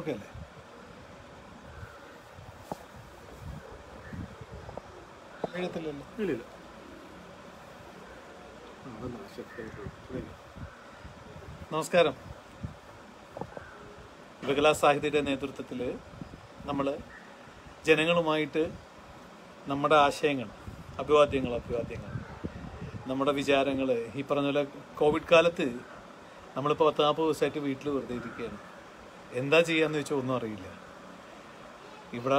Okay അല്ലേ എഴുത്തില്ലല്ലോ ഇല്ലില്ല ആ, അതൊന്ന് ആശയപ്പെട്ടു. ശരി. നമസ്കാരം ബഗല സാഹിത്യയുടെ നേതൃത്വത്തിൽ നമ്മൾ ജനങ്ങളുമായിട്ട് നമ്മുടെ ആശയങ്ങൾ അഭിവാദ്യങ്ങൾ അഭിവാദ്യങ്ങൾ നമ്മുടെ വിചാരങ്ങൾ ഈ പറഞ്ഞ പോലെ കോവിഡ് കാലത്ത് നമ്മളിപ്പോൾ പത്ത് നാൽപ്പത് ദിവസമായിട്ട് വീട്ടിൽ വെറുതെ ഇരിക്കുകയാണ് എന്താ ചെയ്യാന്ന് വെച്ചാൽ ഒന്നും അറിയില്ല ഇവിടെ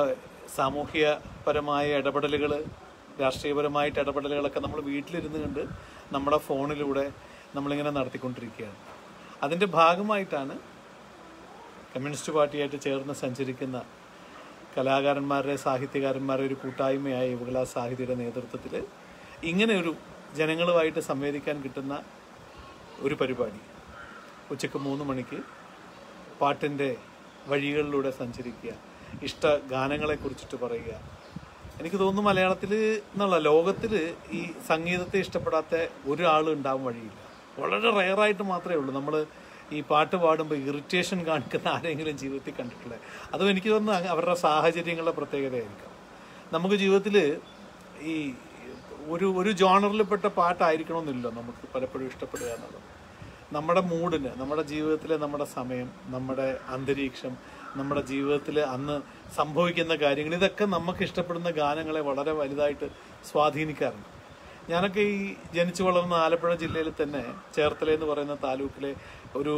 സാമൂഹ്യപരമായ ഇടപെടലുകൾ രാഷ്ട്രീയപരമായിട്ട് ഇടപെടലുകളൊക്കെ നമ്മൾ വീട്ടിലിരുന്ന് കണ്ട് നമ്മുടെ ഫോണിലൂടെ നമ്മളിങ്ങനെ നടത്തിക്കൊണ്ടിരിക്കുകയാണ് അതിൻ്റെ ഭാഗമായിട്ടാണ് കമ്മ്യൂണിസ്റ്റ് പാർട്ടിയായിട്ട് ചേർന്ന് സഞ്ചരിക്കുന്ന കലാകാരന്മാരുടെ സാഹിത്യകാരന്മാരുടെ ഒരു കൂട്ടായ്മയായ യുവകല സാഹിത്യയുടെ നേതൃത്വത്തിൽ ഇങ്ങനെ ഒരു ജനങ്ങളുമായിട്ട് സംവേദിക്കാൻ കിട്ടുന്ന ഒരു പരിപാടി ഉച്ചയ്ക്ക് മൂന്ന് മണിക്ക് പാട്ടിൻ്റെ വഴികളിലൂടെ സഞ്ചരിക്കുക ഇഷ്ട ഗാനങ്ങളെ കുറിച്ചിട്ട് പറയുക എനിക്ക് തോന്നുന്നു മലയാളത്തിൽ എന്നുള്ള ലോകത്തിൽ ഈ സംഗീതത്തെ ഇഷ്ടപ്പെടാത്ത ഒരാൾ ഉണ്ടാവാൻ വഴിയില്ല വളരെ റയറായിട്ട് മാത്രമേ ഉള്ളൂ നമ്മൾ ഈ പാട്ട് പാടുമ്പോൾ ഇറിറ്റേഷൻ കാണിക്കുന്ന ആരെങ്കിലും ജീവിതത്തിൽ കണ്ടിട്ടുള്ളത് അതും എനിക്ക് തോന്നുന്നു അങ്ങ് അവരുടെ സാഹചര്യങ്ങളുടെ പ്രത്യേകതയായിരിക്കാം നമുക്ക് ജീവിതത്തിൽ ഈ ഒരു ഒരു ജോണറിൽപ്പെട്ട പാട്ടായിരിക്കണമെന്നില്ല നമുക്ക് പലപ്പോഴും ഇഷ്ടപ്പെടുക എന്നുള്ളത് നമ്മുടെ മൂഡിന് നമ്മുടെ ജീവിതത്തിലെ നമ്മുടെ സമയം നമ്മുടെ അന്തരീക്ഷം നമ്മുടെ ജീവിതത്തിൽ അന്ന് സംഭവിക്കുന്ന കാര്യങ്ങൾ ഇതൊക്കെ നമുക്ക് ഇഷ്ടപ്പെടുന്ന ഗാനങ്ങളെ വളരെ വലുതായിട്ട് സ്വാധീനിക്കാറുണ്ട് ഞാനൊക്കെ ഈ ജനിച്ചു വളർന്ന ആലപ്പുഴ ജില്ലയിൽ തന്നെ ചേർത്തല എന്ന് പറയുന്ന താലൂക്കിലെ ഒരു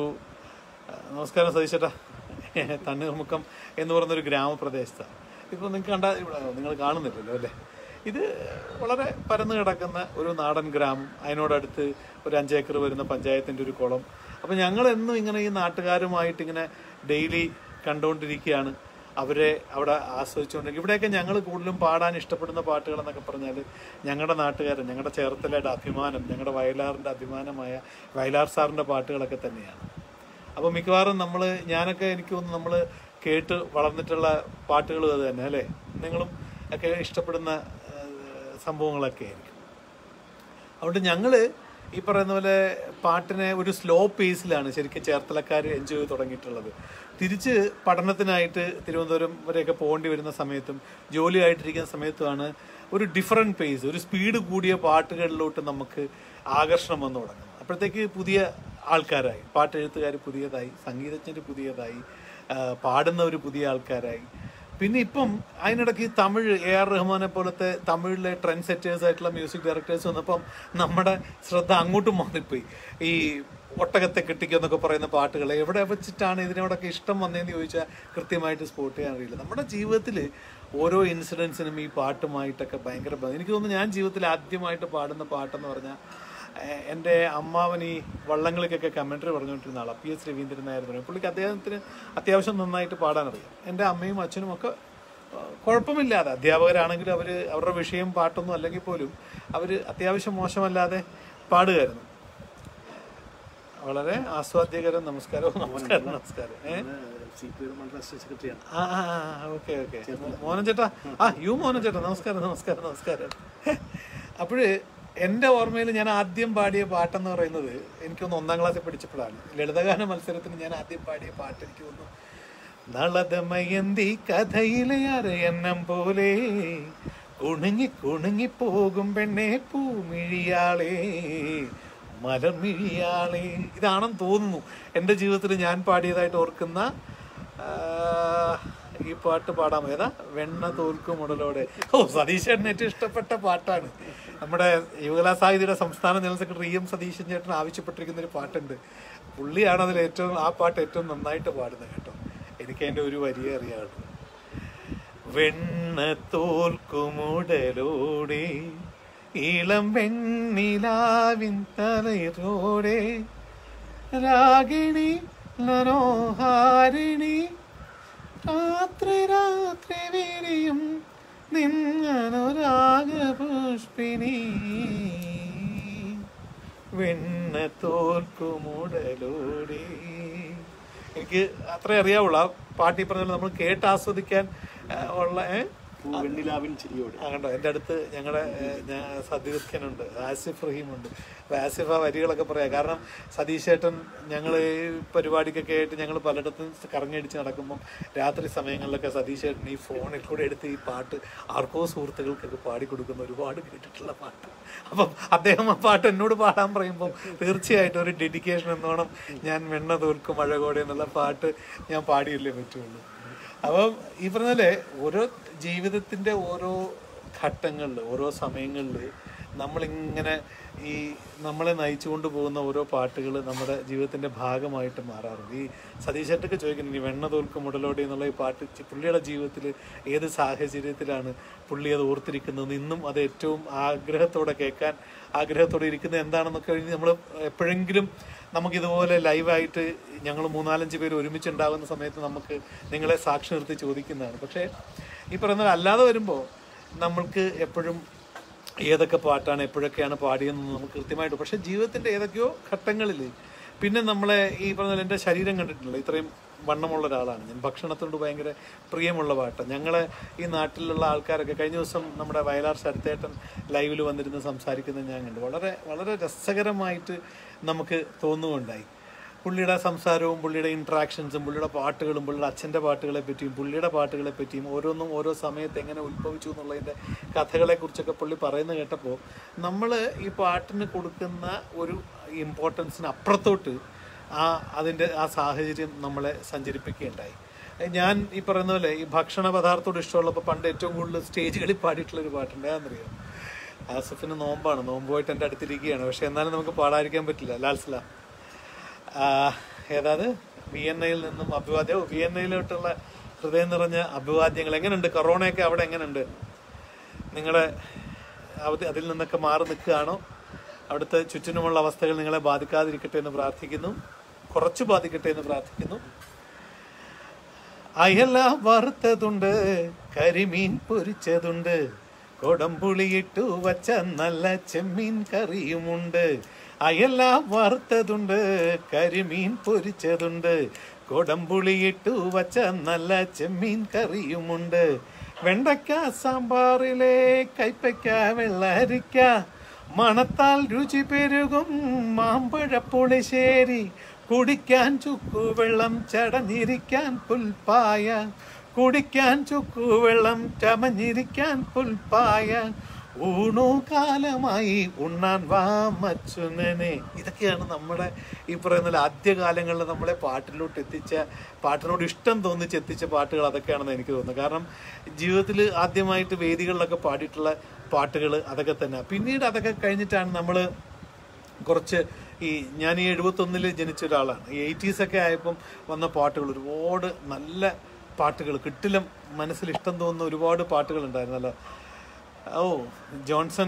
ആ, നമസ്കാരം സതീശേട്ടാ തണ്ണീർമുക്കം എന്ന് പറയുന്ന ഒരു ഗ്രാമപ്രദേശത്താണ് ഇപ്പോൾ നിങ്ങൾക്ക് കണ്ട ഇവിടെ നിങ്ങൾ കാണുന്നില്ലല്ലോ അല്ലേ ഇത് വളരെ പരന്നു കിടക്കുന്ന ഒരു നാടൻ ഗ്രാമം അതിനോടടുത്ത് ഒരു അഞ്ചേക്കർ വരുന്ന പഞ്ചായത്തിൻ്റെ ഒരു കുളം അപ്പം ഞങ്ങൾ എന്നും ഇങ്ങനെ ഈ നാട്ടുകാരുമായിട്ട് ഇങ്ങനെ ഡെയിലി കണ്ടുകൊണ്ടിരിക്കുകയാണ് അവരെ അവിടെ ആസ്വദിച്ചുകൊണ്ടിരിക്കും ഇവിടെയൊക്കെ ഞങ്ങൾ കൂടുതലും പാടാൻ ഇഷ്ടപ്പെടുന്ന പാട്ടുകൾ എന്നൊക്കെ പറഞ്ഞാൽ ഞങ്ങളുടെ നാട്ടുകാരൻ ഞങ്ങളുടെ ചേർത്തലയുടെ അഭിമാനം ഞങ്ങളുടെ വയലാറിൻ്റെ അഭിമാനമായ വയലാർ സാറിൻ്റെ പാട്ടുകളൊക്കെ തന്നെയാണ് അപ്പോൾ മിക്കവാറും നമ്മൾ ഞാനൊക്കെ എനിക്ക് തോന്നുന്നു നമ്മൾ കേട്ട് വളർന്നിട്ടുള്ള പാട്ടുകളും അത് തന്നെ അല്ലേ നിങ്ങളും ഒക്കെ ഇഷ്ടപ്പെടുന്ന ആ, സംഭവങ്ങളൊക്കെ ആയിരിക്കും അതുകൊണ്ട് ഞങ്ങൾ ഈ പറയുന്ന പോലെ പാട്ടിനെ ഒരു സ്ലോ പേസിലാണ് ശരിക്കും ചേർത്തലക്കാർ എൻജോയ് ചെയ്ത് തുടങ്ങിയിട്ടുള്ളത് തിരിച്ച് പഠനത്തിനായിട്ട് തിരുവനന്തപുരം വരെയൊക്കെ പോകേണ്ടി വരുന്ന സമയത്തും ജോലിയായിട്ടിരിക്കുന്ന സമയത്തുമാണ് ഒരു ഡിഫറെൻറ്റ് പേസ് ഒരു സ്പീഡ് കൂടിയ പാട്ടുകളിലോട്ട് നമുക്ക് ആകർഷണം വന്നു തുടങ്ങും അപ്പോഴത്തേക്ക് പുതിയ ആൾക്കാരായി പാട്ടെഴുത്തുകാർ പുതിയതായി സംഗീതജ്ഞർ പുതിയതായി ആ, പാടുന്നവർ പുതിയ ആൾക്കാരായി പിന്നെ ഇപ്പം അതിനിടയ്ക്ക് ഈ തമിഴ് എ ആർ റഹ്മാനെ പോലത്തെ തമിഴിലെ ട്രെൻഡ് സെറ്റേഴ്സ് ആയിട്ടുള്ള മ്യൂസിക് ഡയറക്ടേഴ്സ് വന്നപ്പം നമ്മുടെ ശ്രദ്ധ അങ്ങോട്ടും മാറിപ്പോയി ഈ ഒട്ടകത്തെ കെട്ടിക്കുക എന്നൊക്കെ പറയുന്ന പാട്ടുകൾ എവിടെ വെച്ചിട്ടാണ് ഇതിനോടൊക്കെ ഇഷ്ടം വന്നതെന്ന് ചോദിച്ചാൽ കൃത്യമായിട്ട് സ്പോട്ട് ചെയ്യാൻ അറിയില്ല നമ്മുടെ ജീവിതത്തിൽ ഓരോ ഇൻസിഡൻസിനും ഈ പാട്ടുമായിട്ടൊക്കെ ഭയങ്കര ബന്ധം എനിക്ക് തോന്നുന്നു ഞാൻ ജീവിതത്തിൽ ആദ്യമായിട്ട് പാടുന്ന പാട്ടെന്ന് പറഞ്ഞാൽ ഏഹ് എൻ്റെ അമ്മാവൻ ഈ വള്ളങ്ങൾക്കൊക്കെ കമൻട്രി പറഞ്ഞുകൊണ്ടിരുന്ന ആളാണ് പി എസ് രവീന്ദ്രൻ നായർ പറഞ്ഞു പുള്ളിക്ക് അദ്ദേഹത്തിന് അത്യാവശ്യം നന്നായിട്ട് പാടാനറിയാം എൻ്റെ അമ്മയും അച്ഛനും ഒക്കെ ഏഹ് കുഴപ്പമില്ലാതെ അധ്യാപകരാണെങ്കിലും അവർ അവരുടെ വിഷയം പാട്ടൊന്നും അല്ലെങ്കിൽ പോലും അവർ അത്യാവശ്യം മോശമല്ലാതെ പാടുമായിരുന്നു വളരെ ആസ്വാദ്യകരം നമസ്കാരം നമസ്കാരം നമസ്കാരം ഏ ഞാൻ സി പി ഐയുടെ മണ്ഡലം അസിസ്റ്റന്റ് സെക്രട്ടറിയാണ് ആ ആ ഓക്കെ ഓക്കെ മോഹനൻ ചേട്ടാ ആ യു മോഹനൻ ചേട്ടാ നമസ്കാരം നമസ്കാരം നമസ്കാരം അപ്പോഴ് എൻ്റെ ഓർമ്മയിൽ ഞാൻ ആദ്യം പാടിയ പാട്ടെന്ന് പറയുന്നത് എനിക്കൊന്ന് ഒന്നാം ക്ലാസ്സിൽ പഠിച്ചപ്പോഴാണ് ലളിതഗാന മത്സരത്തിന് ഞാൻ ആദ്യം പാടിയ പാട്ട് എനിക്ക് തോന്നുന്നു നളതമയന്തി കഥയിലെ അരയന്നം പോലെ കുണുങ്ങി കുണുങ്ങി പോകും പെണ്ണെ പൂമിഴിയാളേ മലർമിഴിയാളേ ഇതാണെന്ന് തോന്നുന്നു എൻ്റെ ജീവിതത്തിൽ ഞാൻ പാടിയതായിട്ട് ഓർക്കുന്ന ആ, ഈ പാട്ട് പാടാമോ ഏതാ വെണ്ണ തോൽക്കും ഉടലോടെ ഓ സതീശേട്ടന് ഏറ്റവും ഇഷ്ടപ്പെട്ട പാട്ടാണ് നമ്മുടെ യുവകലാ സാഹിത്യയുടെ സംസ്ഥാന general secretary E M Satheesan ചേട്ടൻ ആവശ്യപ്പെട്ടിരിക്കുന്ന ഒരു പാട്ടുണ്ട് പുള്ളിയാണ് അതിൽ ഏറ്റവും ആ പാട്ട് ഏറ്റവും നന്നായിട്ട് പാടുന്നത് കേട്ടോ എനിക്ക് അതിൻ്റെ ഒരു വരിയെ അറിയാവുള്ളൂ വെണ്ണ തോൽക്കുമുടലോടെ ഇളം വെണ്ണിലാവിൻ തലയോടെ രാഗിണി മനോഹാരിണി രാത്രി രാത്രി വിരിയും നിന്നനുരാഗപുഷ്പിണി വെണ്ണ തോൽക്കുമുടലോടെ എനിക്ക് അത്രേ അറിയാവുള്ളൂ ആ പാട്ടി പറഞ്ഞ നമ്മൾ കേട്ട് ആസ്വദിക്കാൻ ആ, ഉള്ള ഏ? വെണ്ണിലാവിൻ ചിരിയോടെ ആ കണ്ടോ എൻ്റെ അടുത്ത് ഞങ്ങളുടെ സതീർഖ്യനുണ്ട് ആസിഫ് റഹീമുണ്ട് അപ്പോൾ ആസിഫ് ആ വരികളൊക്കെ പറയാം കാരണം സതീശേട്ടൻ ഞങ്ങൾ ഈ പരിപാടിക്കൊക്കെ ആയിട്ട് ഞങ്ങൾ പലയിടത്തും കറങ്ങിയടിച്ച് നടക്കുമ്പം രാത്രി സമയങ്ങളിലൊക്കെ സതീശേട്ടൻ ഈ ഫോണിൽ കൂടെ എടുത്ത് ഈ പാട്ട് ആർക്കോ സുഹൃത്തുക്കൾക്കൊക്കെ പാടിക്കൊടുക്കുന്ന ഒരുപാട് കേട്ടിട്ടുള്ള പാട്ട് അപ്പം അദ്ദേഹം ആ പാട്ട് എന്നോട് പാടാൻ പറയുമ്പം തീർച്ചയായിട്ടും ഒരു ഡെഡിക്കേഷൻ എന്നോണം ഞാൻ വെണ്ണ തോൽക്കും മഴകോടെ എന്നുള്ള പാട്ട് ഞാൻ പാടിയല്ലേ പറ്റുള്ളൂ അപ്പം ഈ പറഞ്ഞാല് ഓരോ ജീവിതത്തിന്റെ ഓരോ ഘട്ടങ്ങളിൽ ഓരോ സമയങ്ങളിൽ നമ്മളിങ്ങനെ ഈ നമ്മളെ നയിച്ചുകൊണ്ട് പോകുന്ന ഓരോ പാട്ടുകൾ നമ്മുടെ ജീവിതത്തിന്റെ ഭാഗമായിട്ട് മാറാറുണ്ട് ഈ സതീശേട്ടൊക്കെ ചോദിക്കുന്നത് ഈ വെണ്ണ തോൽക്കും മുടലോടി എന്നുള്ള ഈ പാട്ട് ചി- പുള്ളിയുടെ ജീവിതത്തിൽ ഏത് സാഹചര്യത്തിലാണ് പുള്ളി അത് ഓർത്തിരിക്കുന്നത് ഇന്നും അത് ഏറ്റവും ആഗ്രഹത്തോടെ കേൾക്കാൻ ആഗ്രഹത്തോടെ ഇരിക്കുന്നത് എന്താണെന്നൊക്കെ നമ്മൾ എപ്പോഴെങ്കിലും നമുക്കിതുപോലെ ലൈവായിട്ട് ഞങ്ങൾ മൂന്നാലഞ്ച് പേര് ഒരുമിച്ചുണ്ടാകുന്ന സമയത്ത് നമുക്ക് നിങ്ങളെ സാക്ഷി നിർത്തി ചോദിക്കുന്നതാണ് പക്ഷേ ഈ പറയുന്നത് അല്ലാതെ വരുമ്പോൾ നമ്മൾക്ക് എപ്പോഴും ഏതൊക്കെ പാട്ടാണ് എപ്പോഴൊക്കെയാണ് പാടിയെന്ന് നമുക്ക് കൃത്യമായിട്ട് പക്ഷേ ജീവിതത്തിൻ്റെ ഏതൊക്കെയോ ഘട്ടങ്ങളിൽ പിന്നെ നമ്മളെ ഈ പറഞ്ഞ എൻ്റെ ശരീരം കണ്ടിട്ടില്ല ഇത്രയും വണ്ണമുള്ള ഒരാളാണ് ഞാൻ ഭക്ഷണത്തോട് ഭയങ്കര പ്രിയമുള്ള പാട്ടാണ് ഞങ്ങളെ ഈ നാട്ടിലുള്ള ആൾക്കാരൊക്കെ കഴിഞ്ഞ ദിവസം നമ്മുടെ വയലാർ ശരത്തേട്ടൻ ലൈവിൽ വന്നിരുന്ന് സംസാരിക്കുന്നത് ഞാൻ കണ്ടു വളരെ വളരെ രസകരമായിട്ട് നമുക്ക് തോന്നുകയുണ്ടായി പുള്ളിയുടെ സംസാരവും പുള്ളിയുടെ ഇൻട്രാക്ഷൻസും പുള്ളിയുടെ പാട്ടുകളും പുള്ളിയുടെ അച്ഛൻ്റെ പാട്ടുകളെ പറ്റിയും പുള്ളിയുടെ പാട്ടുകളെ പറ്റിയും ഓരോന്നും ഓരോ സമയത്ത് എങ്ങനെ ഉത്ഭവിച്ചു എന്നുള്ളതിൻ്റെ കഥകളെ കുറിച്ചൊക്കെ പുള്ളി പറയുന്നത് കേട്ടപ്പോൾ നമ്മൾ ഈ പാട്ടിന് കൊടുക്കുന്ന ഒരു ഇമ്പോർട്ടൻസിന് അപ്പുറത്തോട്ട് ആ അതിൻ്റെ ആ സാഹചര്യം നമ്മളെ സഞ്ചരിപ്പിക്കുകയുണ്ടായി ഞാൻ ഈ പറയുന്ന പോലെ ഈ ഭക്ഷണ പദാർത്ഥത്തോട് ഇഷ്ടമുള്ളപ്പോൾ പണ്ട് ഏറ്റവും കൂടുതൽ സ്റ്റേജുകളിൽ പാടിയിട്ടുള്ള ഒരു പാട്ടുണ്ട് അതെന്നറിയോ ആസിഫിന് നോമ്പാണ് നോമ്പുമായിട്ട് എൻ്റെ അടുത്തിരിക്കുകയാണ് പക്ഷെ എന്നാലും നമുക്ക് പാടാതിരിക്കാൻ പറ്റില്ല ലാൽസലാം ഏതാത് വിയന്നയിൽ നിന്നും അഭിവാദ്യം ഓ, വിയന്നയിലോട്ടുള്ള ഹൃദയം നിറഞ്ഞ അഭിവാദ്യങ്ങൾ എങ്ങനെയുണ്ട് കൊറോണയൊക്കെ അവിടെ എങ്ങനെയുണ്ട് നിങ്ങളുടെ അവധി അതിൽ നിന്നൊക്കെ മാറി നിൽക്കുകയാണോ അവിടുത്തെ ചുറ്റിനുമുള്ള അവസ്ഥകൾ നിങ്ങളെ ബാധിക്കാതിരിക്കട്ടെ എന്ന് പ്രാർത്ഥിക്കുന്നു കുറച്ച് ബാധിക്കട്ടെ എന്ന് പ്രാർത്ഥിക്കുന്നു അയല വറുത്തതുണ്ട് കരിമീൻ പൊരിച്ചതുണ്ട് കൊടംപുളിയിട്ടു വച്ച നല്ല ചെമ്മീൻ കറിയുമുണ്ട് അയല വറുത്തതുണ്ട് കരിമീൻ പൊരിച്ചതുണ്ട് കൊടംപുളിയിട്ടു വച്ച നല്ല ചെമ്മീൻ കറിയുമുണ്ട് വെണ്ടയ്ക്ക സാമ്പാറിലെ കൈപ്പയ്ക്ക വെള്ളരിക്ക മണത്താൽ രുചി പെരുകും മാമ്പഴ പുളിശ്ശേരി കുടിക്കാൻ ചുക്കുവെള്ളം ചടഞ്ഞിരിക്കാൻ പുൽപ്പായ കുടിക്കാൻ ചുക്കുവെള്ളം ചമഞ്ഞിരിക്കാൻ പുൽപ്പായ ഊണു കാലമായി ഉണ്ണാൻ വാ മച്ചുനനെ ഇതൊക്കെയാണ് നമ്മുടെ ഈ പറയുന്ന പോലെ ആദ്യകാലങ്ങളിൽ നമ്മളെ പാട്ടിലോട്ട് എത്തിച്ച പാട്ടിനോട് ഇഷ്ടം തോന്നിച്ച് എത്തിച്ച പാട്ടുകൾ അതൊക്കെയാണെന്ന് എനിക്ക് തോന്നുന്നത് കാരണം ജീവിതത്തിൽ ആദ്യമായിട്ട് വേദികളിലൊക്കെ പാടിയിട്ടുള്ള പാട്ടുകൾ അതൊക്കെ തന്നെ പിന്നീട് അതൊക്കെ കഴിഞ്ഞിട്ടാണ് നമ്മൾ കുറച്ച് ഈ ഞാൻ ഈ എഴുപത്തൊന്നിൽ ജനിച്ച ഒരാളാണ് ഈ എയ്റ്റീസ് ഒക്കെ ആയപ്പം വന്ന പാട്ടുകൾ ഒരുപാട് നല്ല പാട്ടുകൾ കിട്ടിലും മനസ്സിൽ ഇഷ്ടം തോന്നുന്ന ഒരുപാട് പാട്ടുകൾ ഉണ്ടായിരുന്നല്ലോ ഓ ജോൺസൺ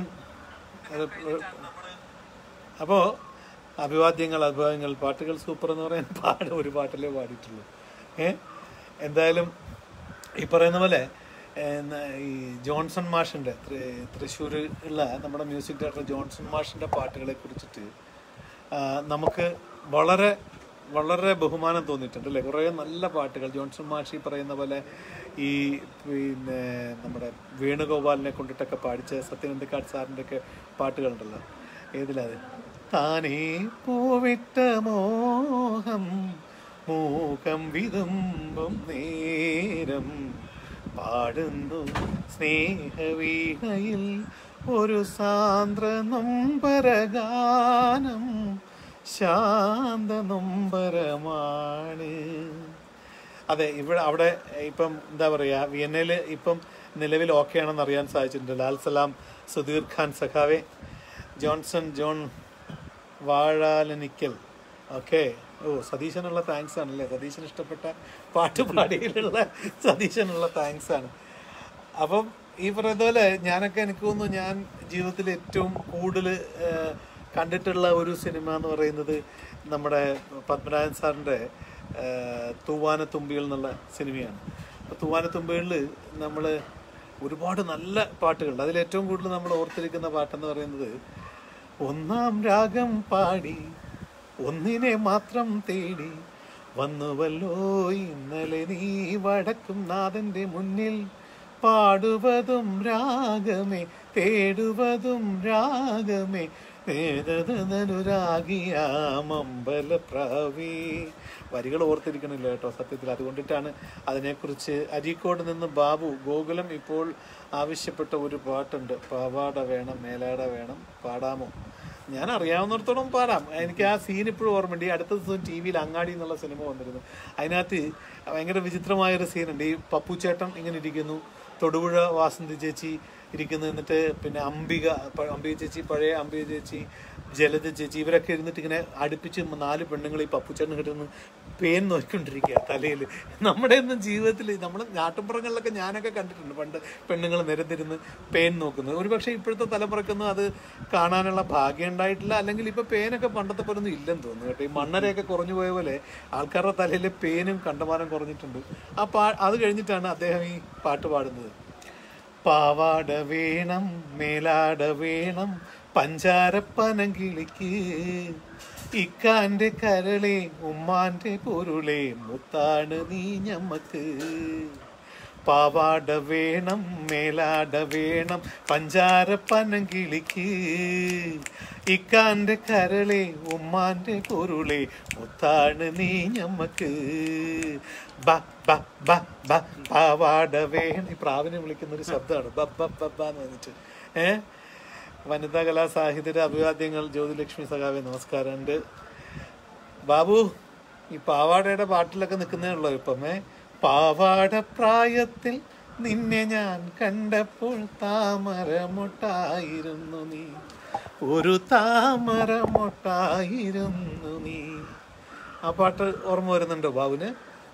അപ്പോൾ അഭിവാദ്യങ്ങൾ അഭിവാദ്യങ്ങൾ പാട്ടുകൾ സൂപ്പർ എന്ന് പറയാൻ പാട് ഒരു പാട്ടിലേ പാടിയിട്ടുള്ളൂ ഏ എന്തായാലും ഈ പറയുന്ന പോലെ എന്നാ ഈ ജോൺസൺ മാഷിൻ്റെ തൃശ്ശൂർ ഉള്ള നമ്മുടെ മ്യൂസിക് ഡയറക്ടർ ജോൺസൺ മാഷിൻ്റെ പാട്ടുകളെ കുറിച്ചിട്ട് ആ, നമുക്ക് വളരെ വളരെ ബഹുമാനം തോന്നിയിട്ടുണ്ട് അല്ലേ കുറേ നല്ല പാട്ടുകൾ ജോൺസൺ മാഷ് ഈ പറയുന്ന പോലെ ഈ പിന്നെ നമ്മുടെ വേണുഗോപാലിനെ കൊണ്ടിട്ടൊക്കെ പാടിച്ച സത്യനന്ദക്കാട് സാറിൻ്റെ ഒക്കെ പാട്ടുകളുണ്ടല്ലോ ഏതിലത് താനേ പൂവിട്ട മോഹം മൂകം വിതുമ്പും നേരം പാടുന്നു സ്നേഹവീണയിൽ ഒരു സാന്ദ്ര നൊമ്പരഗാനം ശാന്ത നൊമ്പരമാണ് അതെ ഇവിടെ അവിടെ ഇപ്പം എന്താ പറയുക വിയന്നയിൽ ഇപ്പം നിലവിൽ ഓക്കെ ആണെന്ന് അറിയാൻ സാധിച്ചിട്ടുണ്ട് ലാൽ സലാം സുധീർ ഖാൻ സഖാവെ ജോൺസൺ ജോൺ വാഴാലനിക്കൽ ഓക്കെ ഓ സതീശനുള്ള താങ്ക്സ് ആണല്ലേ സതീശന് ഇഷ്ടപ്പെട്ട പാട്ട് പാടിയിലുള്ള സതീശനുള്ള താങ്ക്സ് ആണ് അപ്പം ഈ പറയുന്ന പോലെ ഞാനൊക്കെ എനിക്ക് തോന്നുന്നു ഞാൻ ജീവിതത്തിൽ ഏറ്റവും കൂടുതൽ കണ്ടിട്ടുള്ള ഒരു സിനിമ എന്ന് പറയുന്നത് നമ്മുടെ പത്മനാഭൻ സാറിൻ്റെ തൂവാനത്തുമ്പികൾ എന്നുള്ള സിനിമയാണ് അപ്പോൾ തൂവാനത്തുമ്പികളിൽ നമ്മൾ ഒരുപാട് നല്ല പാട്ടുകളുണ്ട് അതിൽ ഏറ്റവും കൂടുതൽ നമ്മൾ ഓർത്തിരിക്കുന്ന പാട്ടെന്ന് പറയുന്നത് ഒന്നാം രാഗം പാടി ഒന്നിനെ മാത്രം തേടി വന്നുവല്ലോ ഇന്നലെ നീ വടക്കും നാഥന്റെ മുന്നിൽ പാടുവതും രാഗമേ തേടുവതും രാഗമേ വേദനുരാഗിയാമമ്പലപ്രാവി വരികൾ ഓർത്തിരിക്കണില്ല കേട്ടോ സത്യത്തിൽ അതുകൊണ്ടിട്ടാണ് അതിനെക്കുറിച്ച് അരീക്കോട് നിന്ന് ബാബു ഗോകുലം ഇപ്പോൾ ആവശ്യപ്പെട്ട ഒരു പാട്ടുണ്ട് പാവാട വേണം മേലാട വേണം പാടാമോ ഞാൻ അറിയാവുന്നിടത്തോളം പാടാം എനിക്ക് ആ സീൻ ഇപ്പോഴും ഓർമ്മയുണ്ട് ഈ അടുത്ത ദിവസം ടി വിയിൽ അങ്ങാടി എന്നുള്ള സിനിമ വന്നിരുന്നു അതിനകത്ത് ഭയങ്കര വിചിത്രമായൊരു സീനുണ്ട് ഈ പപ്പുച്ചേട്ടൻ ഇങ്ങനെ ഇരിക്കുന്നു തൊടുപുഴ വാസന്തി ചേച്ചി ഇരിക്കുന്നു എന്നിട്ട് പിന്നെ അംബിക പ- അംബിക ചേച്ചി പഴയ അംബിക ചേച്ചി ജലജ ചേച്ചി ഇവരൊക്കെ ഇരുന്നിട്ട് ഇങ്ങനെ അടുപ്പിച്ച് നാല് പെണ്ണുങ്ങൾ ഈ പപ്പുച്ചേട്ടൻ കിട്ടുന്ന പേൻ നോക്കിക്കൊണ്ടിരിക്കുക തലയിൽ നമ്മുടെ ഒന്നും ജീവിതത്തിൽ നമ്മൾ നാട്ടുമ്പുറങ്ങളിലൊക്കെ ഞാനൊക്കെ കണ്ടിട്ടുണ്ട് പണ്ട് പെണ്ണുങ്ങൾ നിരന്നിരുന്ന് പേൻ നോക്കുന്നത് ഒരുപക്ഷെ ഇപ്പോഴത്തെ തലമുറക്കൊന്നും അത് കാണാനുള്ള ഭാഗ്യം ഉണ്ടായിട്ടില്ല അല്ലെങ്കിൽ ഇപ്പൊ പേനൊക്കെ പണ്ടത്തെ പോലെ ഒന്നും ഇല്ലെന്ന് തോന്നുന്നു കേട്ടോ ഈ മണ്ണരയൊക്കെ കുറഞ്ഞു പോയ പോലെ ആൾക്കാരുടെ തലയിൽ പേനും കണ്ടമാനം കുറഞ്ഞിട്ടുണ്ട് ആ പാ അത് കഴിഞ്ഞിട്ടാണ് അദ്ദേഹം ഈ പാട്ട് പാടുന്നത് പാവാട വേണം മേലാട വേണം പഞ്ചാരപ്പനം കിളിക്ക് ഇക്കാന്റെ കരളെ ഉമ്മാന്റെ പൊരുളെ മുത്താണ് നീ ഞമ്മക്ക് പാവാട വേണം മേലാട വേണം പഞ്ചാരപ്പനം കിളിക്ക് ഇക്കാന്റെ കരളെ ഉമ്മാന്റെ പൊരുളെ മുത്താണ് നീ ഞമ്മക്ക് ബ ബ ബ ബ പാവാട വേണം ഈ പ്രാവിനെ വിളിക്കുന്ന ഒരു ശബ്ദമാണ് ബ ബ ബ ബ എന്ന് പറഞ്ഞിട്ട് ഏ വനിതാ കലാ സാഹിത്യയുടെ അഭിവാദ്യങ്ങൾ ജ്യോതിലക്ഷ്മി സഖാവെ നമസ്കാരമുണ്ട് ബാബു ഈ പാവാടയുടെ പാട്ടിലൊക്കെ നിൽക്കുന്നേ ഉള്ളൂ ഇപ്പം ഏ പാവാട പ്രായത്തിൽ നിന്നെ ഞാൻ കണ്ടപ്പോൾ താമരമൊട്ടായിരുന്നു നീ ഒരു താമരമൊട്ടായിരുന്നു നീ ആ പാട്ട് ഓർമ്മ വരുന്നുണ്ടോ ബാബുന്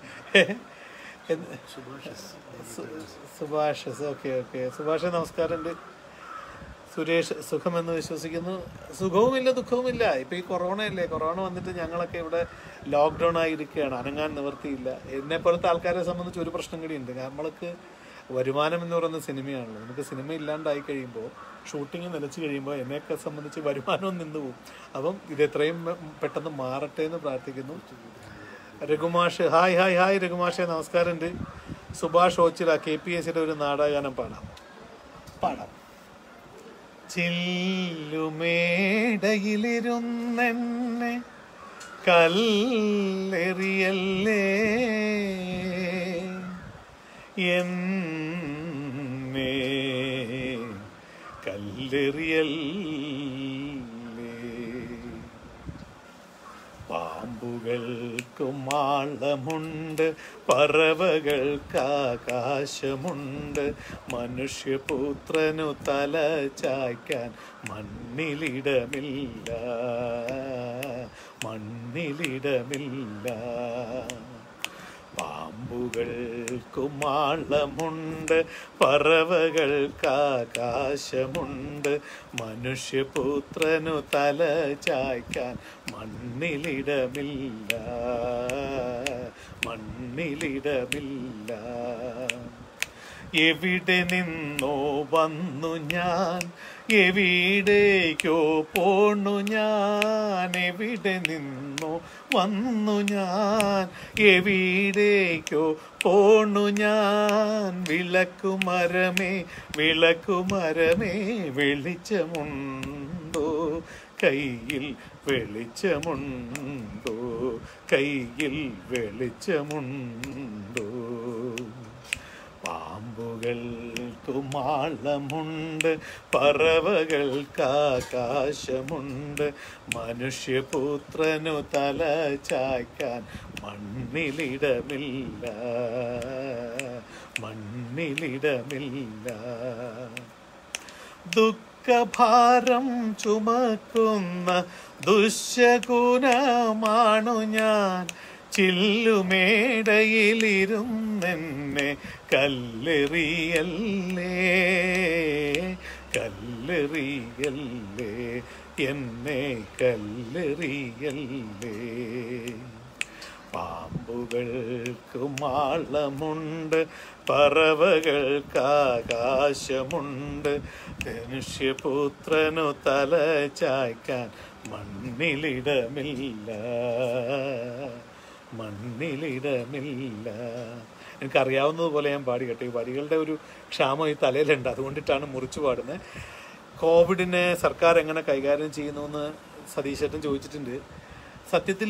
എന്ത്- സു- സുഭാഷ് ഓക്കെ ഓക്കെ സുഭാഷ് നമസ്കാരമുണ്ട് സുരേഷ് സുഖമെന്ന് വിശ്വസിക്കുന്നു സുഖവുമില്ല ദുഃഖവുമില്ല ഇപ്പൊ ഈ കൊറോണ അല്ലേ കൊറോണ വന്നിട്ട് ഞങ്ങളൊക്കെ ഇവിടെ ലോക്ക്ഡൗൺ ആയിരിക്കുകയാണ് അനങ്ങാൻ നിവർത്തിയില്ല എന്നെ പോലത്തെ ആൾക്കാരെ സംബന്ധിച്ച് ഒരു പ്രശ്നം കൂടിയുണ്ട് നമ്മൾക്ക് വരുമാനം എന്ന് പറയുന്ന സിനിമയാണല്ലോ നമുക്ക് സിനിമ ഇല്ലാണ്ടായി കഴിയുമ്പോൾ ഷൂട്ടിംഗ് നിലച്ചു കഴിയുമ്പോൾ എന്നെയൊക്കെ സംബന്ധിച്ച് വരുമാനവും നിന്ന് പോകും അപ്പം ഇത് എത്രയും പെ- പെട്ടെന്ന് മാറട്ടെ എന്ന് പ്രാർത്ഥിക്കുന്നു രഘുമാഷ് ഹായ് ഹായ് ഹായ് രഘുമാഷെ നമസ്കാരമുണ്ട് Subhash Ochira K P S സിയുടെ ഒരു നാടകഗാനം പാടാം പാടാം ചില്ലുമേടയിലിരുന്നെന്നെ കല്ലെറിയല്ലേ എന്നേ കല്ലെറിയല്ലേ പാമ്പുകൾക്കും മാളമുണ്ട് പറവകൾക്ക് ആകാശമുണ്ട് മനുഷ്യപുത്രനു തല ചായ്ക്കാൻ മണ്ണിലിടമില്ല മണ്ണിലിടമില്ല പാമ്പുകൾക്കും മാളമുണ്ട് പറവകൾക്ക് ആകാശമുണ്ട് മനുഷ്യപുത്രനു തല ചായ്ക്കാൻ മണ്ണിലിടമില്ല മണ്ണിലിടമില്ല എവിടെ നിന്നോ വന്നു ഞാൻ എവിടേക്കോ പോണു ഞാൻ എവിടെ നിന്നോ വന്നു ഞാൻ എവിടേക്കോ പോണു ഞാൻ വിളക്കുമരമേ വിളക്കുമരമേ വെളിച്ചമുണ്ടോ കയ്യിൽ വെളിച്ചമുണ്ടോ കയ്യിൽ വെളിച്ചമുണ്ടോ പാമ്പുകൾക്കു മാളമുണ്ട് പറവകൾക്ക് ആകാശമുണ്ട് മനുഷ്യപുത്രനു തല ചായ്ക്കാൻ മണ്ണിലിടമില്ല മണ്ണിലിടമില്ല ദുഃഖഭാരം ചുമക്കുന്ന ദുശകുനമാണു ഞാൻ ചില്ലുമേടയിലിരുന്നെന്നെ കല്ലെറിയല്ലേ കല്ലെറിയല്ലേ എന്നെ കല്ലെറിയല്ലേ പാമ്പുകൾക്ക് മാളമുണ്ട് പറവകൾക്ക് ആകാശമുണ്ട് മനുഷ്യപുത്രനു തല ചായ്ക്കാൻ മണ്ണിലിടമില്ല മണ്ണിലിടമില്ല എനിക്കറിയാവുന്നതുപോലെ ഞാൻ പാടി കേട്ടോ ഈ വരികളുടെ ഒരു ക്ഷാമം ഈ തലയിലുണ്ട് അതുകൊണ്ടിട്ടാണ് മുറിച്ചു പാടുന്നത് കോവിഡിനെ സർക്കാർ എങ്ങനെ കൈകാര്യം ചെയ്യുന്നു സതീശേട്ടൻ ചോദിച്ചിട്ടുണ്ട് സത്യത്തിൽ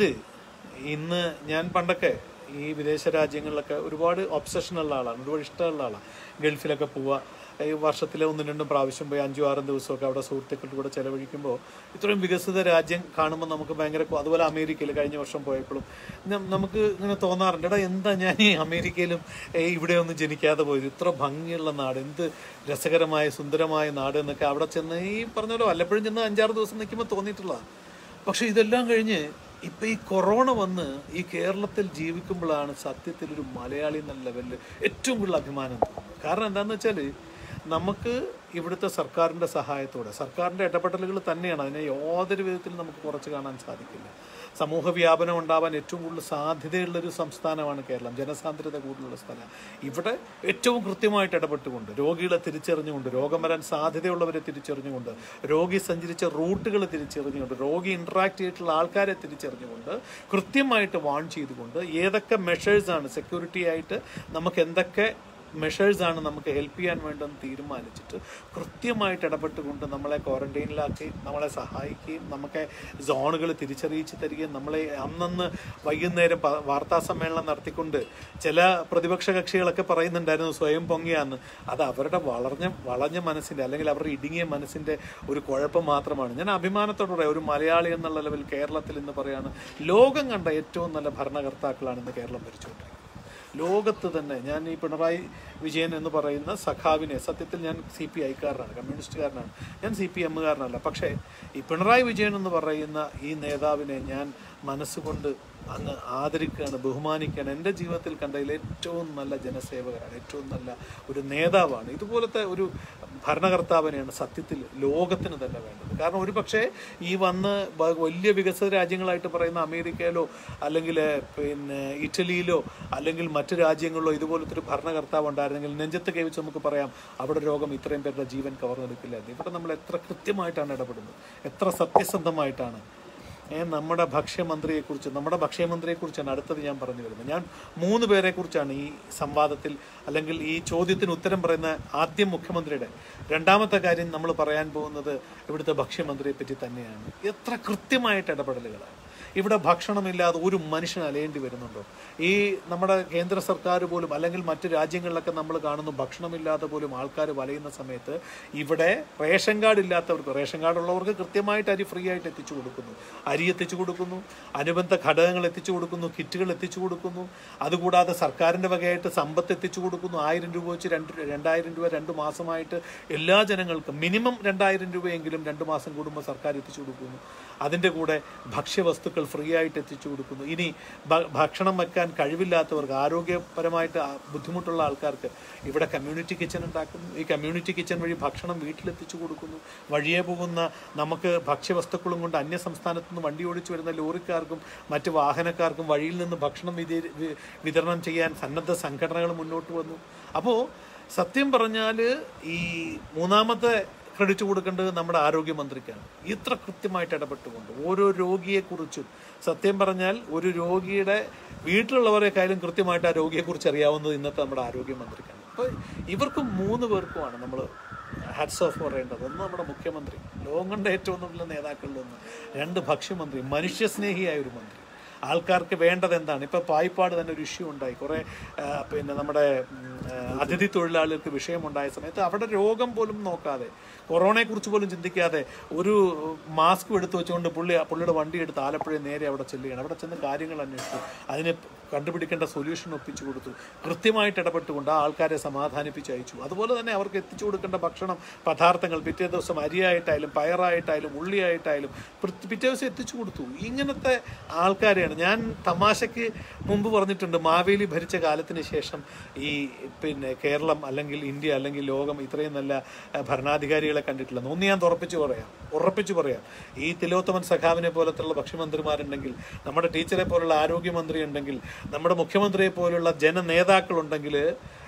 ഇന്ന് ഞാൻ പണ്ടൊക്കെ ഈ വിദേശ രാജ്യങ്ങളിലൊക്കെ ഒരുപാട് ഒബ്സഷൻ ഉള്ള ആളാണ് ഒരുപാട് ഇഷ്ടമുള്ള ആളാണ് ഗൾഫിലൊക്കെ പോവുക ഈ വർഷത്തിലെ ഒന്നും രണ്ടും പ്രാവശ്യം പോയി അഞ്ചും ആറും ദിവസമൊക്കെ അവിടെ സുഹൃത്തുക്കളുടെ കൂടെ ചെലവഴിക്കുമ്പോൾ ഇത്രയും വികസിത രാജ്യം കാണുമ്പോൾ നമുക്ക് ഭയങ്കര കൊ- അതുപോലെ അമേരിക്കയിൽ കഴിഞ്ഞ വർഷം പോയപ്പോഴും നം- നമുക്ക് ഇങ്ങനെ തോന്നാറുണ്ട് എടാ എന്താ ഞാൻ ഈ അമേരിക്കയിലും ഏ, ഇവിടെ ഒന്നും ജനിക്കാതെ പോയത് ഇത്ര ഭംഗിയുള്ള നാട് എന്ത് രസകരമായ സുന്ദരമായ നാട് എന്നൊക്കെ അവിടെ ചെന്ന് ഈ പറഞ്ഞ പോലെ വല്ലപ്പോഴും ചെന്ന് അഞ്ചാറ് ദിവസം നിൽക്കുമ്പോൾ തോന്നിയിട്ടുള്ളതാണ് പക്ഷെ ഇതെല്ലാം കഴിഞ്ഞ് ഇപ്പൊ ഈ കൊറോണ വന്ന് ഈ കേരളത്തിൽ ജീവിക്കുമ്പോഴാണ് സത്യത്തിൽ ഒരു മലയാളി എന്ന ലെവലിൽ ഏറ്റവും കൂടുതൽ അഭിമാനം തോന്നുന്നത് കാരണം എന്താണെന്ന് വെച്ചാൽ നമുക്ക് ഇവിടുത്തെ സർക്കാരിൻ്റെ സഹായത്തോടെ സർക്കാരിൻ്റെ ഇടപെടലുകൾ തന്നെയാണ് അതിനെ യാതൊരു വിധത്തിലും നമുക്ക് കുറച്ച് കാണാൻ സാധിക്കില്ല സമൂഹ വ്യാപനം ഉണ്ടാവാൻ ഏറ്റവും കൂടുതൽ സാധ്യതയുള്ളൊരു സംസ്ഥാനമാണ് കേരളം ജനസാന്ദ്രത കൂടുതലുള്ള സ്ഥലം ഇവിടെ ഏറ്റവും കൃത്യമായിട്ട് ഇടപെട്ടുകൊണ്ട് രോഗികളെ തിരിച്ചറിഞ്ഞുകൊണ്ട് രോഗം വരാൻ സാധ്യതയുള്ളവരെ തിരിച്ചറിഞ്ഞുകൊണ്ട് രോഗി സഞ്ചരിച്ച റൂട്ടുകൾ തിരിച്ചറിഞ്ഞുകൊണ്ട് രോഗി ഇന്ററാക്ട് ചെയ്തിട്ടുള്ള ആൾക്കാരെ തിരിച്ചറിഞ്ഞുകൊണ്ട് കൃത്യമായിട്ട് വാൺ ചെയ്തുകൊണ്ട് ഏതൊക്കെ മെഷേഴ്സാണ് സെക്യൂരിറ്റി ആയിട്ട് നമുക്ക് എന്തൊക്കെ മെഷേഴ്സാണ് നമുക്ക് ഹെൽപ്പ് ചെയ്യാൻ വേണ്ടെന്ന് തീരുമാനിച്ചിട്ട് കൃത്യമായിട്ട് ഇടപെട്ടുകൊണ്ട് നമ്മളെ ക്വാറന്റൈനിലാക്കി നമ്മളെ സഹായിക്കുകയും നമുക്ക് സോണുകൾ തിരിച്ചറിയിച്ച് തരികയും നമ്മളെ അന്നന്ന് വൈകുന്നേരം പ- വാർത്താ സമ്മേളനം നടത്തിക്കൊണ്ട് ചില പ്രതിപക്ഷ കക്ഷികളൊക്കെ പറയുന്നുണ്ടായിരുന്നു സ്വയം പൊങ്ങിയാന്ന് അത് അവരുടെ വളർഞ്ഞ വളഞ്ഞ മനസ്സിന്റെ അല്ലെങ്കിൽ അവരുടെ ഇടുങ്ങിയ മനസ്സിന്റെ ഒരു കുഴപ്പം മാത്രമാണ് ഞാൻ അഭിമാനത്തോടെ പറയാം ഒരു മലയാളി എന്നുള്ള ലെവൽ കേരളത്തിൽ ഇന്ന് പറയാണ് ലോകം കണ്ട ഏറ്റവും നല്ല ഭരണകർത്താക്കളാണ് ഇന്ന് കേരളം ഭരിച്ചുകൊണ്ടിരിക്കുന്നത് ലോകത്ത് തന്നെ ഞാൻ ഈ പിണറായി വിജയൻ എന്ന് പറയുന്ന സഖാവിനെ സത്യത്തിൽ ഞാൻ സി പി ഐക്കാരനാണ് കമ്മ്യൂണിസ്റ്റുകാരനാണ് ഞാൻ സി പി എമ്മുകാരനല്ല പക്ഷേ ഈ പിണറായി വിജയൻ എന്ന് പറയുന്ന ഈ നേതാവിനെ ഞാൻ മനസ്സുകൊണ്ട് അങ്ങ് ആദരിക്കുകയാണ് ബഹുമാനിക്കുകയാണ് എൻ്റെ ജീവിതത്തിൽ കണ്ടതിൽ ഏറ്റവും നല്ല ജനസേവകരാണ് ഏറ്റവും നല്ല ഒരു നേതാവാണ് ഇതുപോലത്തെ ഒരു ഭരണകർത്താവിനെയാണ് സത്യത്തിൽ ലോകത്തിന് തന്നെ വേണ്ടത് കാരണം ഒരു പക്ഷേ ഈ വന്ന് വ- വലിയ വികസിത രാജ്യങ്ങളായിട്ട് പറയുന്ന അമേരിക്കയിലോ അല്ലെങ്കിൽ പിന്നെ ഇറ്റലിയിലോ അല്ലെങ്കിൽ മറ്റു രാജ്യങ്ങളിലോ ഇതുപോലത്തെ ഒരു ഭരണകർത്താവ് ഉണ്ടായിരുന്നെങ്കിൽ നെഞ്ചത്ത് കൈവച്ച് നമുക്ക് പറയാം അവിടെ രോഗം ഇത്രയും പേരുടെ ജീവൻ കവർന്നെടുക്കില്ലായിരുന്നു ഇവിടെ നമ്മൾ എത്ര കൃത്യമായിട്ടാണ് ഇടപെടുന്നത് എത്ര സത്യസന്ധമായിട്ടാണ് ഏ, നമ്മുടെ ഭക്ഷ്യമന്ത്രിയെക്കുറിച്ച് നമ്മുടെ ഭക്ഷ്യമന്ത്രിയെക്കുറിച്ചാണ് അടുത്തത് ഞാൻ പറഞ്ഞു വരുന്നത് ഞാൻ മൂന്ന് പേരെക്കുറിച്ചാണ് ഈ സംവാദത്തിൽ അല്ലെങ്കിൽ ഈ ചോദ്യത്തിന് ഉത്തരം പറയുന്ന ആദ്യം മുഖ്യമന്ത്രിയുടെ രണ്ടാമത്തെ കാര്യം നമ്മൾ പറയാൻ പോകുന്നത് ഇവിടുത്തെ ഭക്ഷ്യമന്ത്രിയെ പറ്റി തന്നെയാണ് എത്ര കൃത്യമായിട്ട് ഇടപെടലുകളാണ് ഇവിടെ ഭക്ഷണമില്ലാതെ ഒരു മനുഷ്യൻ അലയേണ്ടി വരുന്നുണ്ടോ ഈ നമ്മുടെ കേന്ദ്ര സർക്കാർ പോലും അല്ലെങ്കിൽ മറ്റു രാജ്യങ്ങളിലൊക്കെ നമ്മൾ കാണുന്നു ഭക്ഷണമില്ലാതെ പോലും ആൾക്കാർ വലയുന്ന സമയത്ത് ഇവിടെ റേഷൻ കാർഡ് ഇല്ലാത്തവർക്ക് റേഷൻ കാർഡ് ഉള്ളവർക്ക് കൃത്യമായിട്ട് അരി ഫ്രീ ആയിട്ട് എത്തിച്ചു കൊടുക്കുന്നു അരി എത്തിച്ചു കൊടുക്കുന്നു അനുബന്ധ ഘടകങ്ങൾ എത്തിച്ചു കൊടുക്കുന്നു കിറ്റുകൾ എത്തിച്ചു കൊടുക്കുന്നു അതുകൂടാതെ സർക്കാരിൻ്റെ വകയായിട്ട് സമ്പത്ത് എത്തിച്ചു കൊടുക്കുന്നു ആയിരം രൂപ വെച്ച് രണ്ട് രണ്ടായിരം രൂപ രണ്ട് മാസമായിട്ട് എല്ലാ ജനങ്ങൾക്കും മിനിമം രണ്ടായിരം രൂപയെങ്കിലും രണ്ട് മാസം കൂടുമ്പോൾ സർക്കാർ എത്തിച്ചു കൊടുക്കുന്നു അതിൻ്റെ കൂടെ ഭക്ഷ്യവസ്തുക്കൾ ഫ്രീ ആയിട്ട് എത്തിച്ചു കൊടുക്കുന്നു ഇനി ഭ- ഭക്ഷണം വെക്കാൻ കഴിവില്ലാത്തവർക്ക് ആരോഗ്യപരമായിട്ട് ആ ബുദ്ധിമുട്ടുള്ള ആൾക്കാർക്ക് ഇവിടെ കമ്മ്യൂണിറ്റി കിച്ചൺ ഉണ്ടാക്കുന്നു ഈ കമ്മ്യൂണിറ്റി കിച്ചൺ വഴി ഭക്ഷണം വീട്ടിലെത്തിച്ചു കൊടുക്കുന്നു വഴിയെ പോകുന്ന നമുക്ക് ഭക്ഷ്യവസ്തുക്കളും കൊണ്ട് അന്യ സംസ്ഥാനത്തു നിന്ന് വണ്ടി ഓടിച്ചു വരുന്ന ലോറിക്കാർക്കും മറ്റ് വാഹനക്കാർക്കും വഴിയിൽ നിന്ന് ഭക്ഷണം വിതേ- വി- വിതരണം ചെയ്യാൻ സന്നദ്ധ സംഘടനകൾ മുന്നോട്ട് വന്നു അപ്പോൾ സത്യം പറഞ്ഞാൽ ഈ മൂന്നാമത്തെ ക്രെഡിറ്റ് കൊടുക്കേണ്ടത് നമ്മുടെ ആരോഗ്യമന്ത്രിക്കാണ് ഇത്ര കൃത്യമായിട്ട് ഇടപെട്ടുകൊണ്ട് ഓരോ രോഗിയെക്കുറിച്ചും സത്യം പറഞ്ഞാൽ ഒരു രോഗിയുടെ വീട്ടിലുള്ളവരെക്കാളും കൃത്യമായിട്ട് ആ രോഗിയെക്കുറിച്ച് അറിയാവുന്നത് ഇന്നത്തെ നമ്മുടെ ആരോഗ്യമന്ത്രിക്കാണ് അപ്പോൾ ഇവർക്ക് മൂന്ന് പേർക്കുമാണ് നമ്മൾ ഹാറ്റ്സ് ഓഫ് പറയേണ്ടത് ഒന്ന് നമ്മുടെ മുഖ്യമന്ത്രി ലോകം കണ്ട ഏറ്റവും നല്ല നേതാക്കളിലൊന്ന് രണ്ട് ഭക്ഷ്യമന്ത്രി മനുഷ്യസ്നേഹിയായ ഒരു മന്ത്രി ആൾക്കാർക്ക് വേണ്ടത് എന്താണ് ഇപ്പൊ പായിപ്പാട് തന്നെ ഒരു ഇഷ്യൂ ഉണ്ടായി കുറെ ആ, പിന്നെ നമ്മുടെ ഉം, ആ, അതിഥി തൊഴിലാളികൾക്ക് വിഷയമുണ്ടായ സമയത്ത് അവിടെ രോഗം പോലും നോക്കാതെ കൊറോണയെ കുറിച്ച് പോലും ചിന്തിക്കാതെ ഒരു മാസ്ക് എടുത്തു വെച്ചുകൊണ്ട് പുള്ളി പുള്ളിയുടെ വണ്ടി എടുത്ത് ആലപ്പുഴ നേരെ അവിടെ ചെല്ലുകയാണ് അവിടെ ചെന്ന് കാര്യങ്ങൾ അന്വേഷിച്ചു അതിന് കണ്ടുപിടിക്കേണ്ട സൊല്യൂഷൻ ഒപ്പിച്ചു കൊടുത്തു കൃത്യമായിട്ട് ഇടപെട്ടുകൊണ്ട് ആ ആൾക്കാരെ സമാധാനിപ്പിച്ച് അയച്ചു അതുപോലെ തന്നെ അവർക്ക് എത്തിച്ചു കൊടുക്കേണ്ട ഭക്ഷണം പദാർത്ഥങ്ങൾ പിറ്റേ ദിവസം അരിയായിട്ടായാലും പയറായിട്ടായാലും ഉള്ളിയായിട്ടായാലും പ്ര- പിറ്റേ ദിവസം എത്തിച്ചു കൊടുത്തു ഇങ്ങനത്തെ ആൾക്കാരെയാണ് ഞാൻ തമാശയ്ക്ക് മുമ്പ് പറഞ്ഞിട്ടുണ്ട് മാവേലി ഭരിച്ച കാലത്തിന് ശേഷം ഈ പിന്നെ കേരളം അല്ലെങ്കിൽ ഇന്ത്യ അല്ലെങ്കിൽ ലോകം ഇത്രയും നല്ല അഹ്, ഭരണാധികാരികളെ കണ്ടിട്ടില്ല ഒന്ന് ഞാൻ തുറപ്പിച്ചു പറയാം ഉറപ്പിച്ചു പറയാം ഈ തിലോത്തമൻ സഖാവിനെ പോലത്തുള്ള ഭക്ഷ്യമന്ത്രിമാരുണ്ടെങ്കിൽ നമ്മുടെ ടീച്ചറെ പോലുള്ള ആരോഗ്യമന്ത്രി ഉണ്ടെങ്കിൽ നമ്മുടെ മുഖ്യമന്ത്രിയെ പോലുള്ള ജനനേതാക്കളുണ്ടെങ്കിൽ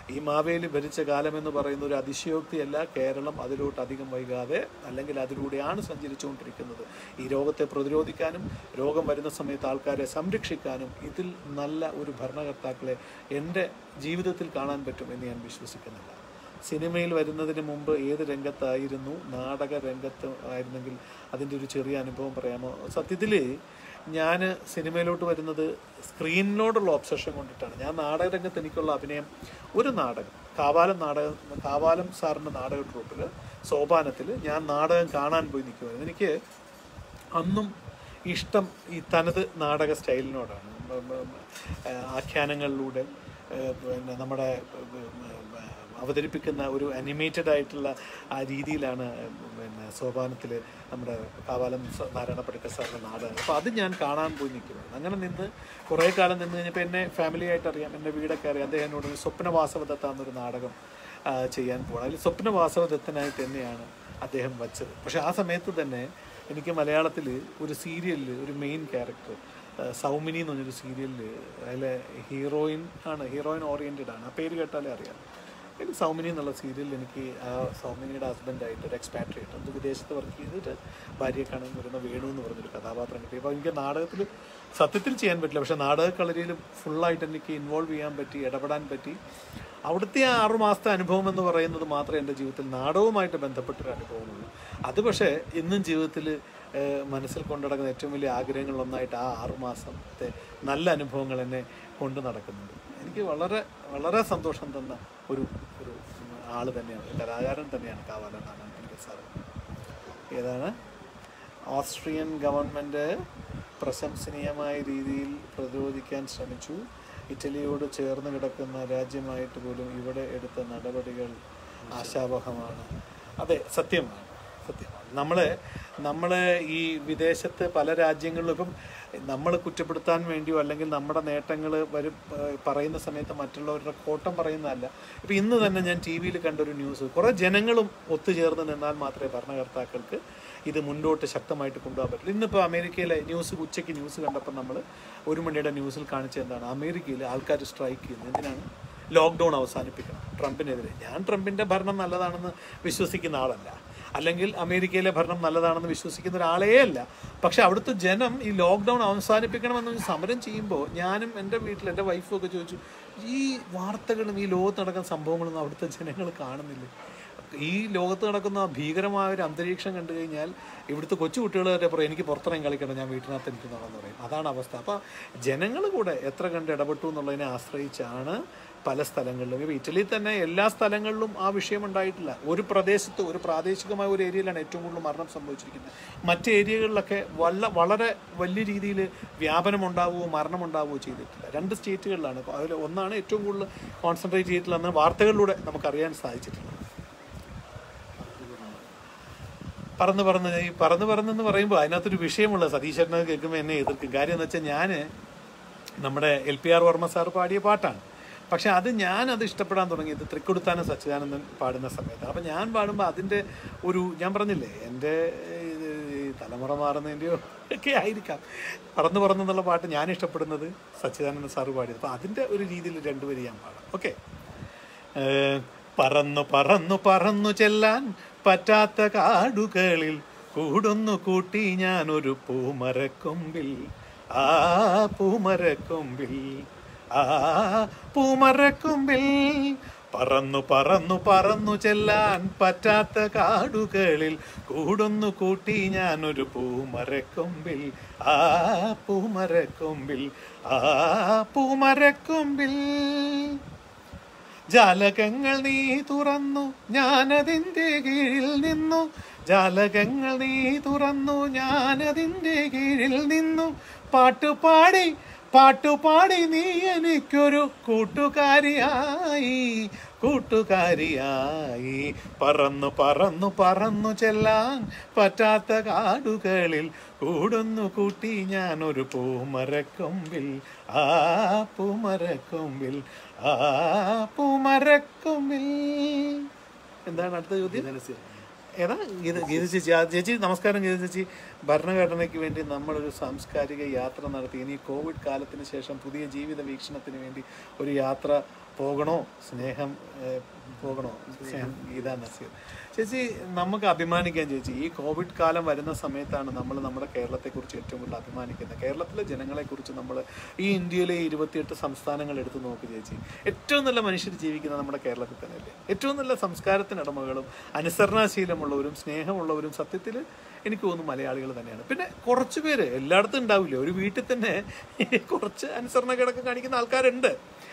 ഈ മാവേലി ഭരിച്ച കാലമെന്ന് പറയുന്ന ഒരു അതിശയോക്തിയല്ല കേരളം അതിലോട്ട് അധികം വൈകാതെ അല്ലെങ്കിൽ അതിലൂടെയാണ് സഞ്ചരിച്ചുകൊണ്ടിരിക്കുന്നത് ഈ രോഗത്തെ പ്രതിരോധിക്കാനും രോഗം വരുന്ന സമയത്ത് ആൾക്കാരെ സംരക്ഷിക്കാനും ഇതിൽ നല്ല ഒരു ഭരണകർത്താക്കളെ എൻ്റെ ജീവിതത്തിൽ കാണാൻ പറ്റും എന്ന് ഞാൻ വിശ്വസിക്കുന്നില്ല സിനിമയിൽ വരുന്നതിന് മുമ്പ് ഏത് രംഗത്തായിരുന്നു നാടക രംഗത്ത് ആയിരുന്നെങ്കിൽ അതിൻ്റെ ഒരു ചെറിയ അനുഭവം പറയാമോ സത്യത്തിൽ ഞാൻ സിനിമയിലോട്ട് വരുന്നത് സ്ക്രീനിനോടുള്ള ഒബ്സഷൻ കൊണ്ടിട്ടാണ് ഞാൻ നാടക രംഗത്ത് എനിക്കുള്ള അഭിനയം ഒരു നാടകം കാവാലം നാടകം കാവാലം സാറിൻ്റെ നാടക ട്രൂപ്പിൽ സോപാനത്തിൽ ഞാൻ നാടകം കാണാൻ പോയി നിൽക്കുമായിരുന്നു എനിക്ക് അന്നും ഇഷ്ടം ഈ തനത് നാടക സ്റ്റൈലിനോടാണ് ഉം, ഉം, ഉം, ആഖ്യാനങ്ങളിലൂടെ ഏഹ്, പിന്നെ നമ്മുടെ ഉം, അവതരിപ്പിക്കുന്ന ഒരു അനിമേറ്റഡ് ആയിട്ടുള്ള ആ രീതിയിലാണ് പിന്നെ സോപാനത്തിൽ നമ്മുടെ കാവാലം സ- നാരായണ പണിക്കർ സാറിൻ്റെ നാടകം അപ്പോൾ അത് ഞാൻ കാണാൻ പോയി നിൽക്കുന്നത് അങ്ങനെ നിന്ന് കുറേ കാലം നിന്ന് കഴിഞ്ഞപ്പോൾ എന്നെ ഫാമിലി ആയിട്ട് അറിയാം എൻ്റെ വീടൊക്കെ അറിയാം അദ്ദേഹം എന്നോട് സ്വപ്നവാസവദത്ത എന്നൊരു നാടകം ആ, ചെയ്യാൻ പോകണം അതിൽ സ്വപ്നവാസവദത്തനായിട്ട് തന്നെയാണ് അദ്ദേഹം വച്ചത് പക്ഷെ ആ സമയത്ത് തന്നെ എനിക്ക് മലയാളത്തിൽ ഒരു സീരിയലിൽ ഒരു മെയിൻ ക്യാരക്ടർ സൗമിനി എന്ന് പറഞ്ഞൊരു സീരിയലിൽ അതിലെ ഹീറോയിൻ ആണ് ഹീറോയിൻ ഓറിയൻറ്റഡ് ആണ് ആ പേര് കേട്ടാലേ അറിയാം എനിക്ക് സൗമിനി എന്നുള്ള സീരിയലിൽ എനിക്ക് ആ സൗമിനിയുടെ ഹസ്ബൻഡായിട്ട് ഒരു എക്സ്പാട്രിയേറ്റ് അത് വിദേശത്ത് വർക്ക് ചെയ്തിട്ട് ഭാര്യയെ കാണാൻ വരുന്ന വേണു എന്ന് പറഞ്ഞൊരു കഥാപാത്രം കിട്ടി അപ്പോൾ എനിക്ക് നാടകത്തിൽ സത്യത്തിൽ ചെയ്യാൻ പറ്റില്ല പക്ഷേ നാടക കളരിയിൽ ഫുള്ളായിട്ട് എനിക്ക് ഇൻവോൾവ് ചെയ്യാൻ പറ്റി ഇടപെടാൻ പറ്റി അവിടുത്തെ ആ ആറു മാസത്തെ അനുഭവം എന്ന് പറയുന്നത് മാത്രമേ എൻ്റെ ജീവിതത്തിൽ നാടകവുമായിട്ട് ബന്ധപ്പെട്ടൊരു അനുഭവമുള്ളൂ അത് പക്ഷേ ഇന്നും ജീവിതത്തിൽ ഏഹ്, മനസ്സിൽ കൊണ്ടുനടക്കുന്ന ഏറ്റവും വലിയ ആഗ്രഹങ്ങളിലൊന്നായിട്ട് ആ ആറു മാസത്തെ നല്ല അനുഭവങ്ങൾ എന്നെ കൊണ്ടു നടക്കുന്നുണ്ട് എനിക്ക് വളരെ വളരെ സന്തോഷം തന്ന ഒരു ഒരു ആൾ തന്നെയാണ് കലാകാരൻ തന്നെയാണ് കാവാലൻ നാരായണ പണിക്കർ സാറ് ഏതാണ് ഓസ്ട്രിയൻ ഗവൺമെൻറ് പ്രശംസനീയമായ രീതിയിൽ പ്രതിരോധിക്കാൻ ശ്രമിച്ചു ഇറ്റലിയോട് ചേർന്ന് കിടക്കുന്ന രാജ്യമായിട്ട് പോലും ഇവിടെ എടുത്ത നടപടികൾ ആശാവഹമാണ് അതെ സത്യമാണ് സത്യമാണ് നമ്മൾ നമ്മൾ ഈ വിദേശത്ത് പല രാജ്യങ്ങളിലും ഇപ്പം നമ്മൾ കുറ്റപ്പെടുത്താൻ വേണ്ടിയോ അല്ലെങ്കിൽ നമ്മുടെ നേട്ടങ്ങൾ വരും ഏഹ് പറയുന്ന സമയത്ത് മറ്റുള്ളവരുടെ കോട്ടം പറയുന്നതല്ല ഇപ്പം ഇന്ന് തന്നെ ഞാൻ ടി വിയിൽ കണ്ടൊരു ന്യൂസ് കുറേ ജനങ്ങളും ഒത്തുചേർന്ന് നിന്നാൽ മാത്രമേ ഭരണകർത്താക്കൾക്ക് ഇത് മുന്നോട്ട് ശക്തമായിട്ട് കൊണ്ടുപോകാൻ പറ്റുള്ളൂ ഇന്നിപ്പോൾ അമേരിക്കയിലെ ന്യൂസ് ഉച്ചയ്ക്ക് ന്യൂസ് കണ്ടപ്പോൾ നമ്മൾ ഒരു മണിയുടെ ന്യൂസിൽ കാണിച്ചത് എന്താണ് അമേരിക്കയിൽ ആൾക്കാർ സ്ട്രൈക്ക് ചെയ്യുന്നത് എന്തിനാണ് ലോക്ക്ഡൗൺ അവസാനിപ്പിക്കണം ട്രംപിനെതിരെ ഞാൻ ട്രംപിൻ്റെ ഭരണം നല്ലതാണെന്ന് വിശ്വസിക്കുന്ന ആളല്ല അല്ലെങ്കിൽ അമേരിക്കയിലെ ഭരണം നല്ലതാണെന്ന് വിശ്വസിക്കുന്ന ഒരാളേ അല്ല പക്ഷെ അവിടുത്തെ ജനം ഈ ലോക്ക്ഡൗൺ അവസാനിപ്പിക്കണമെന്ന് പറഞ്ഞ് സമരം ചെയ്യുമ്പോൾ ഞാനും എൻ്റെ വീട്ടിൽ എൻ്റെ വൈഫും ഒക്കെ ചോദിച്ചു ഈ വാർത്തകളും ഈ ലോകത്ത് നടക്കുന്ന സംഭവങ്ങളൊന്നും അവിടുത്തെ ജനങ്ങൾ കാണുന്നില്ല ഈ ലോകത്ത് നടക്കുന്ന ഭീകരമായ ഒരു അന്തരീക്ഷം കണ്ടു കഴിഞ്ഞാൽ ഇവിടുത്തെ കൊച്ചു കുട്ടികൾ വരെ പറയും എനിക്ക് പുറത്തിറങ്ങി കളിക്കണം ഞാൻ വീട്ടിനകത്ത് ഇരിക്കുന്നതാണെന്ന് പറയും അതാണ് അവസ്ഥ അപ്പോൾ ജനങ്ങൾ കൂടെ എത്ര കണ്ട് ഇടപെട്ടു എന്നുള്ളതിനെ ആശ്രയിച്ചാണ് പല സ്ഥലങ്ങളിലും ഇപ്പോൾ ഇറ്റലിയിൽ തന്നെ എല്ലാ സ്ഥലങ്ങളിലും ആ വിഷയം ഉണ്ടായിട്ടില്ല ഒരു പ്രദേശത്ത് ഒരു പ്രാദേശികമായ ഒരു ഏരിയയിലാണ് ഏറ്റവും കൂടുതൽ മരണം സംഭവിച്ചിരിക്കുന്നത് മറ്റ് ഏരിയകളിലൊക്കെ വല്ല വളരെ വലിയ രീതിയിൽ വ്യാപനം ഉണ്ടാവുകയോ മരണം ഉണ്ടാവുകയോ ചെയ്തിട്ടില്ല രണ്ട് സ്റ്റേറ്റുകളിലാണ് അപ്പോൾ അതിൽ ഒന്നാണ് ഏറ്റവും കൂടുതൽ കോൺസെൻട്രേറ്റ് ചെയ്തിട്ടുള്ളതെന്ന് വാർത്തകളിലൂടെ നമുക്കറിയാൻ സാധിച്ചിട്ടുള്ളത് പറന്ന് പറന്ന് ഈ പറന്ന് പറന്നെന്ന് പറയുമ്പോൾ അതിനകത്തൊരു വിഷയമുള്ള സതീശനെ കേൾക്കുമ്പോൾ എന്നെ എതിർക്കും കാര്യം എന്ന് വെച്ചാൽ ഞാൻ നമ്മുടെ L P R Varma sir പാടിയ പാട്ടാണ് പക്ഷെ അത് ഞാൻ അത് ഇഷ്ടപ്പെടാൻ തുടങ്ങിയത് തൃക്കൊടുത്താനം സച്ചിദാനന്ദൻ പാടുന്ന സമയത്താണ് അപ്പം ഞാൻ പാടുമ്പോൾ അതിൻ്റെ ഒരു ഞാൻ പറഞ്ഞില്ലേ എൻ്റെ ഇത് ഈ തലമുറ മാറുന്നതിൻ്റെയോ ഒക്കെ ആയിരിക്കാം പറന്ന് പറന്നെന്നുള്ള പാട്ട് ഞാൻ ഇഷ്ടപ്പെടുന്നത് സച്ചിദാനന്ദ സാറ് പാടിയത് അപ്പം അതിൻ്റെ ഒരു രീതിയിൽ രണ്ടുപേരും ഞാൻ പാടാം ഓക്കെ ഏഹ് പറന്നു പറന്നു പറന്നു ചെല്ലാൻ പറ്റാത്ത കാടുകളിൽ കൂടുന്നു കൂട്ടി ഞാൻ ഒരു പൂമരക്കൊമ്പിൽ ആ പൂമരക്കൊമ്പിൽ ആ പൂമരക്കൊമ്പിൽ പറന്നു പറന്നു പറന്നു ചെല്ലാൻ പറ്റാത്ത കാടുകളിൽ കൂടുന്നു കൂട്ടി ഞാൻ ഒരു പൂമരക്കൊമ്പിൽ ആ പൂമരക്കൊമ്പിൽ ആ പൂമരക്കൊമ്പിൽ ജാലകങ്ങൾ നീ തുറന്നു ഞാനതിൻ്റെ കീഴിൽ നിന്നു ജാലകങ്ങൾ നീ തുറന്നു ഞാനതിൻ്റെ കീഴിൽ നിന്നു പാട്ടുപാടി പാട്ടുപാടി നീ എനിക്കൊരു കൂട്ടുകാരിയായി കൂട്ടുകാരിയായി പറന്നു പറന്നു പറന്നു ചെല്ലാൻ പറ്റാത്ത കാടുകളിൽ കൂടുന്നു കൂട്ടി ഞാനൊരു പൂമരക്കൊമ്പിൽ ആ പൂമരക്കൊമ്പിൽ ആ പൂമരക്കൊമ്പിൽ എന്താണ് അടുത്ത ചോദ്യം ധനസ്യ ഏതാ ഗീത ഗീത ചേച്ചി ആ ചേച്ചി നമസ്കാരം ഗീത ചേച്ചി ഭരണഘടനയ്ക്ക് വേണ്ടി നമ്മളൊരു സാംസ്കാരിക യാത്ര നടത്തി ഇനി കോവിഡ് കാലത്തിന് ശേഷം പുതിയ ജീവിത വീക്ഷണത്തിന് വേണ്ടി ഒരു യാത്ര പോകണോ സ്നേഹം ഏഹ്, പോകണോ സ്നേഹം ഗീതാ നസീർ ചേച്ചി നമുക്ക് അഭിമാനിക്കാൻ ചേച്ചി ഈ കോവിഡ് കാലം വരുന്ന സമയത്താണ് നമ്മൾ നമ്മുടെ കേരളത്തെക്കുറിച്ച് ഏറ്റവും കൂടുതൽ അഭിമാനിക്കുന്നത് കേരളത്തിലെ ജനങ്ങളെക്കുറിച്ച് നമ്മൾ ഈ ഇന്ത്യയിലെ ഇരുപത്തിയെട്ട് സംസ്ഥാനങ്ങൾ എടുത്തു നോക്ക് ചേച്ചി ഏറ്റവും നല്ല മനുഷ്യർ ജീവിക്കുന്നത് നമ്മുടെ കേരളത്തിൽ തന്നെയല്ലേ ഏറ്റവും നല്ല സംസ്കാരത്തിനടമകളും അനുസരണാശീലമുള്ളവരും സ്നേഹമുള്ളവരും സത്യത്തിൽ എനിക്ക് തോന്നുന്നു മലയാളികൾ തന്നെയാണ് പിന്നെ കുറച്ച് പേര് എല്ലായിടത്തും ഉണ്ടാവില്ല ഒരു വീട്ടിൽ തന്നെ കുറച്ച് അനുസരണക്കേടൊക്കെ കാണിക്കുന്ന ആൾക്കാരുണ്ട്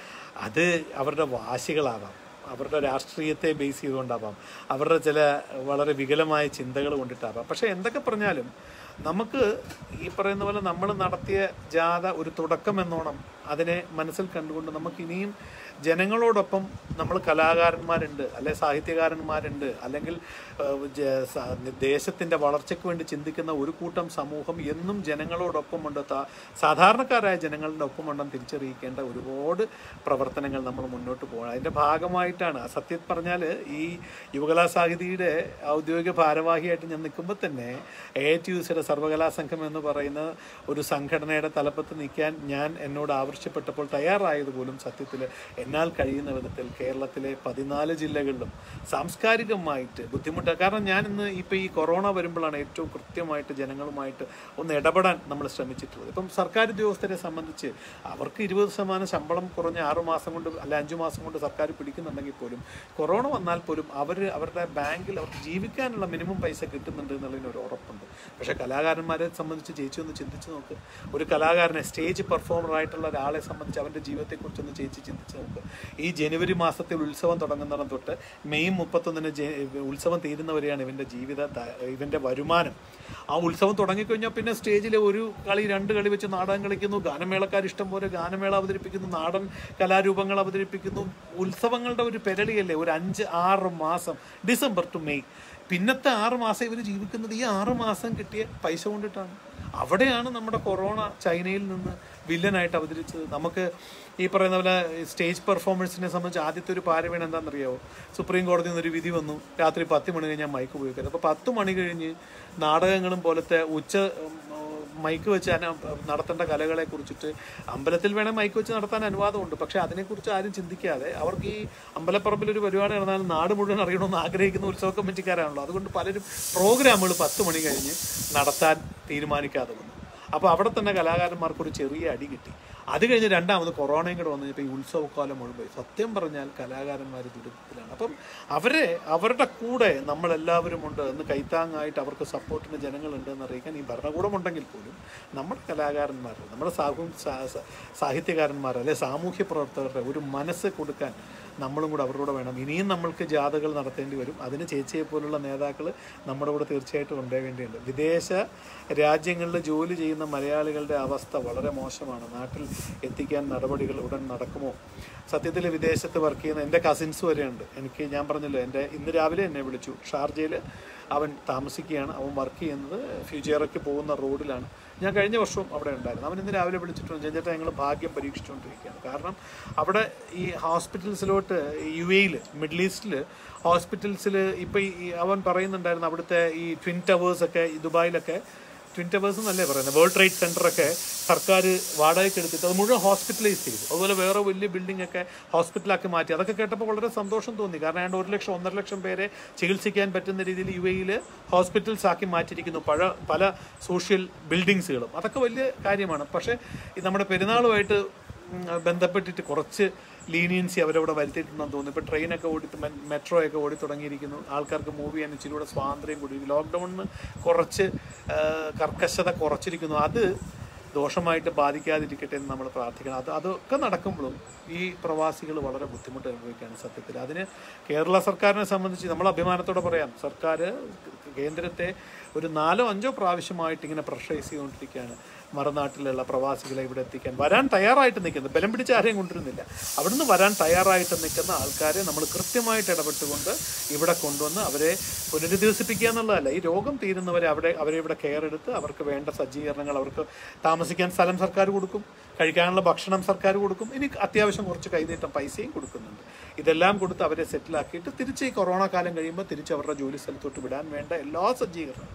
അത് അവരുടെ വാശികളാവാം അവരുടെ രാഷ്ട്രീയത്തെ ബേസ് ചെയ്തുകൊണ്ടാവാം അവരുടെ ചില വളരെ വികലമായ ചിന്തകൾ കൊണ്ടിട്ടാവാം പക്ഷെ എന്തൊക്കെ പറഞ്ഞാലും നമുക്ക് ഈ പറയുന്ന പോലെ നമ്മൾ നടത്തിയ ജാഥ ഒരു തുടക്കം എന്നോണം അതിനെ മനസ്സിൽ കണ്ടുകൊണ്ട് നമുക്ക് ഇനിയും ജനങ്ങളോടൊപ്പം നമ്മൾ കലാകാരന്മാരുണ്ട് അല്ലെ സാഹിത്യകാരന്മാരുണ്ട് അല്ലെങ്കിൽ ഏഹ്, ജ- സ- ദേശത്തിൻ്റെ വളർച്ചയ്ക്ക് വേണ്ടി ചിന്തിക്കുന്ന ഒരു കൂട്ടം സമൂഹം എന്നും ജനങ്ങളോടൊപ്പമുണ്ട് താ- സാധാരണക്കാരായ ജനങ്ങളുടെ ഒപ്പമുണ്ടെന്ന് തിരിച്ചറിയിക്കേണ്ട ഒരുപാട് പ്രവർത്തനങ്ങൾ നമ്മൾ മുന്നോട്ട് പോകണം അതിൻ്റെ ഭാഗമായിട്ടാണ് സത്യം പറഞ്ഞാൽ ഈ യുവകലാ സാഹിതിയുടെ ഔദ്യോഗിക ഭാരവാഹിയായിട്ട് ഞാൻ നിൽക്കുമ്പോൾ തന്നെ എ ടി യുസിയുടെ സർവകലാ സംഘം എന്ന് പറയുന്ന ഒരു സംഘടനയുടെ തലപ്പത്ത് നിൽക്കാൻ ഞാൻ എന്നോട് ആവശ്യപ്പെട്ടപ്പോൾ തയ്യാറായത് പോലും സത്യത്തിൽ എന്നാൽ കഴിയുന്ന വിധത്തിൽ കേരളത്തിലെ പതിനാല് ജില്ലകളിലും സാംസ്കാരികമായിട്ട് ബുദ്ധിമുട്ട് കാരണം ഞാൻ ഇന്ന് ഇപ്പോൾ ഈ കൊറോണ വരുമ്പോഴാണ് ഏറ്റവും കൃത്യമായിട്ട് ജനങ്ങളുമായിട്ട് ഒന്ന് ഇടപെടാൻ നമ്മൾ ശ്രമിച്ചിട്ടുള്ളത് ഇപ്പം സർക്കാർ ഉദ്യോഗസ്ഥരെ സംബന്ധിച്ച് അവർക്ക് ഇരുപത് ശതമാനം ശമ്പളം കുറഞ്ഞ ആറ് മാസം കൊണ്ട് അല്ല അഞ്ച് മാസം കൊണ്ട് സർക്കാർ പിടിക്കുന്നുണ്ടെങ്കിൽ പോലും കൊറോണ വന്നാൽ പോലും അവർ അവരുടെ ബാങ്കിൽ അവർക്ക് ജീവിക്കാനുള്ള മിനിമം പൈസ കിട്ടുന്നുണ്ട് എന്നുള്ളതിന് ഒരു ഉറപ്പുണ്ട് പക്ഷേ കലാകാരന്മാരെ സംബന്ധിച്ച് ചേച്ചി ഒന്ന് ചിന്തിച്ച് നോക്ക് ഒരു കലാകാരനെ സ്റ്റേജ് പെർഫോമർ ആയിട്ടുള്ള ഒരാളെ സംബന്ധിച്ച് അവൻ്റെ ജീവിതത്തെക്കുറിച്ചൊന്ന് ചേച്ചി ചിന്തിച്ച് നോക്ക് ഈ ജനുവരി മാസത്തിൽ ഉത്സവം തുടങ്ങുന്നിടം തൊട്ട് മെയ് മുപ്പത്തൊന്നിന് ജെ- ഉത്സവം തീരുന്നവരെയാണ് ഇവൻ്റെ ജീവിത ത- ഇവൻ്റെ വരുമാനം ആ ഉത്സവം തുടങ്ങിക്കഴിഞ്ഞാൽ പിന്നെ സ്റ്റേജിൽ ഒരു കളി രണ്ട് കളി വെച്ച് നാടകം കളിക്കുന്നു ഗാനമേളക്കാർ ഇഷ്ടം പോലെ ഗാനമേള അവതരിപ്പിക്കുന്നു നാടൻ കലാരൂപങ്ങൾ അവതരിപ്പിക്കുന്നു ഉത്സവങ്ങളുടെ ഒരു പെരളിയല്ലേ ഒരു അഞ്ച് ആറ് മാസം ഡിസംബർ ടു മെയ് പിന്നത്തെ ആറ് മാസം ഇവർ ജീവിക്കുന്നത് ഈ ആറ് മാസം കിട്ടിയ പൈസ കൊണ്ടിട്ടാണ് അവിടെയാണ് നമ്മുടെ കൊറോണ ചൈനയിൽ നിന്ന് വില്ലനായിട്ട് അവതരിച്ചത് നമുക്ക് ഈ പറയുന്ന പോലെ സ്റ്റേജ് പെർഫോമൻസിനെ സംബന്ധിച്ച് ആദ്യത്തെ ഒരു പാരവീണ് എന്താണെന്നറിയാവോ സുപ്രീം കോടതിയിൽ നിന്ന് ഒരു വിധി വന്നു രാത്രി പത്ത് മണി കഴിഞ്ഞാൽ മൈക്ക് ഉപയോഗിക്കരുത് അപ്പോൾ പത്ത് മണി കഴിഞ്ഞ് നാടകങ്ങളും പോലത്തെ ഉച്ച ഉം, മൈക്ക് വെച്ച് അന- നടത്തേണ്ട കലകളെ കുറിച്ചിട്ട് അമ്പലത്തിൽ വേണേൽ മൈക്ക് വെച്ച് നടത്താൻ അനുവാദമുണ്ട് പക്ഷെ അതിനെക്കുറിച്ച് ആരും ചിന്തിക്കാതെ അവർക്ക് ഈ അമ്പലപ്പറമ്പിൽ ഒരു പരിപാടി നടന്നാൽ നാട് മുഴുവൻ അറിയണമെന്ന് ആഗ്രഹിക്കുന്ന ഉത്സവ കമ്മിറ്റിക്കാരാണല്ലോ അതുകൊണ്ട് പലരും പ്രോഗ്രാമുകൾ പത്ത് മണി കഴിഞ്ഞ് നടത്താൻ തീരുമാനിക്കാതെ വന്നു അപ്പോൾ അവിടെ തന്നെ കലാകാരന്മാർക്ക് ഒരു ചെറിയ അടി കിട്ടി അത് കഴിഞ്ഞ് രണ്ടാമത് കൊറോണയും കൂടെ വന്നു ഇപ്പോൾ ഈ ഉത്സവക്കാലം മുഴുവൻ പോയി സത്യം പറഞ്ഞാൽ കലാകാരന്മാർ ദുരിതത്തിലാണ് അപ്പം അവരെ അവരുടെ കൂടെ നമ്മളെല്ലാവരും ഉണ്ട് എന്ന് കൈത്താങ്ങായിട്ട് അവർക്ക് സപ്പോർട്ടിന് ജനങ്ങളുണ്ട് എന്ന് അറിയിക്കാൻ ഈ ഭരണകൂടം ഉണ്ടെങ്കിൽ പോലും നമ്മുടെ കലാകാരന്മാർ നമ്മുടെ സാഹു സാ- സാ- സാഹിത്യകാരന്മാർ അല്ലെ സാമൂഹ്യ പ്രവർത്തകരുടെ ഒരു മനസ്സ് കൊടുക്കാൻ നമ്മളും കൂടെ അവരുടെ കൂടെ വേണം ഇനിയും നമ്മൾക്ക് ജാഥകൾ നടത്തേണ്ടി വരും അതിന് ചേച്ചിയെ പോലുള്ള നേതാക്കൾ നമ്മുടെ കൂടെ തീർച്ചയായിട്ടും ഉണ്ടാവേണ്ടിയുണ്ട് വിദേശ രാജ്യങ്ങളിൽ ജോലി ചെയ്യുന്ന മലയാളികളുടെ അവസ്ഥ വളരെ മോശമാണ് നാട്ടിൽ എത്തിക്കാൻ നടപടികൾ ഉടൻ നടക്കുമോ സത്യത്തിൽ വിദേശത്ത് വർക്ക് ചെയ്യുന്ന എൻ്റെ കസിൻസ് വരെയുണ്ട് എനിക്ക് ഞാൻ പറഞ്ഞല്ലോ എൻ്റെ ഇന്ന് രാവിലെ എന്നെ വിളിച്ചു ഷാർജയിൽ അവൻ താമസിക്കുകയാണ് അവൻ വർക്ക് ചെയ്യുന്നത് ഫ്യൂച്ചറയ്ക്ക് പോകുന്ന റോഡിലാണ് ഞാൻ കഴിഞ്ഞ വർഷവും അവിടെ ഉണ്ടായിരുന്നു അവൻ ഇന്ന് രാവിലെ വിളിച്ചിട്ടുണ്ട് ചേട്ടാ ഞങ്ങൾ ഭാഗ്യം പരീക്ഷിച്ചുകൊണ്ടിരിക്കുകയാണ് കാരണം അവിടെ ഈ ഹോസ്പിറ്റൽസിലോട്ട് യു എയിൽ മിഡിൽ ഈസ്റ്റിൽ ഹോസ്പിറ്റൽസിൽ ഇപ്പം ഈ അവൻ പറയുന്നുണ്ടായിരുന്നു അവിടുത്തെ ഈ ട്വിൻ ടവേഴ്സ് ഒക്കെ ഈ ദുബായിലൊക്കെ ട്വിൻ ടവേഴ്സ് എന്നല്ലേ പറയുന്നത് വേൾഡ് ട്രേഡ് സെൻ്ററൊക്കെ സർക്കാർ വാടകയ്ക്ക് എടുത്തിട്ട് അത് മുഴുവൻ ഹോസ്പിറ്റലൈസ് ചെയ്തു അതുപോലെ വേറെ വലിയ ബിൽഡിംഗ് ഒക്കെ ഹോസ്പിറ്റലാക്കി മാറ്റി അതൊക്കെ കേട്ടപ്പോൾ വളരെ സന്തോഷം തോന്നി കാരണം ഏതാണ്ട് ഒരു ലക്ഷം ഒന്നര ലക്ഷം പേരെ ചികിത്സിക്കാൻ പറ്റുന്ന രീതിയിൽ യു എയിൽ ഹോസ്പിറ്റൽസ് ആക്കി മാറ്റിയിരിക്കുന്നു പഴ പല സോഷ്യൽ ബിൽഡിങ്സുകളും അതൊക്കെ വലിയ കാര്യമാണ് പക്ഷേ ഈ നമ്മുടെ പെരുന്നാളുമായിട്ട് ഉം, ബന്ധപ്പെട്ടിട്ട് കുറച്ച് ലീനിയൻസി അവരവിടെ വരുത്തിയിട്ടുണ്ടെന്ന് തോന്നുന്നു ഇപ്പോൾ ട്രെയിനൊക്കെ ഓടി മെട്രോ ഒക്കെ ഓടി തുടങ്ങിയിരിക്കുന്നു ആൾക്കാർക്ക് മൂവ് ചെയ്യാൻ ഇച്ചിരി കൂടെ സ്വാതന്ത്ര്യം കൂടി ലോക്ക്ഡൗണിന് കുറച്ച് ആ, കർക്കശത കുറച്ചിരിക്കുന്നു അത് ദോഷമായിട്ട് ബാധിക്കാതിരിക്കട്ടെ എന്ന് നമ്മൾ പ്രാർത്ഥിക്കണം അത് അതൊക്കെ നടക്കുമ്പോഴും ഈ പ്രവാസികൾ വളരെ ബുദ്ധിമുട്ട് അനുഭവിക്കുകയാണ് സത്യത്തിൽ അതിന് കേരള സർക്കാരിനെ സംബന്ധിച്ച് നമ്മൾ അഭിമാനത്തോടെ പറയാം സർക്കാർ കേന്ദ്രത്തെ ഒരു നാലോ അഞ്ചോ പ്രാവശ്യമായിട്ട് ഇങ്ങനെ പ്രഷറൈസ് ചെയ്തുകൊണ്ടിരിക്കുകയാണ് മറുനാട്ടിലുള്ള പ്രവാസികളെ ഇവിടെ എത്തിക്കാൻ വരാൻ തയ്യാറായിട്ട് നിൽക്കുന്നത് ബലം പിടിച്ച് ആരെയും കൊണ്ടുവരുന്നില്ല അവിടുന്ന് വരാൻ തയ്യാറായിട്ട് നിൽക്കുന്ന ആൾക്കാരെ നമ്മൾ കൃത്യമായിട്ട് ഇടപെട്ടുകൊണ്ട് ഇവിടെ കൊണ്ടുവന്ന് അവരെ പുനരധിവസിപ്പിക്കുക എന്നുള്ളതല്ല ഈ രോഗം തീരുന്നവരെ അവിടെ അവരെ ഇവിടെ കെയർ എടുത്ത് അവർക്ക് വേണ്ട സജ്ജീകരണങ്ങൾ അവർക്ക് താമസിക്കാൻ സ്ഥലം സർക്കാർ കൊടുക്കും കഴിക്കാനുള്ള ഭക്ഷണം സർക്കാർ കൊടുക്കും ഇനി അത്യാവശ്യം കുറച്ച് കൈനീട്ടം പൈസയും കൊടുക്കുന്നുണ്ട് ഇതെല്ലാം കൊടുത്ത് അവരെ സെറ്റിലാക്കിയിട്ട് തിരിച്ച് ഈ കൊറോണ കാലം കഴിയുമ്പോൾ തിരിച്ച് അവരുടെ ജോലി സ്ഥലത്തോട്ട് വിടാൻ വേണ്ട എല്ലാ സജ്ജീകരണവും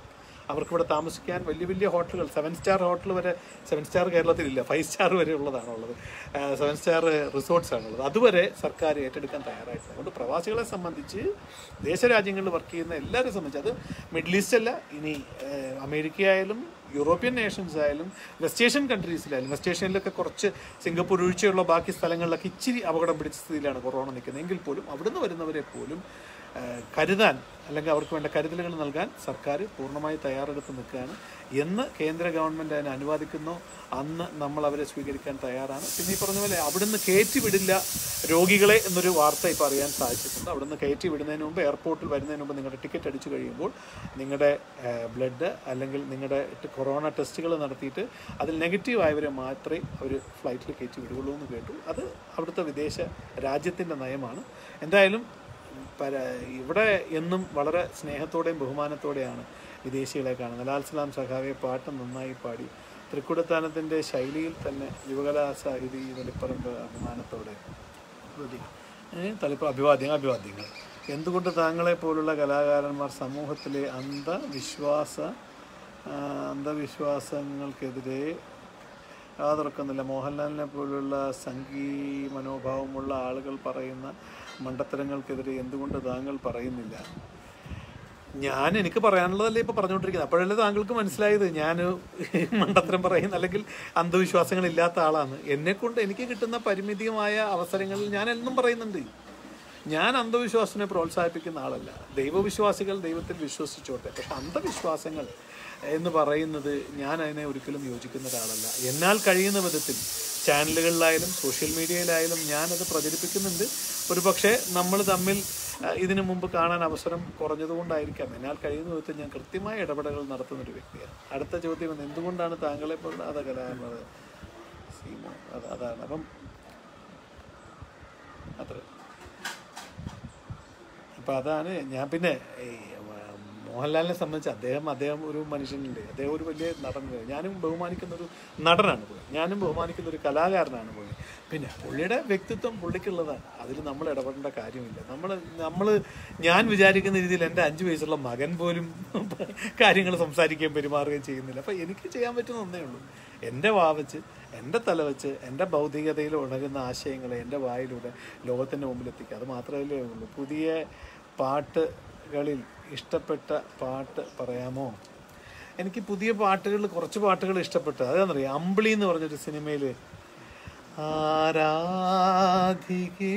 അവർക്ക് ഇവിടെ താമസിക്കാൻ വലിയ വലിയ ഹോട്ടലുകൾ സെവൻ സ്റ്റാർ ഹോട്ടൽ വരെ സെവൻ സ്റ്റാർ കേരളത്തിലില്ല ഫൈവ് സ്റ്റാർ വരെ ഉള്ളതാണ് ഉള്ളത് സെവൻ സ്റ്റാർ റിസോർട്ട്സ് ആണുള്ളത് അതുവരെ സർക്കാർ ഏറ്റെടുക്കാൻ തയ്യാറായിട്ടുണ്ട് അതുകൊണ്ട് പ്രവാസികളെ സംബന്ധിച്ച് ദേശരാജ്യങ്ങളിൽ വർക്ക് ചെയ്യുന്ന എല്ലാവരെയും സംബന്ധിച്ച് അത് മിഡിൽ ഈസ്റ്റ് അല്ല ഇനി ഏഹ്, അമേരിക്ക ആയാലും യൂറോപ്യൻ നേഷൻസ് ആയാലും വെസ്റ്റ് ഏഷ്യൻ കൺട്രീസിലായാലും വെസ്റ്റ് ഏഷ്യനിലൊക്കെ കുറച്ച് സിംഗപ്പൂർ ഒഴിച്ചുള്ള ബാക്കി സ്ഥലങ്ങളിലൊക്കെ ഇച്ചിരി അപകടം പിടിച്ച സ്ഥിതിയിലാണ് കൊറോണ നിൽക്കുന്നത് എങ്കിൽ പോലും അവിടുന്ന് വരുന്നവരെ പോലും ആ, കരുതാൻ അല്ലെങ്കിൽ അവർക്ക് വേണ്ട കരുതലുകൾ നൽകാൻ സർക്കാർ പൂർണ്ണമായി തയ്യാറെടുത്ത് നിൽക്കുകയാണ് എന്ന് കേന്ദ്ര ഗവൺമെൻറ് അതിനെ അനുവാദിക്കുന്നോ അന്ന് നമ്മൾ അവരെ സ്വീകരിക്കാൻ തയ്യാറാണ് പിന്നെ ഈ പറഞ്ഞ പോലെ അവിടുന്ന് കയറ്റി വിടില്ല രോഗികളെ എന്നൊരു വാർത്ത ഇപ്പോൾ അറിയാൻ സാധിച്ചിട്ടുണ്ട് അവിടുന്ന് കയറ്റി വിടുന്നതിന് മുമ്പ് എയർപോർട്ടിൽ വരുന്നതിന് മുമ്പ് നിങ്ങളുടെ ടിക്കറ്റ് അടിച്ചു കഴിയുമ്പോൾ നിങ്ങളുടെ ബ്ലഡ് അല്ലെങ്കിൽ നിങ്ങളുടെ ട് കൊറോണ ടെസ്റ്റുകൾ നടത്തിയിട്ട് അതിൽ നെഗറ്റീവ് ആയവരെ മാത്രമേ അവർ ഫ്ലൈറ്റിൽ കയറ്റി വിടുകയുള്ളൂ എന്ന് കേട്ടു അത് അവിടുത്തെ വിദേശ രാജ്യത്തിൻ്റെ നയമാണ് എന്തായാലും പര ഇവിടെ എന്നും വളരെ സ്നേഹത്തോടെയും ബഹുമാനത്തോടെയാണ് വിദേശികളെ കാണുന്നത് ലാൽ സലാം സഖാവെ പാട്ട് നന്നായി പാടി തൃക്കുടത്താനത്തിൻ്റെ ശൈലിയിൽ തന്നെ യുവകലാ സാഹിതി വെളിപ്പറമ്പ് അഭിമാനത്തോടെ ഏ, തളിപ്പ അഭിവാദ്യങ്ങൾ അഭിവാദ്യങ്ങൾ എന്തുകൊണ്ട് താങ്കളെ പോലുള്ള കലാകാരന്മാർ സമൂഹത്തിലെ അന്ധവിശ്വാസ ആ, അന്ധവിശ്വാസങ്ങൾക്കെതിരെ യാതൊറക്കുന്നില്ല മോഹൻലാലിനെ പോലുള്ള സംഗീ മനോഭാവമുള്ള ആളുകൾ പറയുന്ന മണ്ടത്തരങ്ങൾക്കെതിരെ എന്തുകൊണ്ട് താങ്കൾ പറയുന്നില്ല ഞാൻ എനിക്ക് പറയാനുള്ളതല്ലേ ഇപ്പൊ പറഞ്ഞുകൊണ്ടിരിക്കുന്നത് അപ്പോഴല്ലേ താങ്കൾക്ക് മനസ്സിലായത് ഞാൻ മണ്ടത്തരം പറയുന്ന അല്ലെങ്കിൽ അന്ധവിശ്വാസങ്ങൾ ഇല്ലാത്ത ആളാണ് എന്നെ കൊണ്ട് എനിക്ക് കിട്ടുന്ന പരിമിതമായ അവസരങ്ങളിൽ ഞാൻ എന്നും പറയുന്നുണ്ട് ഞാൻ അന്ധവിശ്വാസത്തിനെ പ്രോത്സാഹിപ്പിക്കുന്ന ആളല്ല ദൈവവിശ്വാസികൾ ദൈവത്തിൽ വിശ്വസിച്ചോട്ടെ പക്ഷെ അന്ധവിശ്വാസങ്ങൾ എന്ന് പറയുന്നത് ഞാൻ അതിനെ ഒരിക്കലും യോജിക്കുന്ന ഒരാളല്ല എന്നാൽ കഴിയുന്ന വിധത്തിൽ ചാനലുകളിലായാലും സോഷ്യൽ മീഡിയയിലായാലും ഞാനത് പ്രചരിപ്പിക്കുന്നുണ്ട് ഒരു പക്ഷേ നമ്മൾ തമ്മിൽ ആ, ഇതിനു മുമ്പ് കാണാൻ അവസരം കുറഞ്ഞതുകൊണ്ടായിരിക്കാം എന്നാൽ കഴിയുന്ന വിധത്തിൽ ഞാൻ കൃത്യമായ ഇടപെടലുകൾ നടത്തുന്ന ഒരു വ്യക്തിയാണ് അടുത്ത ചോദ്യം വന്ന് എന്തുകൊണ്ടാണ് താങ്കളെ പോലുള്ള അത കലാകാരന്മാർ സീമോ അത് അതാണ് അപ്പം അത്ര അപ്പം അതാണ് ഞാൻ പിന്നെ ഈ മോഹൻലാലിനെ സംബന്ധിച്ച് അദ്ദേഹം അദ്ദേഹം ഒരു മനുഷ്യനുണ്ട് അദ്ദേഹം ഒരു വലിയ നടൻ ഞാനും ബഹുമാനിക്കുന്ന ഒരു നടനാണ് പോയി ഞാനും ബഹുമാനിക്കുന്ന ഒരു കലാകാരനാണ് പോയി പിന്നെ പുള്ളിയുടെ വ്യക്തിത്വം പുള്ളിക്കുള്ളതാണ് അതിൽ നമ്മൾ ഇടപെടേണ്ട കാര്യമില്ല നമ്മൾ നമ്മൾ ഞാൻ വിചാരിക്കുന്ന രീതിയിൽ എൻ്റെ അഞ്ച് വയസ്സുള്ള മകൻ പോലും കാര്യങ്ങൾ സംസാരിക്കുകയും പെരുമാറുകയും ചെയ്യുന്നില്ല അപ്പം എനിക്ക് ചെയ്യാൻ പറ്റുന്ന ഒന്നേ ഉള്ളൂ എൻ്റെ വാ വെച്ച് എൻ്റെ തല വെച്ച് എൻ്റെ ഭൗതികതയിൽ ഉണരുന്ന ആശയങ്ങളെ എൻ്റെ വായിലൂടെ ലോകത്തിൻ്റെ മുമ്പിൽ എത്തിക്കുക അത് മാത്രമല്ലേ ഉള്ളൂ പുതിയ പാട്ടുകളിൽ ഇഷ്ടപ്പെട്ട പാട്ട് പറയാമോ എനിക്ക് പുതിയ പാട്ടുകൾ കുറച്ച് പാട്ടുകൾ ഇഷ്ടപ്പെട്ടു അതാണെന്നറിയാം അമ്പിളി എന്ന് പറഞ്ഞൊരു സിനിമയിൽ ആരാധികേ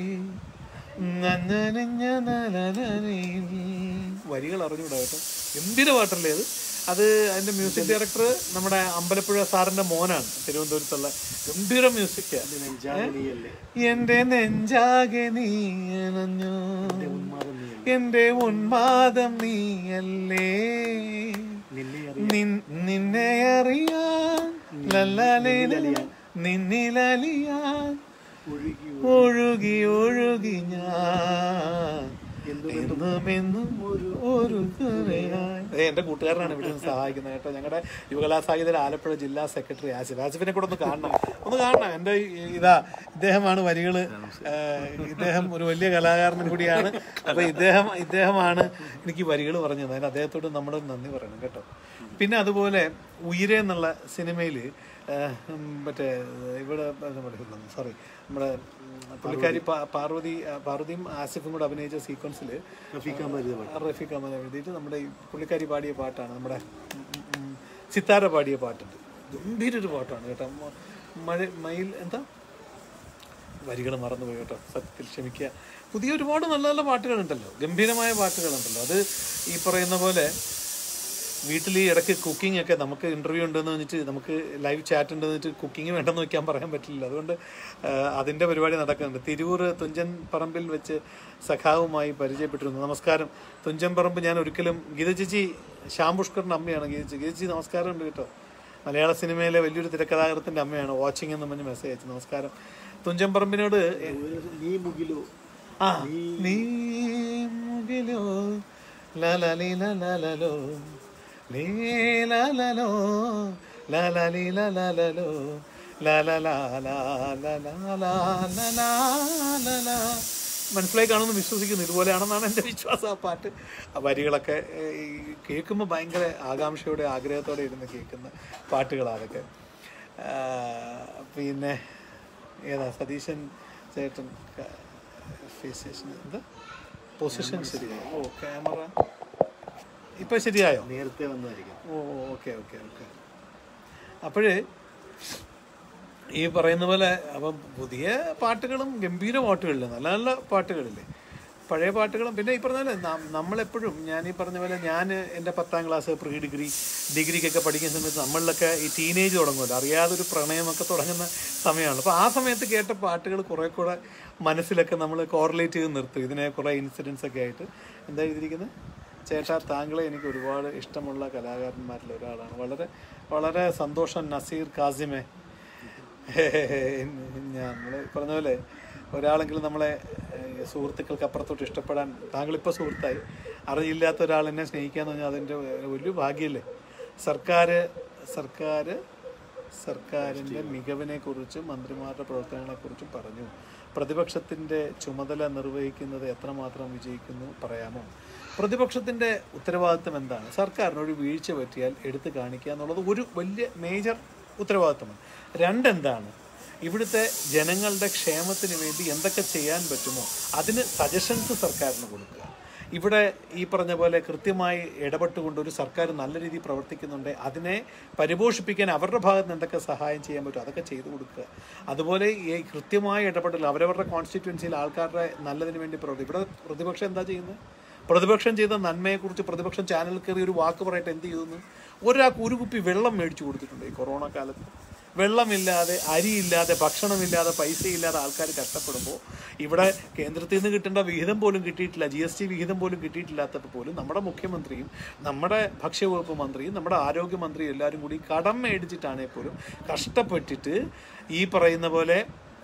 നനനഞ്ഞ നനനനയിൽ. വരികൾ അറിഞ്ഞൂടാ കേട്ടോ ഗംഭീര പാട്ടല്ലേ അത് അത് അതിന്റെ മ്യൂസിക് ഡയറക്ടർ നമ്മുടെ അമ്പലപ്പുഴ സാറിന്റെ മോനാണ് തിരുവനന്തപുരത്തുള്ള ഗംഭീര മ്യൂസിക് നെഞ്ചാകണിയല്ലേ എന്റെ നെഞ്ചാകെ നീ അണഞ്ഞു ഉന്മാദം നീ എന്റെ ഉന്മാദം നീയല്ലേ നിന്നെ നിൻ- നിന്നെ അറിയാൻ ലല്ലലേല നിന്നിലലിയാൻ ഒഴുകി ഒഴുകി ഒഴുകി ഞാൻ എന്നും എന്നും ഒരു ഒരു തുറയായി. ഏ, എന്റെ കൂട്ടുകാരനാണ് ഇവിടെ നിന്ന് സഹായിക്കുന്നത് കേട്ടോ ഞങ്ങളുടെ യുവകലാ സാഹിത്യ ആലപ്പുഴ ജില്ലാ സെക്രട്ടറി ആസിഫ് ആസിഫിനെ കൂടെ ഒന്ന് കാണണം ഒന്ന് കാണണം എന്റെ ഈ- ഇതാ ഇദ്ദേഹമാണ് വരികള് ഏ, ഇദ്ദേഹം ഒരു വലിയ കലാകാരനും കൂടിയാണ് അപ്പൊ ഇദ്ദേഹം ഇദ്ദേഹമാണ് എനിക്ക് വരികൾ പറഞ്ഞത് അതിന് അദ്ദേഹത്തോട് നമ്മൾ നന്ദി പറയണം കേട്ടോ പിന്നെ അതുപോലെ ഉയരെ എന്നുള്ള സിനിമയില് ഏ, ഉം, മറ്റേ ഇവിടെ സോറി നമ്മുടെ ഉം, പുള്ളിക്കാരി പാ- പാർവതി ആ, പാർവതിയും ആസിഫും കൂടെ അഭിനയിച്ച സീക്വൻസിൽ റഫീഖ് അഹമ്മദ് പാട്ട് റഫീഖ് അഹമ്മദ് എഴുതിയിട്ട് നമ്മുടെ ഈ പുള്ളിക്കാരി പാടിയ പാട്ടാണ് നമ്മുടെ ഉം, ഉം, ഉം, സിത്താര പാടിയ പാട്ടുണ്ട് ഗംഭീര ഒരു പാട്ടാണ് കേട്ടോ മ- മഴ മയിൽ എന്താ വരികൾ മറന്നുപോയി കേട്ടോ സത്യത്തിൽ ക്ഷമിക്കുക പുതിയ ഒരുപാട് നല്ല നല്ല പാട്ടുകളുണ്ടല്ലോ ഗംഭീരമായ പാട്ടുകളുണ്ടല്ലോ അത് ഈ പറയുന്ന പോലെ വീട്ടിൽ ഈ ഇടയ്ക്ക് കുക്കിംഗ് ഒക്കെ നമുക്ക് ഇന്റർവ്യൂ ഉണ്ടെന്ന് വെച്ചിട്ട് നമുക്ക് ലൈവ് ചാറ്റ് ഉണ്ടെന്ന് വെച്ചിട്ട് കുക്കിംഗ് വേണ്ടെന്ന് വെക്കാൻ പറയാൻ പറ്റില്ല അതുകൊണ്ട് ആ, അതിന്റെ പരിപാടി നടക്കുന്നുണ്ട് തിരൂർ തുഞ്ചൻ പറമ്പിൽ വെച്ച് സഖാവുമായി പരിചയപ്പെട്ടിരുന്നു നമസ്കാരം തുഞ്ചൻ പറമ്പ് ഞാൻ ഒരിക്കലും ഗീത ചേച്ചി ശ്യാം പുഷ്കറിന്റെ അമ്മയാണ് ഗീത ചേച്ചി ഗീത ചേച്ചി നമസ്കാരം ഉണ്ട് കേട്ടോ മലയാള സിനിമയിലെ വലിയൊരു തിരക്കഥാകൃത്തിന്റെ അമ്മയാണ് വാച്ചിങ് എന്ന് പറഞ്ഞ് മെസ്സേജ് അയച്ചു നമസ്കാരം തുഞ്ചൻ പറമ്പിനോട് നീ മുകിലോ ആ നീ മുകിലോ ലലലി ലലലോ ലീ ലലലോ ലലലി ലലലോ ലലലാ ലലലാ ലലാ ലലാ മനസ്സിലായി കാണുമെന്ന് വിശ്വസിക്കുന്നു ഇതുപോലെയാണെന്നാണ് എൻ്റെ വിശ്വാസം ആ പാട്ട് ആ വരികളൊക്കെ കേൾക്കുമ്പോൾ ഭയങ്കര ആകാംക്ഷയോടെ ആഗ്രഹത്തോടെ ഇരുന്ന് കേൾക്കുന്ന പാട്ടുകളാണ് അതൊക്കെ ആ, പിന്നെ ഏതാ സതീശൻ ചേട്ടൻ ഫേസേഷൻ എന്താ പൊസിഷൻ ശരിയായോ ഓ ക്യാമറ ഇപ്പം ശരിയായോ നേരത്തെ വന്നതായിരിക്കും ഓ ഓക്കെ ഓക്കെ ഓക്കെ അപ്പോഴേ ഈ പറയുന്ന പോലെ അപ്പം പുതിയ പാട്ടുകളും ഗംഭീര പാട്ടുകളില്ലേ നല്ല നല്ല പാട്ടുകളില്ലേ പഴയ പാട്ടുകളും പിന്നെ ഈ പറഞ്ഞ പോലെ നം- നമ്മളെപ്പോഴും ഞാൻ ഈ പറഞ്ഞ പോലെ ഞാൻ എൻ്റെ പത്താം ക്ലാസ് പ്രീ ഡിഗ്രി ഡിഗ്രിക്കൊക്കെ പഠിക്കുന്ന സമയത്ത് നമ്മളിലൊക്കെ ഈ ടീനേജ് തുടങ്ങുമല്ലോ അറിയാതൊരു പ്രണയമൊക്കെ തുടങ്ങുന്ന സമയമാണ് അപ്പോൾ ആ സമയത്ത് കേട്ട പാട്ടുകൾ കുറേ കൂടെ മനസ്സിലൊക്കെ നമ്മൾ കോറിലേറ്റ് ചെയ്ത് നിർത്തും ഇതിനെ കുറേ ഇൻസിഡൻസ് ഒക്കെ ആയിട്ട് എന്താ എഴുതിയിരിക്കുന്നത് ചേട്ടാ താങ്കളെ എനിക്ക് ഒരുപാട് ഇഷ്ടമുള്ള കലാകാരന്മാരിൽ ഒരാളാണ് വളരെ വളരെ സന്തോഷം നസീർ കാസിമെ നമ്മൾ പറഞ്ഞ പോലെ ഒരാളെങ്കിലും നമ്മളെ ഏഹ്, സുഹൃത്തുക്കൾക്ക് അപ്പുറത്തോട്ട് ഇഷ്ടപ്പെടാൻ താങ്കളിപ്പോൾ സുഹൃത്തായി അറിയില്ലാത്ത ഒരാൾ എന്നെ സ്നേഹിക്കുക എന്ന് പറഞ്ഞാൽ അതിൻ്റെ വലിയ ഭാഗ്യമല്ലേ സർക്കാർ സർക്കാർ സർക്കാരിൻ്റെ മികവിനെ കുറിച്ചും മന്ത്രിമാരുടെ പ്രവർത്തനങ്ങളെക്കുറിച്ചും പറഞ്ഞു പ്രതിപക്ഷത്തിൻ്റെ ചുമതല നിർവഹിക്കുന്നത് എത്രമാത്രം വിജയിക്കുന്നു പറയാമോ പ്രതിപക്ഷത്തിൻ്റെ ഉത്തരവാദിത്തം എന്താണ് സർക്കാരിനൊരു വീഴ്ച പറ്റിയാൽ എടുത്തു കാണിക്കുക എന്നുള്ളത് ഒരു വലിയ മേജർ ഉത്തരവാദിത്തമാണ് രണ്ടെന്താണ് ഇവിടുത്തെ ജനങ്ങളുടെ ക്ഷേമത്തിന് വേണ്ടി എന്തൊക്കെ ചെയ്യാൻ പറ്റുമോ അതിന് സജഷൻസ് സർക്കാരിന് കൊടുക്കുക ഇവിടെ ഈ പറഞ്ഞ പോലെ കൃത്യമായി ഇടപെട്ടുകൊണ്ട് ഒരു സർക്കാർ നല്ല രീതിയിൽ പ്രവർത്തിക്കുന്നുണ്ട് അതിനെ പരിപോഷിപ്പിക്കാൻ അവരുടെ ഭാഗത്ത് നിന്ന് എന്തൊക്കെ സഹായം ചെയ്യാൻ പറ്റും അതൊക്കെ ചെയ്തു കൊടുക്കുക അതുപോലെ ഈ കൃത്യമായ ഇടപെടൽ അവരവരുടെ കോൺസ്റ്റിറ്റ്യുവൻസിയിൽ ആൾക്കാരുടെ നല്ലതിന് വേണ്ടി പ്രവർത്തിക്കും ഇവിടെ പ്രതിപക്ഷം എന്താ ചെയ്യുന്നത് പ്രതിപക്ഷം ചെയ്ത നന്മയെക്കുറിച്ച് പ്രതിപക്ഷം ചാനലിൽ കയറി ഒരു വാക്ക് പറയട്ടെ എന്ത് ചെയ്തു ഒരാൾക്ക് ഒരു കുപ്പി വെള്ളം മേടിച്ചു കൊടുത്തിട്ടുണ്ട് ഈ കൊറോണ കാലത്ത് വെള്ളമില്ലാതെ അരിയില്ലാതെ ഭക്ഷണമില്ലാതെ പൈസയില്ലാതെ ആൾക്കാർ കഷ്ടപ്പെടുമ്പോൾ ഇവിടെ കേന്ദ്രത്തിൽ നിന്ന് കിട്ടേണ്ട വിഹിതം പോലും കിട്ടിയിട്ടില്ല ജി എസ് ടി വിഹിതം പോലും കിട്ടിയിട്ടില്ലാത്തപ്പോൾ പോലും നമ്മുടെ മുഖ്യമന്ത്രിയും നമ്മുടെ ഭക്ഷ്യവകുപ്പ് മന്ത്രിയും നമ്മുടെ ആരോഗ്യമന്ത്രിയും എല്ലാവരും കൂടി കടം മേടിച്ചിട്ടാണെങ്കിൽ പോലും കഷ്ടപ്പെട്ടിട്ട് ഈ പറയുന്ന പോലെ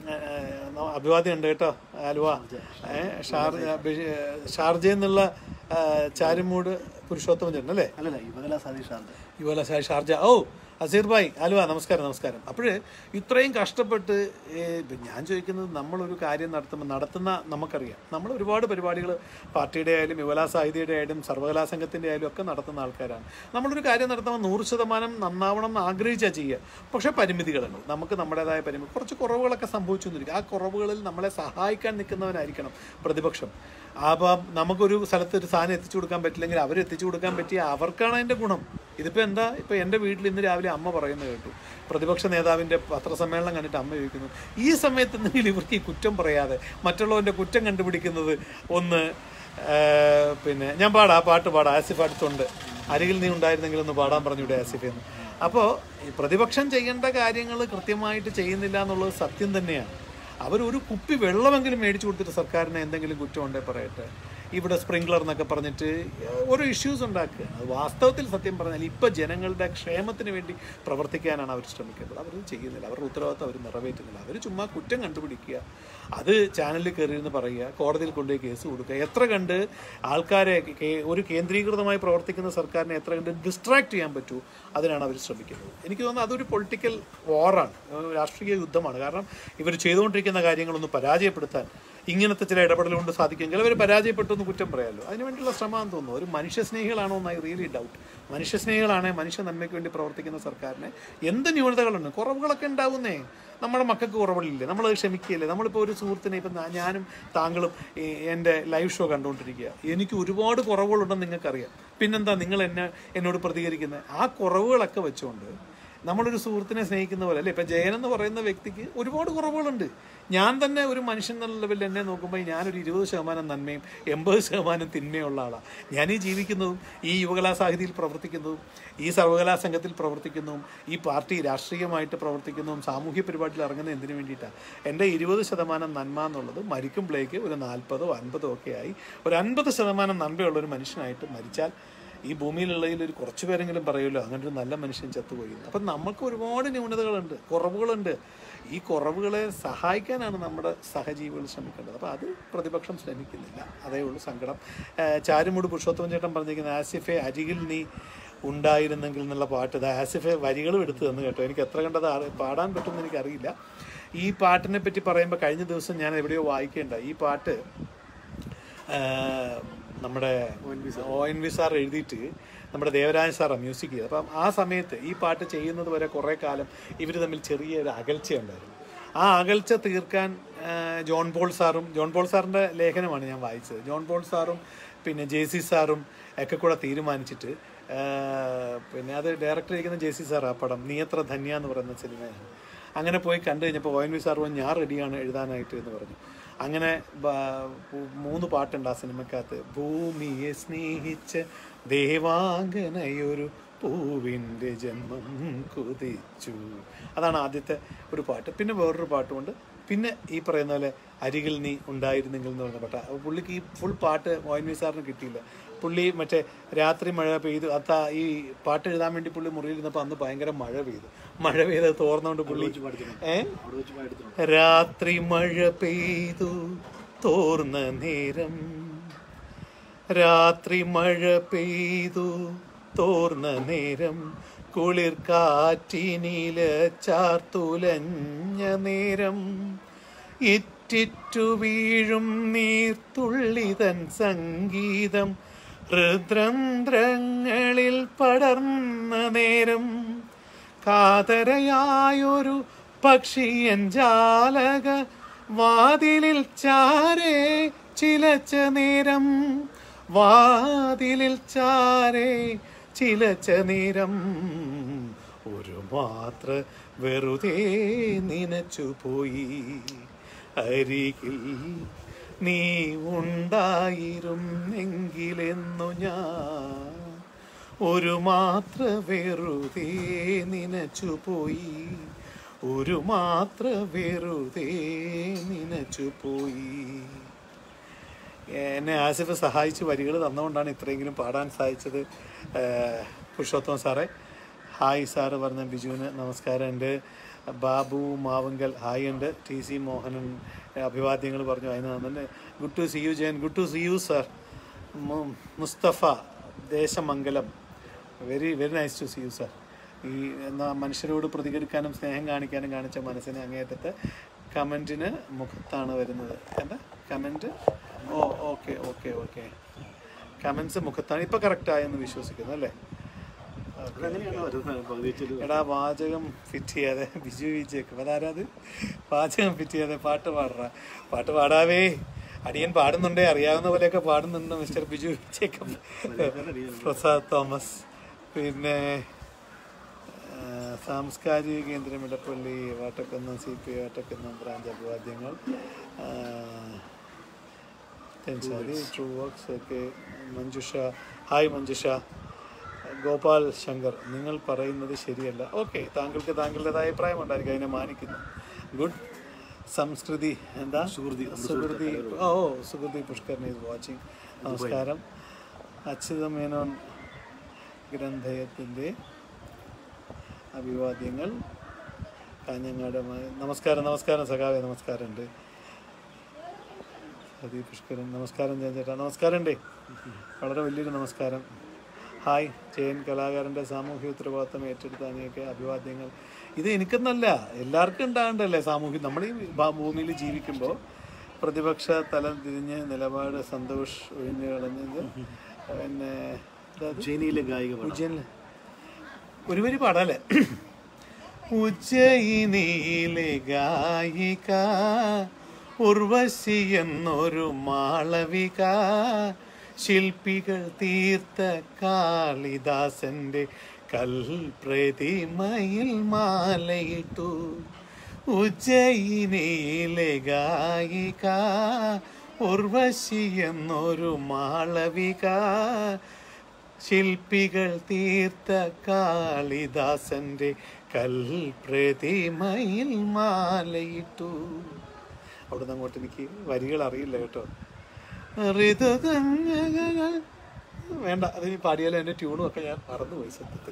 ഏഹ്, അഭിവാദ്യം ഉണ്ട് കേട്ടോ ആലുവ ഏഹ്, ഷാർജ ബഷീ- ഷാർജയിൽ നിന്നുള്ള ഏഹ്, ചാരുമൂട് പുരുഷോത്തമൻ ചേട്ടൻ അല്ലേ അല്ലല്ല യുവകലാ സതീഷാണ് യുവല ഷാർജ ഓ അസീർ ഭായ് ആലുവ നമസ്കാരം നമസ്കാരം അപ്പോഴ് ഇത്രയും കഷ്ടപ്പെട്ട് ഏ, ഇപ്പം ഞാൻ ചോദിക്കുന്നത് നമ്മളൊരു കാര്യം നടത്തുമ്പോൾ നടത്തുന്ന നമുക്കറിയാം നമ്മൾ ഒരുപാട് പരിപാടികൾ പാർട്ടിയുടെ ആയാലും യുവലാ സാഹിത്യയുടെ ആയാലും സർവകലാ സംഘത്തിൻ്റെ ആയാലും ഒക്കെ നടത്തുന്ന ആൾക്കാരാണ് നമ്മളൊരു കാര്യം നടത്തുമ്പോൾ നൂറ് ശതമാനം നന്നാവണം എന്ന് ആഗ്രഹിച്ചാൽ ചെയ്യുക പക്ഷേ പരിമിതികളുണ്ട് നമുക്ക് നമ്മുടേതായ പരിമിതി കുറച്ച് കുറവുകളൊക്കെ സംഭവിച്ചു എന്നിരിക്കും ആ കുറവുകളിൽ നമ്മളെ സഹായിക്കാൻ നിൽക്കുന്നവനായിരിക്കണം പ്രതിപക്ഷം അപ്പം നമുക്കൊരു സ്ഥലത്ത് ഒരു സാധനം എത്തിച്ചു കൊടുക്കാൻ പറ്റില്ലെങ്കിൽ അവർ എത്തിച്ചു കൊടുക്കാൻ പറ്റിയ അവർക്കാണ് അതിൻ്റെ ഗുണം ഇതിപ്പോൾ എന്താ ഇപ്പോൾ എൻ്റെ വീട്ടിൽ ഇന്ന് രാവിലെ അമ്മ പറയുന്നത് കേട്ടു പ്രതിപക്ഷ നേതാവിൻ്റെ പത്രസമ്മേളനം കണ്ടിട്ട് അമ്മ ചോദിക്കുന്നു ഈ സമയത്ത് എന്തെങ്കിലും ഇവർക്ക് ഈ കുറ്റം പറയാതെ മറ്റുള്ളവൻ്റെ കുറ്റം കണ്ടുപിടിക്കുന്നത് ഒന്ന് ആ, പിന്നെ ഞാൻ പാടാം ആ പാട്ട് പാടാം ആസിഫ് അടുത്തുണ്ട് അരികിൽ നീ ഉണ്ടായിരുന്നെങ്കിൽ ഒന്ന് പാടാൻ പറഞ്ഞൂടെ ആസിഫ് എന്ന് അപ്പോൾ ഈ പ്രതിപക്ഷം ചെയ്യേണ്ട കാര്യങ്ങൾ കൃത്യമായിട്ട് ചെയ്യുന്നില്ല എന്നുള്ളത് സത്യം തന്നെയാണ് അവർ ഒരു കുപ്പി വെള്ളമെങ്കിലും മേടിച്ചു കൊടുത്തിട്ട് സർക്കാരിന് എന്തെങ്കിലും കുറ്റമുണ്ടെങ്കിൽ പറയട്ടെ ഇവിടെ സ്പ്രിംഗ്ലർ എന്നൊക്കെ പറഞ്ഞിട്ട് ഓരോ ഇഷ്യൂസ് ഉണ്ടാക്കുക അത് വാസ്തവത്തിൽ സത്യം പറഞ്ഞാൽ ഇപ്പം ജനങ്ങളുടെ ക്ഷേമത്തിന് വേണ്ടി പ്രവർത്തിക്കാനാണ് അവർ ശ്രമിക്കുന്നത് അവർ ചെയ്യുന്നില്ല അവരുടെ ഉത്തരവാദിത്തം അവർ നിറവേറ്റുന്നില്ല അവർ ചുമ്മാ കുറ്റം കണ്ടുപിടിക്കുക അത് ചാനലിൽ കയറിയിരുന്ന് പറയുക കോടതിയിൽ കൊണ്ടുപോയി കേസ് കൊടുക്കുക എത്ര കണ്ട് ആൾക്കാരെ കേ- ഒരു കേന്ദ്രീകൃതമായി പ്രവർത്തിക്കുന്ന സർക്കാരിനെ എത്ര കണ്ട് ഡിസ്ട്രാക്ട് ചെയ്യാൻ പറ്റൂ അതിനാണ് അവർ ശ്രമിക്കുന്നത് എനിക്ക് തോന്നുന്നു അതൊരു പൊളിറ്റിക്കൽ വാറാണ് ഒരു രാഷ്ട്രീയ യുദ്ധമാണ് കാരണം ഇവർ ചെയ്തുകൊണ്ടിരിക്കുന്ന കാര്യങ്ങളൊന്ന് പരാജയപ്പെടുത്താൻ ഇങ്ങനത്തെ ചില ഇടപെടൽ കൊണ്ട് സാധിക്കുമെങ്കിൽ അവർ പരാജയപ്പെട്ടു എന്ന് കുറ്റം പറയാമല്ലോ അതിനുവേണ്ടിയുള്ള ശ്രമമാണെന്ന് തോന്നുന്നു ഒരു മനുഷ്യസ്നേഹികളാണോ എന്നായി റിയലി ഡൗട്ട് മനുഷ്യസ്നേഹികളാണ് മനുഷ്യ നന്മയ്ക്ക് വേണ്ടി പ്രവർത്തിക്കുന്ന സർക്കാരിനെ എന്ത് ന്യൂനതകളുണ്ട് കുറവുകളൊക്കെ ഉണ്ടാവുന്നേ നമ്മുടെ മക്കൾക്ക് കുറവുകളില്ലേ നമ്മളത് ക്ഷമിക്കുകയില്ലേ നമ്മളിപ്പോൾ ഒരു സുഹൃത്തിനെ ഇപ്പം ഞാ- ഞാനും താങ്കളും ഈ എൻ്റെ ലൈവ് ഷോ കണ്ടുകൊണ്ടിരിക്കുക എനിക്ക് ഒരുപാട് കുറവുകളുണ്ടെന്ന് നിങ്ങൾക്കറിയാം പിന്നെന്താ നിങ്ങൾ എന്നെ എന്നോട് പ്രതികരിക്കുന്നത് ആ കുറവുകളൊക്കെ വെച്ചുകൊണ്ട് നമ്മളൊരു സുഹൃത്തിനെ സ്നേഹിക്കുന്ന പോലെ അല്ലേ ഇപ്പം ജയൻ എന്ന് പറയുന്ന വ്യക്തിക്ക് ഒരുപാട് കുറവുകളുണ്ട് ഞാൻ തന്നെ ഒരു മനുഷ്യൻ എന്നുള്ള ലെവലിൽ എന്നെ നോക്കുമ്പോൾ ഞാനൊരു ഇരുപത് ശതമാനം നന്മയും എൺപത് ശതമാനം തിന്മയുള്ള ആളാണ് ഞാൻ ഈ ജീവിക്കുന്നതും ഈ യുവകലാ സാഹിതിയിൽ പ്രവർത്തിക്കുന്നതും ഈ സർവകലാ സംഘത്തിൽ പ്രവർത്തിക്കുന്നതും ഈ പാർട്ടി രാഷ്ട്രീയമായിട്ട് പ്രവർത്തിക്കുന്നതും സാമൂഹ്യ പരിപാടിയിൽ ഇറങ്ങുന്നത് എന്തിനു വേണ്ടിയിട്ടാണ് എൻ്റെ ഇരുപത് ശതമാനം നന്മ എന്നുള്ളത് മരിക്കുമ്പോഴേക്ക് ഒരു നാൽപ്പതോ അൻപതോ ഒക്കെ ആയി ഒരു അൻപത് ശതമാനം നന്മയുള്ള ഒരു മനുഷ്യനായിട്ട് മരിച്ചാൽ ഈ ഭൂമിയിലുള്ളതിൽ ഒരു കുറച്ച് പേരെങ്കിലും പറയുമല്ലോ അങ്ങനെ ഒരു നല്ല മനുഷ്യൻ ചത്തുപോയി എന്ന്. അപ്പം നമുക്ക് ഒരുപാട് ന്യൂനതകളുണ്ട് കുറവുകളുണ്ട് ഈ കുറവുകളെ സഹായിക്കാനാണ് നമ്മുടെ സഹജീവികൾ ശ്രമിക്കേണ്ടത് അപ്പോൾ അത് പ്രതിപക്ഷം ശ്രമിക്കുന്നില്ല അതേ ഉള്ളൂ സങ്കടം ഏഹ് ചാരുമൂട് പുരുഷോത്തമൻ ചേട്ടൻ പറഞ്ഞിരിക്കുന്ന ആസിഫെ അരികിൽ നീ ഉണ്ടായിരുന്നെങ്കിൽ എന്നുള്ള പാട്ട് ഇത് ആസിഫെ വരികളും എടുത്തു തന്നു കേട്ടോ എനിക്ക് എത്ര കണ്ടത് അറി- പാടാൻ പറ്റുമെന്ന് എനിക്കറിയില്ല ഈ പാട്ടിനെ പറ്റി പറയുമ്പോൾ കഴിഞ്ഞ ദിവസം ഞാൻ എവിടെയോ വായിക്കേണ്ട ഈ പാട്ട് ആ, നമ്മുടെ ഒ എൻ വി സാർ എഴുതിയിട്ട് നമ്മുടെ ദേവരാജൻ സാറാണ് മ്യൂസിക് ചെയ്തത് അപ്പം ആ സമയത്ത് ഈ പാട്ട് ചെയ്യുന്നത് വരെ കുറേ കാലം ഇവർ തമ്മിൽ ചെറിയൊരു അകൽച്ചയുണ്ടായിരുന്നു ആ അകൽച്ച തീർക്കാൻ ആ, ജോൺ പോൾ സാറും ജോൺ പോൾ സാറിൻ്റെ ലേഖനമാണ് ഞാൻ വായിച്ചത് ജോൺ പോൾ സാറും പിന്നെ ജെ സി സാറും ഒക്കെ കൂടെ തീരുമാനിച്ചിട്ട് ആ, പിന്നെ അത് ഡയറക്ടർ ചെയ്യുന്ന ജെ സി സാർ ആ പടം നീ എത്ര ധന്യ എന്ന് പറയുന്ന സിനിമയാണ് അങ്ങനെ പോയി കണ്ടു കഴിഞ്ഞപ്പോൾ ഒ എൻ വി സാർ പറഞ്ഞു ഞാൻ റെഡിയാണ് എഴുതാനായിട്ട് എന്ന് പറഞ്ഞു അങ്ങനെ ബ- പു- മൂന്ന് പാട്ടുണ്ട് ആ സിനിമക്കകത്ത് ഭൂമിയെ സ്നേഹിച്ച ദേവാംഗനയൊരു പൂവിൻ്റെ ജന്മം കുതിച്ചു അതാണ് ആദ്യത്തെ ഒരു പാട്ട് പിന്നെ വേറൊരു പാട്ടുമുണ്ട് പിന്നെ ഈ പറയുന്ന പോലെ അരികിൽ നീ ഉണ്ടായിരുന്നെങ്കിൽ എന്ന് പറഞ്ഞ പാട്ട് അപ്പോൾ പുള്ളിക്ക് ഈ ഫുൾ പാട്ട് ഒ എൻ വി സാറിന് കിട്ടിയില്ല പുള്ളി മറ്റേ രാത്രി മഴ പെയ്തു അത്താ ഈ പാട്ട് എഴുതാൻ വേണ്ടി പുള്ളി മുറിയിരുന്നപ്പോൾ അന്ന് ഭയങ്കര മഴ പെയ്തു മഴ പെയ്ത് തോർന്നുകൊണ്ട് പുള്ളി ഏ അവിടെ വെച്ച് പാടിയിട്ടുണ്ട് രാത്രി മഴ പെയ്തു തോർന്ന നേരം രാത്രി മഴ പെയ്തു തോർന്ന നേരം കുളിർ കാറ്റിനില ചാർത്തുലഞ്ഞ നേരം ഇറ്റിറ്റു വീഴും നീർത്തുള്ളിതൻ സംഗീതം ഹൃദ്രന്ധ്രങ്ങളിൽ പടർന്ന നേരം കാതരയായൊരു പക്ഷിയൻ ജാലക വാതിലിൽ ചാരേ ചിലച്ച നേരം വാതിലിൽ ചാരേ ചിലച്ച നേരം ഒരു മാത്ര വെറുതെ നനച്ചു പോയി അരികിൽ നീ ഉണ്ടായിരുന്നെങ്കിലെന്നു ഞാൻ ഒരു മാത്ര വെറുതെ നനച്ചു പോയി ഒരു മാത്ര വെറുതെ നനച്ചു പോയി എന്നെ ആസിഫ് സഹായിച്ച് വരികൾ തന്നുകൊണ്ടാണ് ഇത്രയെങ്കിലും പാടാൻ സാധിച്ചത് ഏഹ് പുരുഷോത്തമൻ സാറേ ഹായ് സാറ് പറഞ്ഞ ബിജുവിന് നമസ്കാരം ഉണ്ട് ബാബു മാവുങ്കൽ ഹായ് ഉണ്ട് ടി സി മോഹനൻ അഭിവാദ്യങ്ങൾ പറഞ്ഞു അതിന് നന്ദി good to see you Jayan good to see you sir Musthafa Desamangalam very very nice to see you sir ഈ എന്നാ മനുഷ്യരോട് പ്രതികരിക്കാനും സ്നേഹം കാണിക്കാനും കാണിച്ച മനസ്സിന് അങ്ങേറ്റത്തെ കമൻറ്റിന് മുഖത്താണ് വരുന്നത് എന്താ കമൻറ്റ് ഓ ഓക്കെ ഓക്കെ ഓക്കെ കമൻസ് മുഖത്താണ് ഇപ്പം കറക്റ്റായെന്ന് വിശ്വസിക്കുന്നു അല്ലേ അതങ്ങനെയാണ് വരുന്നത് പകുതിച്ചിട്ട് എടാ വാചകം ഫിറ്റ് ചെയ്യാതെ ബിജു വിജയ്ക്ക് അതാരത് വാചകം ഫിറ്റ് ചെയ്യാതെ പാട്ട് പാടുക പാട്ട് പാടാവേ അടിയൻ പാടുന്നുണ്ടേ അറിയാവുന്ന പോലെയൊക്കെ പാടുന്നുണ്ട് മിസ്റ്റർ ബിജു വിജയ്ക്ക് പ്രസാദ് തോമസ് പിന്നെ ആ, സാംസ്കാരിക കേന്ദ്രം Edappally Vattakkunnam C P Vattakkunnam branch അഭിവാദ്യങ്ങൾ ആ, തെൻസാരി ട്രൂ വർക്ക്സ് ഒക്കെ മഞ്ജുഷ ഹായ് മഞ്ജുഷ ഗോപാൽ ശങ്കർ നിങ്ങൾ പറയുന്നത് ശരിയല്ല ഓക്കെ താങ്കൾക്ക് താങ്കളുടേതായ അഭിപ്രായം ഉണ്ടായിരിക്കും അതിനെ മാനിക്കുന്നു ഗുഡ് സംസ്കൃതി എന്താ സുഹൃതി സുഹൃതി ഓ സുഹൃതി പുഷ്കരൻ ഈസ് വാച്ചിങ് നമസ്കാരം അച്യുത മേനോൻ ഗ്രന്ഥയത്തിൻ്റെ അഭിവാദ്യങ്ങൾ കാഞ്ഞങ്ങാട് മ- നമസ്കാരം നമസ്കാരം സഖാവേ നമസ്കാരമുണ്ട് സതി പുഷ്കരൻ നമസ്കാരം ജയൻ ചേട്ടാ നമസ്കാരം ഉണ്ടേ വളരെ വലിയൊരു നമസ്കാരം ഹായ് ജയൻ കലാകാരൻ്റെ സാമൂഹ്യ ഉത്തരവാദിത്തം ഏറ്റെടുത്ത അങ്ങനെയൊക്കെ അഭിവാദ്യങ്ങൾ ഇത് എനിക്കെന്നല്ല എല്ലാവർക്കും ഉണ്ടാകണ്ടല്ലേ സാമൂഹ്യം നമ്മൾ ഈ ഭ- ഭൂമിയിൽ ജീവിക്കുമ്പോൾ പ്രതിപക്ഷ തലം തിരിഞ്ഞ് നിലപാട് സന്തോഷ് ഒഴിഞ്ഞു കളഞ്ഞത് പിന്നെ എന്താ അത്? ഉജ്ജയിനിയിലെ ഗായിക പാടാം. ഉജ്ജയിനിലെ ഒരു വരി പാടാല്ലേ ഉജ്ജയിനിയിലെ ഗായിക ഉർവശി എന്നൊരു മാളവിക ശില്പികൾ തീർത്ത കാളിദാസന്റെ കൽപ്രതിമയിൽ മാലയിട്ടു ഉജ്ജയിനിയിലെ ഗായിക ഉർവശി എന്നൊരു മാളവിക ശില്പികൾ തീർത്ത കാളിദാസന്റെ കൽപ്രതിമയിൽ മാലയിട്ടു അവിടുന്ന് അങ്ങോട്ട് എനിക്ക് വരികൾ അറിയില്ല കേട്ടോ ഋതുകന്യകകൾ വേണ്ട അത് ഇനി പാടിയാലും എൻ്റെ ട്യൂണും ഒക്കെ ഞാൻ മറന്നുപോയി സത്യത്തിൽ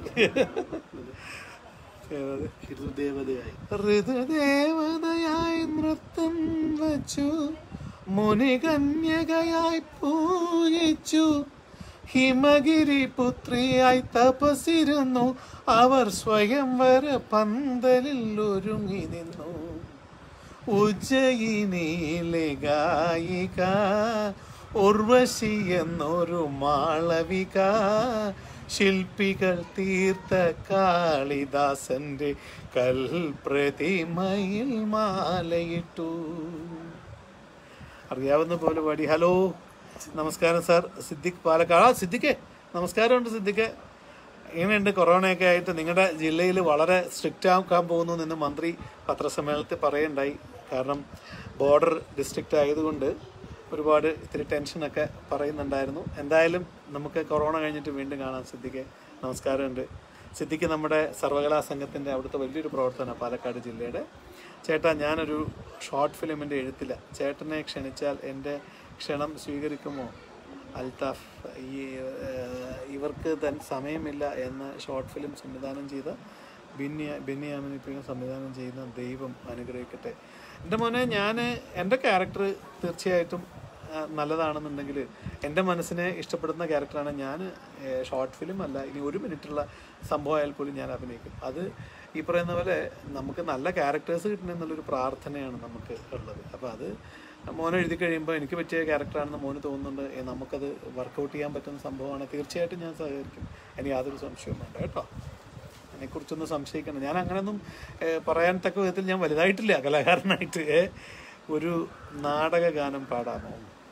ഏതത് ഋതുദേവതയായി ഋതുദേവതയായി നൃത്തം വച്ചു മുനികന്യകയായി പൂജിച്ചു ഹിമഗിരി പുത്രിയായി തപസിരുന്നു അവർ സ്വയംവര പന്തലിൽ ഒരുങ്ങി നിന്നു ഉജ്ജയിനിയിലെ ഗായിക ഉർവശി എന്നൊരു മാളവിക ശില്പികൾ തീർത്ത കാളിദാസന്റെ കൽപ്രതിമയിൽ മാലയിട്ടു അറിയാവുന്ന പോലെ പാടി ഹലോ നമസ്കാരം സാർ സിദ്ദിഖ് പാലക്കാട് ആ സിദ്ദിഖേ നമസ്കാരമുണ്ട് സിദ്ദിഖ് എങ്ങനെയുണ്ട് കൊറോണയൊക്കെ ആയിട്ട് നിങ്ങളുടെ ജില്ലയിൽ വളരെ സ്ട്രിക്റ്റ് ആക്കാൻ പോകുന്നു എന്ന് മന്ത്രി പത്രസമ്മേളനത്തിൽ പറയുണ്ടായി കാരണം ബോർഡർ ഡിസ്ട്രിക്റ്റ് ആയതുകൊണ്ട് ഒരുപാട് ഇത്തിരി ടെൻഷനൊക്കെ പറയുന്നുണ്ടായിരുന്നു എന്തായാലും നമുക്ക് കൊറോണ കഴിഞ്ഞിട്ട് വീണ്ടും കാണാം സിദ്ദിഖെ നമസ്കാരമുണ്ട് സിദ്ദിഖ് നമ്മുടെ സർവകലാ സംഘത്തിൻ്റെ അവിടുത്തെ വലിയൊരു പ്രവർത്തനമാണ് പാലക്കാട് ജില്ലയുടെ ചേട്ടാ ഞാനൊരു ഷോർട്ട് ഫിലിമിൻ്റെ എഴുത്തില്ല ചേട്ടനെ ക്ഷണിച്ചാൽ എൻ്റെ ക്ഷണം സ്വീകരിക്കുമോ അൽത്താഫ് ഈ ഏഹ്, ഇവർക്ക് തൻ സമയമില്ല എന്ന് ഷോർട്ട് ഫിലിം സംവിധാനം ചെയ്ത ബിന്യ ബിന്യാമിനിപ്പിക്കും സംവിധാനം ചെയ്യുന്ന ദൈവം അനുഗ്രഹിക്കട്ടെ എൻ്റെ മോനെ ഞാൻ എൻ്റെ ക്യാരക്ടർ തീർച്ചയായിട്ടും ആ, നല്ലതാണെന്നുണ്ടെങ്കിൽ എൻ്റെ മനസ്സിനെ ഇഷ്ടപ്പെടുന്ന ക്യാരക്ടറാണ് ഞാൻ ഷോർട്ട് ഫിലിം അല്ല ഇനി ഒരു മിനിറ്റുള്ള സംഭവമായാൽ പോലും ഞാൻ അഭിനയിക്കും അത് ഈ പറയുന്ന പോലെ നമുക്ക് നല്ല ക്യാരക്ടേഴ്സ് കിട്ടണം എന്നുള്ളൊരു പ്രാർത്ഥനയാണ് നമുക്ക് ഉള്ളത് അപ്പോൾ അത് മോനെ എഴുതി കഴിയുമ്പോൾ എനിക്ക് പറ്റിയ ക്യാരക്ടറാണെന്ന് മോന് തോന്നുന്നുണ്ട് ഏ, നമുക്കത് വർക്കൗട്ട് ചെയ്യാൻ പറ്റുന്ന സംഭവമാണ് തീർച്ചയായിട്ടും ഞാൻ സഹകരിക്കും എനിക്ക് യാതൊരു സംശയവും വേണ്ട കേട്ടോ അതിനെക്കുറിച്ചൊന്നും സംശയിക്കണം ഞാൻ അങ്ങനെയൊന്നും ഏ, പറയാൻ തക്ക വിധത്തിൽ ഞാൻ വലുതായിട്ടില്ല കലാകാരനായിട്ട് ഏ. ഒരു നാടക ഗാനം പാടാമോ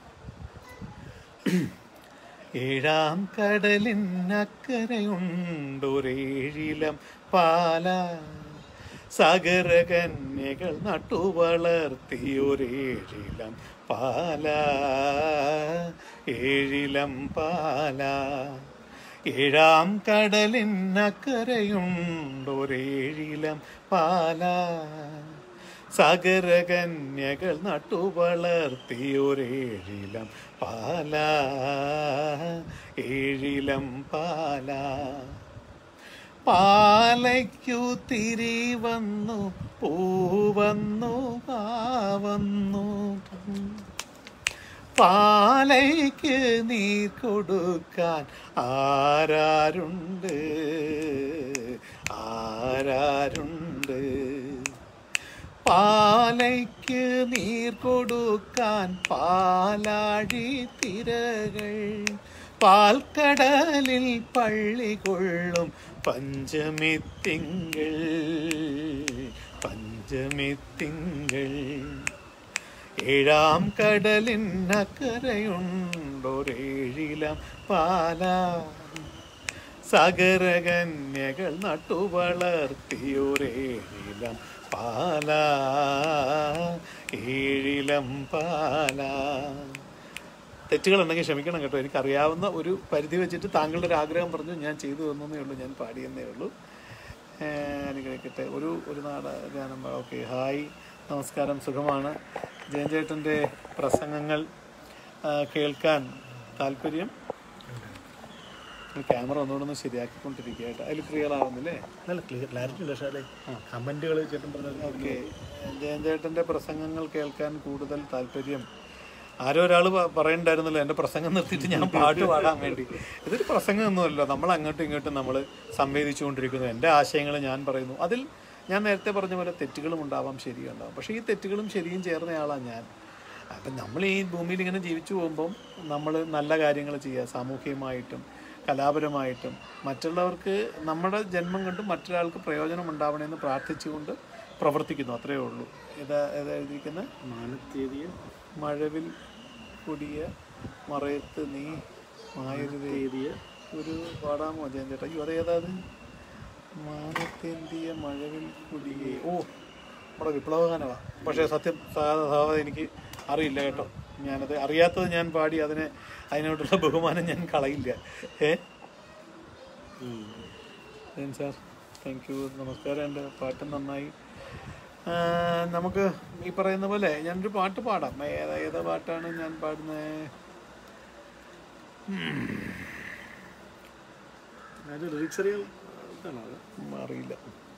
ഏഴാം കടലിനക്കരയുണ്ടൊരേഴിലം പാല സഗരകന്യകൾ നട്ടുവളർത്തിയൊരേഴിലം പാല ഏഴിലം പാല ഏഴാം കടലിനക്കരയുണ്ടൊരേഴിലം പാല സഗരകന്യകൾ നട്ടുവളർത്തിയൊരേഴിലം പാല ഏഴിലം പാല പാലയ്ക്കു തിരി വന്നു പൂവന്നു പാവന്നു പാലയ്ക്ക് നീർ കൊടുക്കാൻ ആരാരുണ്ട് ആരാരുണ്ട് പാലയ്ക്ക് നീർ കൊടുക്കാൻ പാലാഴി തിരകൾ പാൽക്കടലിൽ പള്ളി കൊള്ളും പഞ്ചമി തിങ്കൾ പഞ്ചമി തിങ്കൾ ഏഴാം കടലിനക്കരയുണ്ടൊരേഴിലം പാല സഗരകന്യകൾ നട്ടുവളർത്തിയൊരേഴിലം പാല ഏഴിലം പാല തെറ്റുകളുണ്ടെങ്കിൽ ക്ഷമിക്കണം കേട്ടോ എനിക്കറിയാവുന്ന ഒരു പരിധി വെച്ചിട്ട് താങ്കളുടെ ഒരു ആഗ്രഹം പറഞ്ഞു ഞാൻ ചെയ്തു തന്നേ ഉള്ളൂ ഞാൻ പാടിയെന്നേ ഉള്ളൂ ഏഹ് അനുഗ്രഹിക്കട്ടെ ഒരു ഒരു നാട ഗാനം ഓക്കെ ഹായ് നമസ്കാരം സുഖമാണ് ജയൻ ചേട്ടൻ്റെ പ്രസംഗങ്ങൾ ആ, കേൾക്കാൻ താല്പര്യം ക്യാമറ ഒന്നുകൂടെ ഒന്ന് ശരിയാക്കിക്കൊണ്ടിരിക്കുക കേട്ടോ അതിൽ ക്ലിയർ ആവുന്നില്ലേ നല്ല ക്ലിയർ ക്ലാരിറ്റി ഉണ്ട് പക്ഷേ കമന്റുകൾ ചേട്ടൻ പറഞ്ഞത് ഓക്കെ ജയൻ ചേട്ടൻ്റെ പ്രസംഗങ്ങൾ കേൾക്കാൻ കൂടുതൽ താല്പര്യം ആരോ ഒരാൾ പറയണ്ടായിരുന്നല്ലോ എൻ്റെ പ്രസംഗം നിർത്തിയിട്ട് ഞാൻ പാട്ട് പാടാൻ വേണ്ടി ഇതൊരു പ്രസംഗമൊന്നുമല്ലോ നമ്മൾ അങ്ങോട്ടും ഇങ്ങോട്ടും നമ്മൾ സംവേദിച്ചുകൊണ്ടിരിക്കുന്നു എൻ്റെ ആശയങ്ങൾ ഞാൻ പറയുന്നു അതിൽ ഞാൻ നേരത്തെ പറഞ്ഞ പോലെ തെറ്റുകളും ഉണ്ടാവാം ശരിയും ഉണ്ടാവും പക്ഷേ ഈ തെറ്റുകളും ശരിയും ചേർന്നയാളാണ് ഞാൻ അപ്പം നമ്മൾ ഈ ഭൂമിയിൽ ഇങ്ങനെ ജീവിച്ചു പോകുമ്പം നമ്മൾ നല്ല കാര്യങ്ങൾ ചെയ്യുക സാമൂഹികമായിട്ടും കലാപരമായിട്ടും മറ്റുള്ളവർക്ക് നമ്മുടെ ജന്മം കൊണ്ട് മറ്റൊരാൾക്ക് പ്രയോജനം ഉണ്ടാവണമെന്ന് പ്രാർത്ഥിച്ചുകൊണ്ട് പ്രവർത്തിക്കുന്നു അത്രയേ ഉള്ളൂ ഇതാ ഏതാ എഴുതിയിരിക്കുന്നത് മാനത്തേതിയ മഴവിൽ കുടിയ മറയത്ത് നീ മായരുതേ തീയതിയ ഒരു പാടാമോ ജയൻ ചേട്ടാ അയ്യോ അതേതാ അത് മാനത്തേന്തിയ മഴവിൽ കുടിയേ ഓ നമ്മുടെ വിപ്ലവഗാനമാ പക്ഷേ സത്യം സാ- സാധാ എനിക്ക് അറിയില്ല കേട്ടോ ഞാനത് അറിയാത്തത് ഞാൻ പാടി അതിനെ അതിനോടുള്ള ബഹുമാനം ഞാൻ കളയില്ല ഏ ജയൻ സാർ താങ്ക് യു നമസ്കാരം എൻ്റെ പാട്ട് നന്നായി ആ, നമുക്ക് ഈ പറയുന്ന പോലെ ഞാനൊരു പാട്ട് പാടാം ഏതാ ഏതാ പാട്ടാണ് ഞാൻ പാടുന്നത് അതിന്റെ ലിറിക്സ് അറിയാം ഇതാണോ അത് ഉം, അറിയില്ല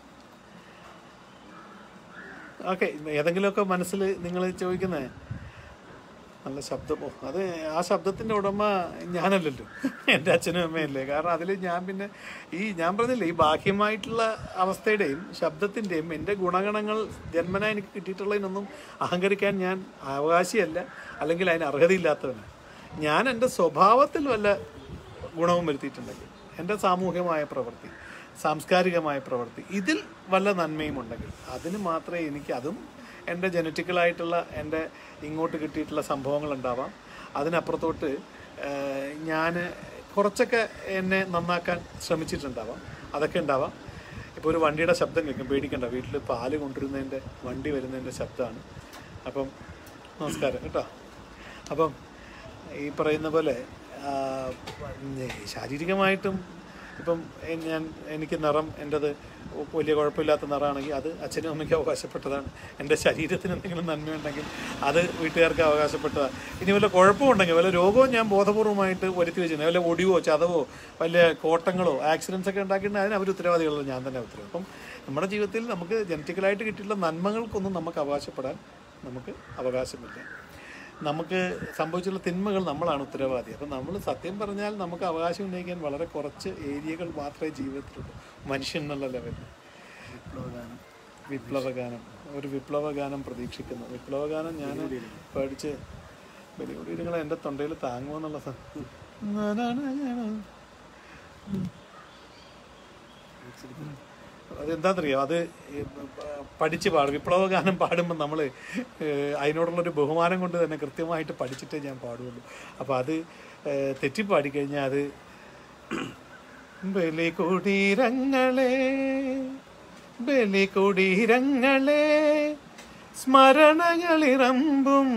ഓക്കെ ഏതെങ്കിലുമൊക്കെ മനസ്സിൽ നിങ്ങൾ ചോദിക്കുന്നേ നല്ല ശബ്ദമോ അത് ആ ശബ്ദത്തിൻ്റെ ഉടമ ഞാനല്ലല്ലോ എൻ്റെ അച്ഛനും അമ്മയല്ലേ കാരണം അതിൽ ഞാൻ പിന്നെ ഈ ഞാൻ പറഞ്ഞില്ലേ ഈ ബാഹ്യമായിട്ടുള്ള അവസ്ഥയുടെയും ശബ്ദത്തിൻ്റെയും എൻ്റെ ഗുണഗണങ്ങൾ ജന്മന എനിക്ക് കിട്ടിയിട്ടുള്ളതിനൊന്നും അഹങ്കരിക്കാൻ ഞാൻ അവകാശിയല്ല അല്ലെങ്കിൽ അതിന് അർഹതയില്ലാത്തവനാണ് ഞാൻ എൻ്റെ സ്വഭാവത്തിൽ വല്ല ഗുണവും വരുത്തിയിട്ടുണ്ടെങ്കിൽ എൻ്റെ സാമൂഹികമായ പ്രവൃത്തി സാംസ്കാരികമായ പ്രവൃത്തി ഇതിൽ വല്ല നന്മയും ഉണ്ടെങ്കിൽ അതിന് മാത്രമേ എനിക്ക് അതും എൻ്റെ ജനറ്റിക്കലായിട്ടുള്ള എൻ്റെ ഇങ്ങോട്ട് കിട്ടിയിട്ടുള്ള സംഭവങ്ങൾ ഉണ്ടാവാം അതിനപ്പുറത്തോട്ട് ഞാൻ കുറച്ചൊക്കെ എന്നെ നന്നാക്കാൻ ശ്രമിച്ചിട്ടുണ്ടാവാം അതൊക്കെ ഉണ്ടാവാം ഇപ്പോൾ ഒരു വണ്ടിയുടെ ശബ്ദം കേൾക്കും പേടിക്കണ്ട വീട്ടിൽ പാല് കൊണ്ടുവരുന്നതിൻ്റെ വണ്ടി വരുന്നതിൻ്റെ ശബ്ദമാണ് അപ്പം നമസ്കാരം കേട്ടോ അപ്പം ഈ പറയുന്ന പോലെ ആ, ഉം, ശാരീരികമായിട്ടും ഇപ്പം എ- ഞാൻ എനിക്ക് നിറം എൻ്റെത് വലിയ കുഴപ്പമില്ലാത്ത നിറമാണെങ്കിൽ അത് അച്ഛനും അമ്മയ്ക്കും അവകാശപ്പെട്ടതാണ് എൻ്റെ ശരീരത്തിന് എന്തെങ്കിലും നന്മയുണ്ടെങ്കിൽ അത് വീട്ടുകാർക്ക് അവകാശപ്പെട്ടതാണ് ഇനി വല്ല കുഴപ്പമുണ്ടെങ്കിൽ വല്ല രോഗവും ഞാൻ ബോധപൂർവമായിട്ട് വരുത്തി വെച്ചിരുന്നത് വല്ല ഒടിവോ ചതവോ വലിയ കോട്ടങ്ങളോ ആക്സിഡൻസ് ഒക്കെ ഉണ്ടാക്കിയിട്ടുണ്ടെങ്കിൽ അതിന് അവർ ഉത്തരവാദികളുള്ള ഞാൻ തന്നെ ഉത്തരവ് അപ്പം നമ്മുടെ ജീവിതത്തിൽ നമുക്ക് ജനറ്റിക്കലായിട്ട് കിട്ടിയിട്ടുള്ള നന്മകൾക്കൊന്നും നമുക്ക് അവകാശപ്പെടാൻ നമുക്ക് അവകാശമില്ല നമുക്ക് സംഭവിച്ചുള്ള തിന്മകൾ നമ്മളാണ് ഉത്തരവാദി അപ്പം നമ്മൾ സത്യം പറഞ്ഞാൽ നമുക്ക് അവകാശം ഉന്നയിക്കാൻ വളരെ കുറച്ച് ഏരിയകൾ മാത്രമേ ജീവിതത്തിലുള്ളൂ മനുഷ്യൻ എന്നുള്ള ലെവലിൽ വിപ്ലവഗാനം വിപ്ലവഗാനം ഒരു വിപ്ലവഗാനം പ്രതീക്ഷിക്കുന്നു വിപ്ലവഗാനം ഞാൻ പഠിച്ച് ബലികുടീരങ്ങളെ എൻ്റെ തൊണ്ടയിൽ താങ്ങുമോ എന്നുള്ള സ- അതെന്താണെന്നറിയോ അത് ഈ പഠിച്ച് പാടും വിപ്ലവഗാനം പാടുമ്പോൾ നമ്മൾ അതിനോടുള്ളൊരു ബഹുമാനം കൊണ്ട് തന്നെ കൃത്യമായിട്ട് പഠിച്ചിട്ടേ ഞാൻ പാടുള്ളൂ അപ്പോൾ അത് ഏഹ്, തെറ്റി പാടിക്കഴിഞ്ഞാൽ അത് ബലികുടീരങ്ങളെ ബലികുടീരങ്ങളെ സ്മരണകളിറമ്പും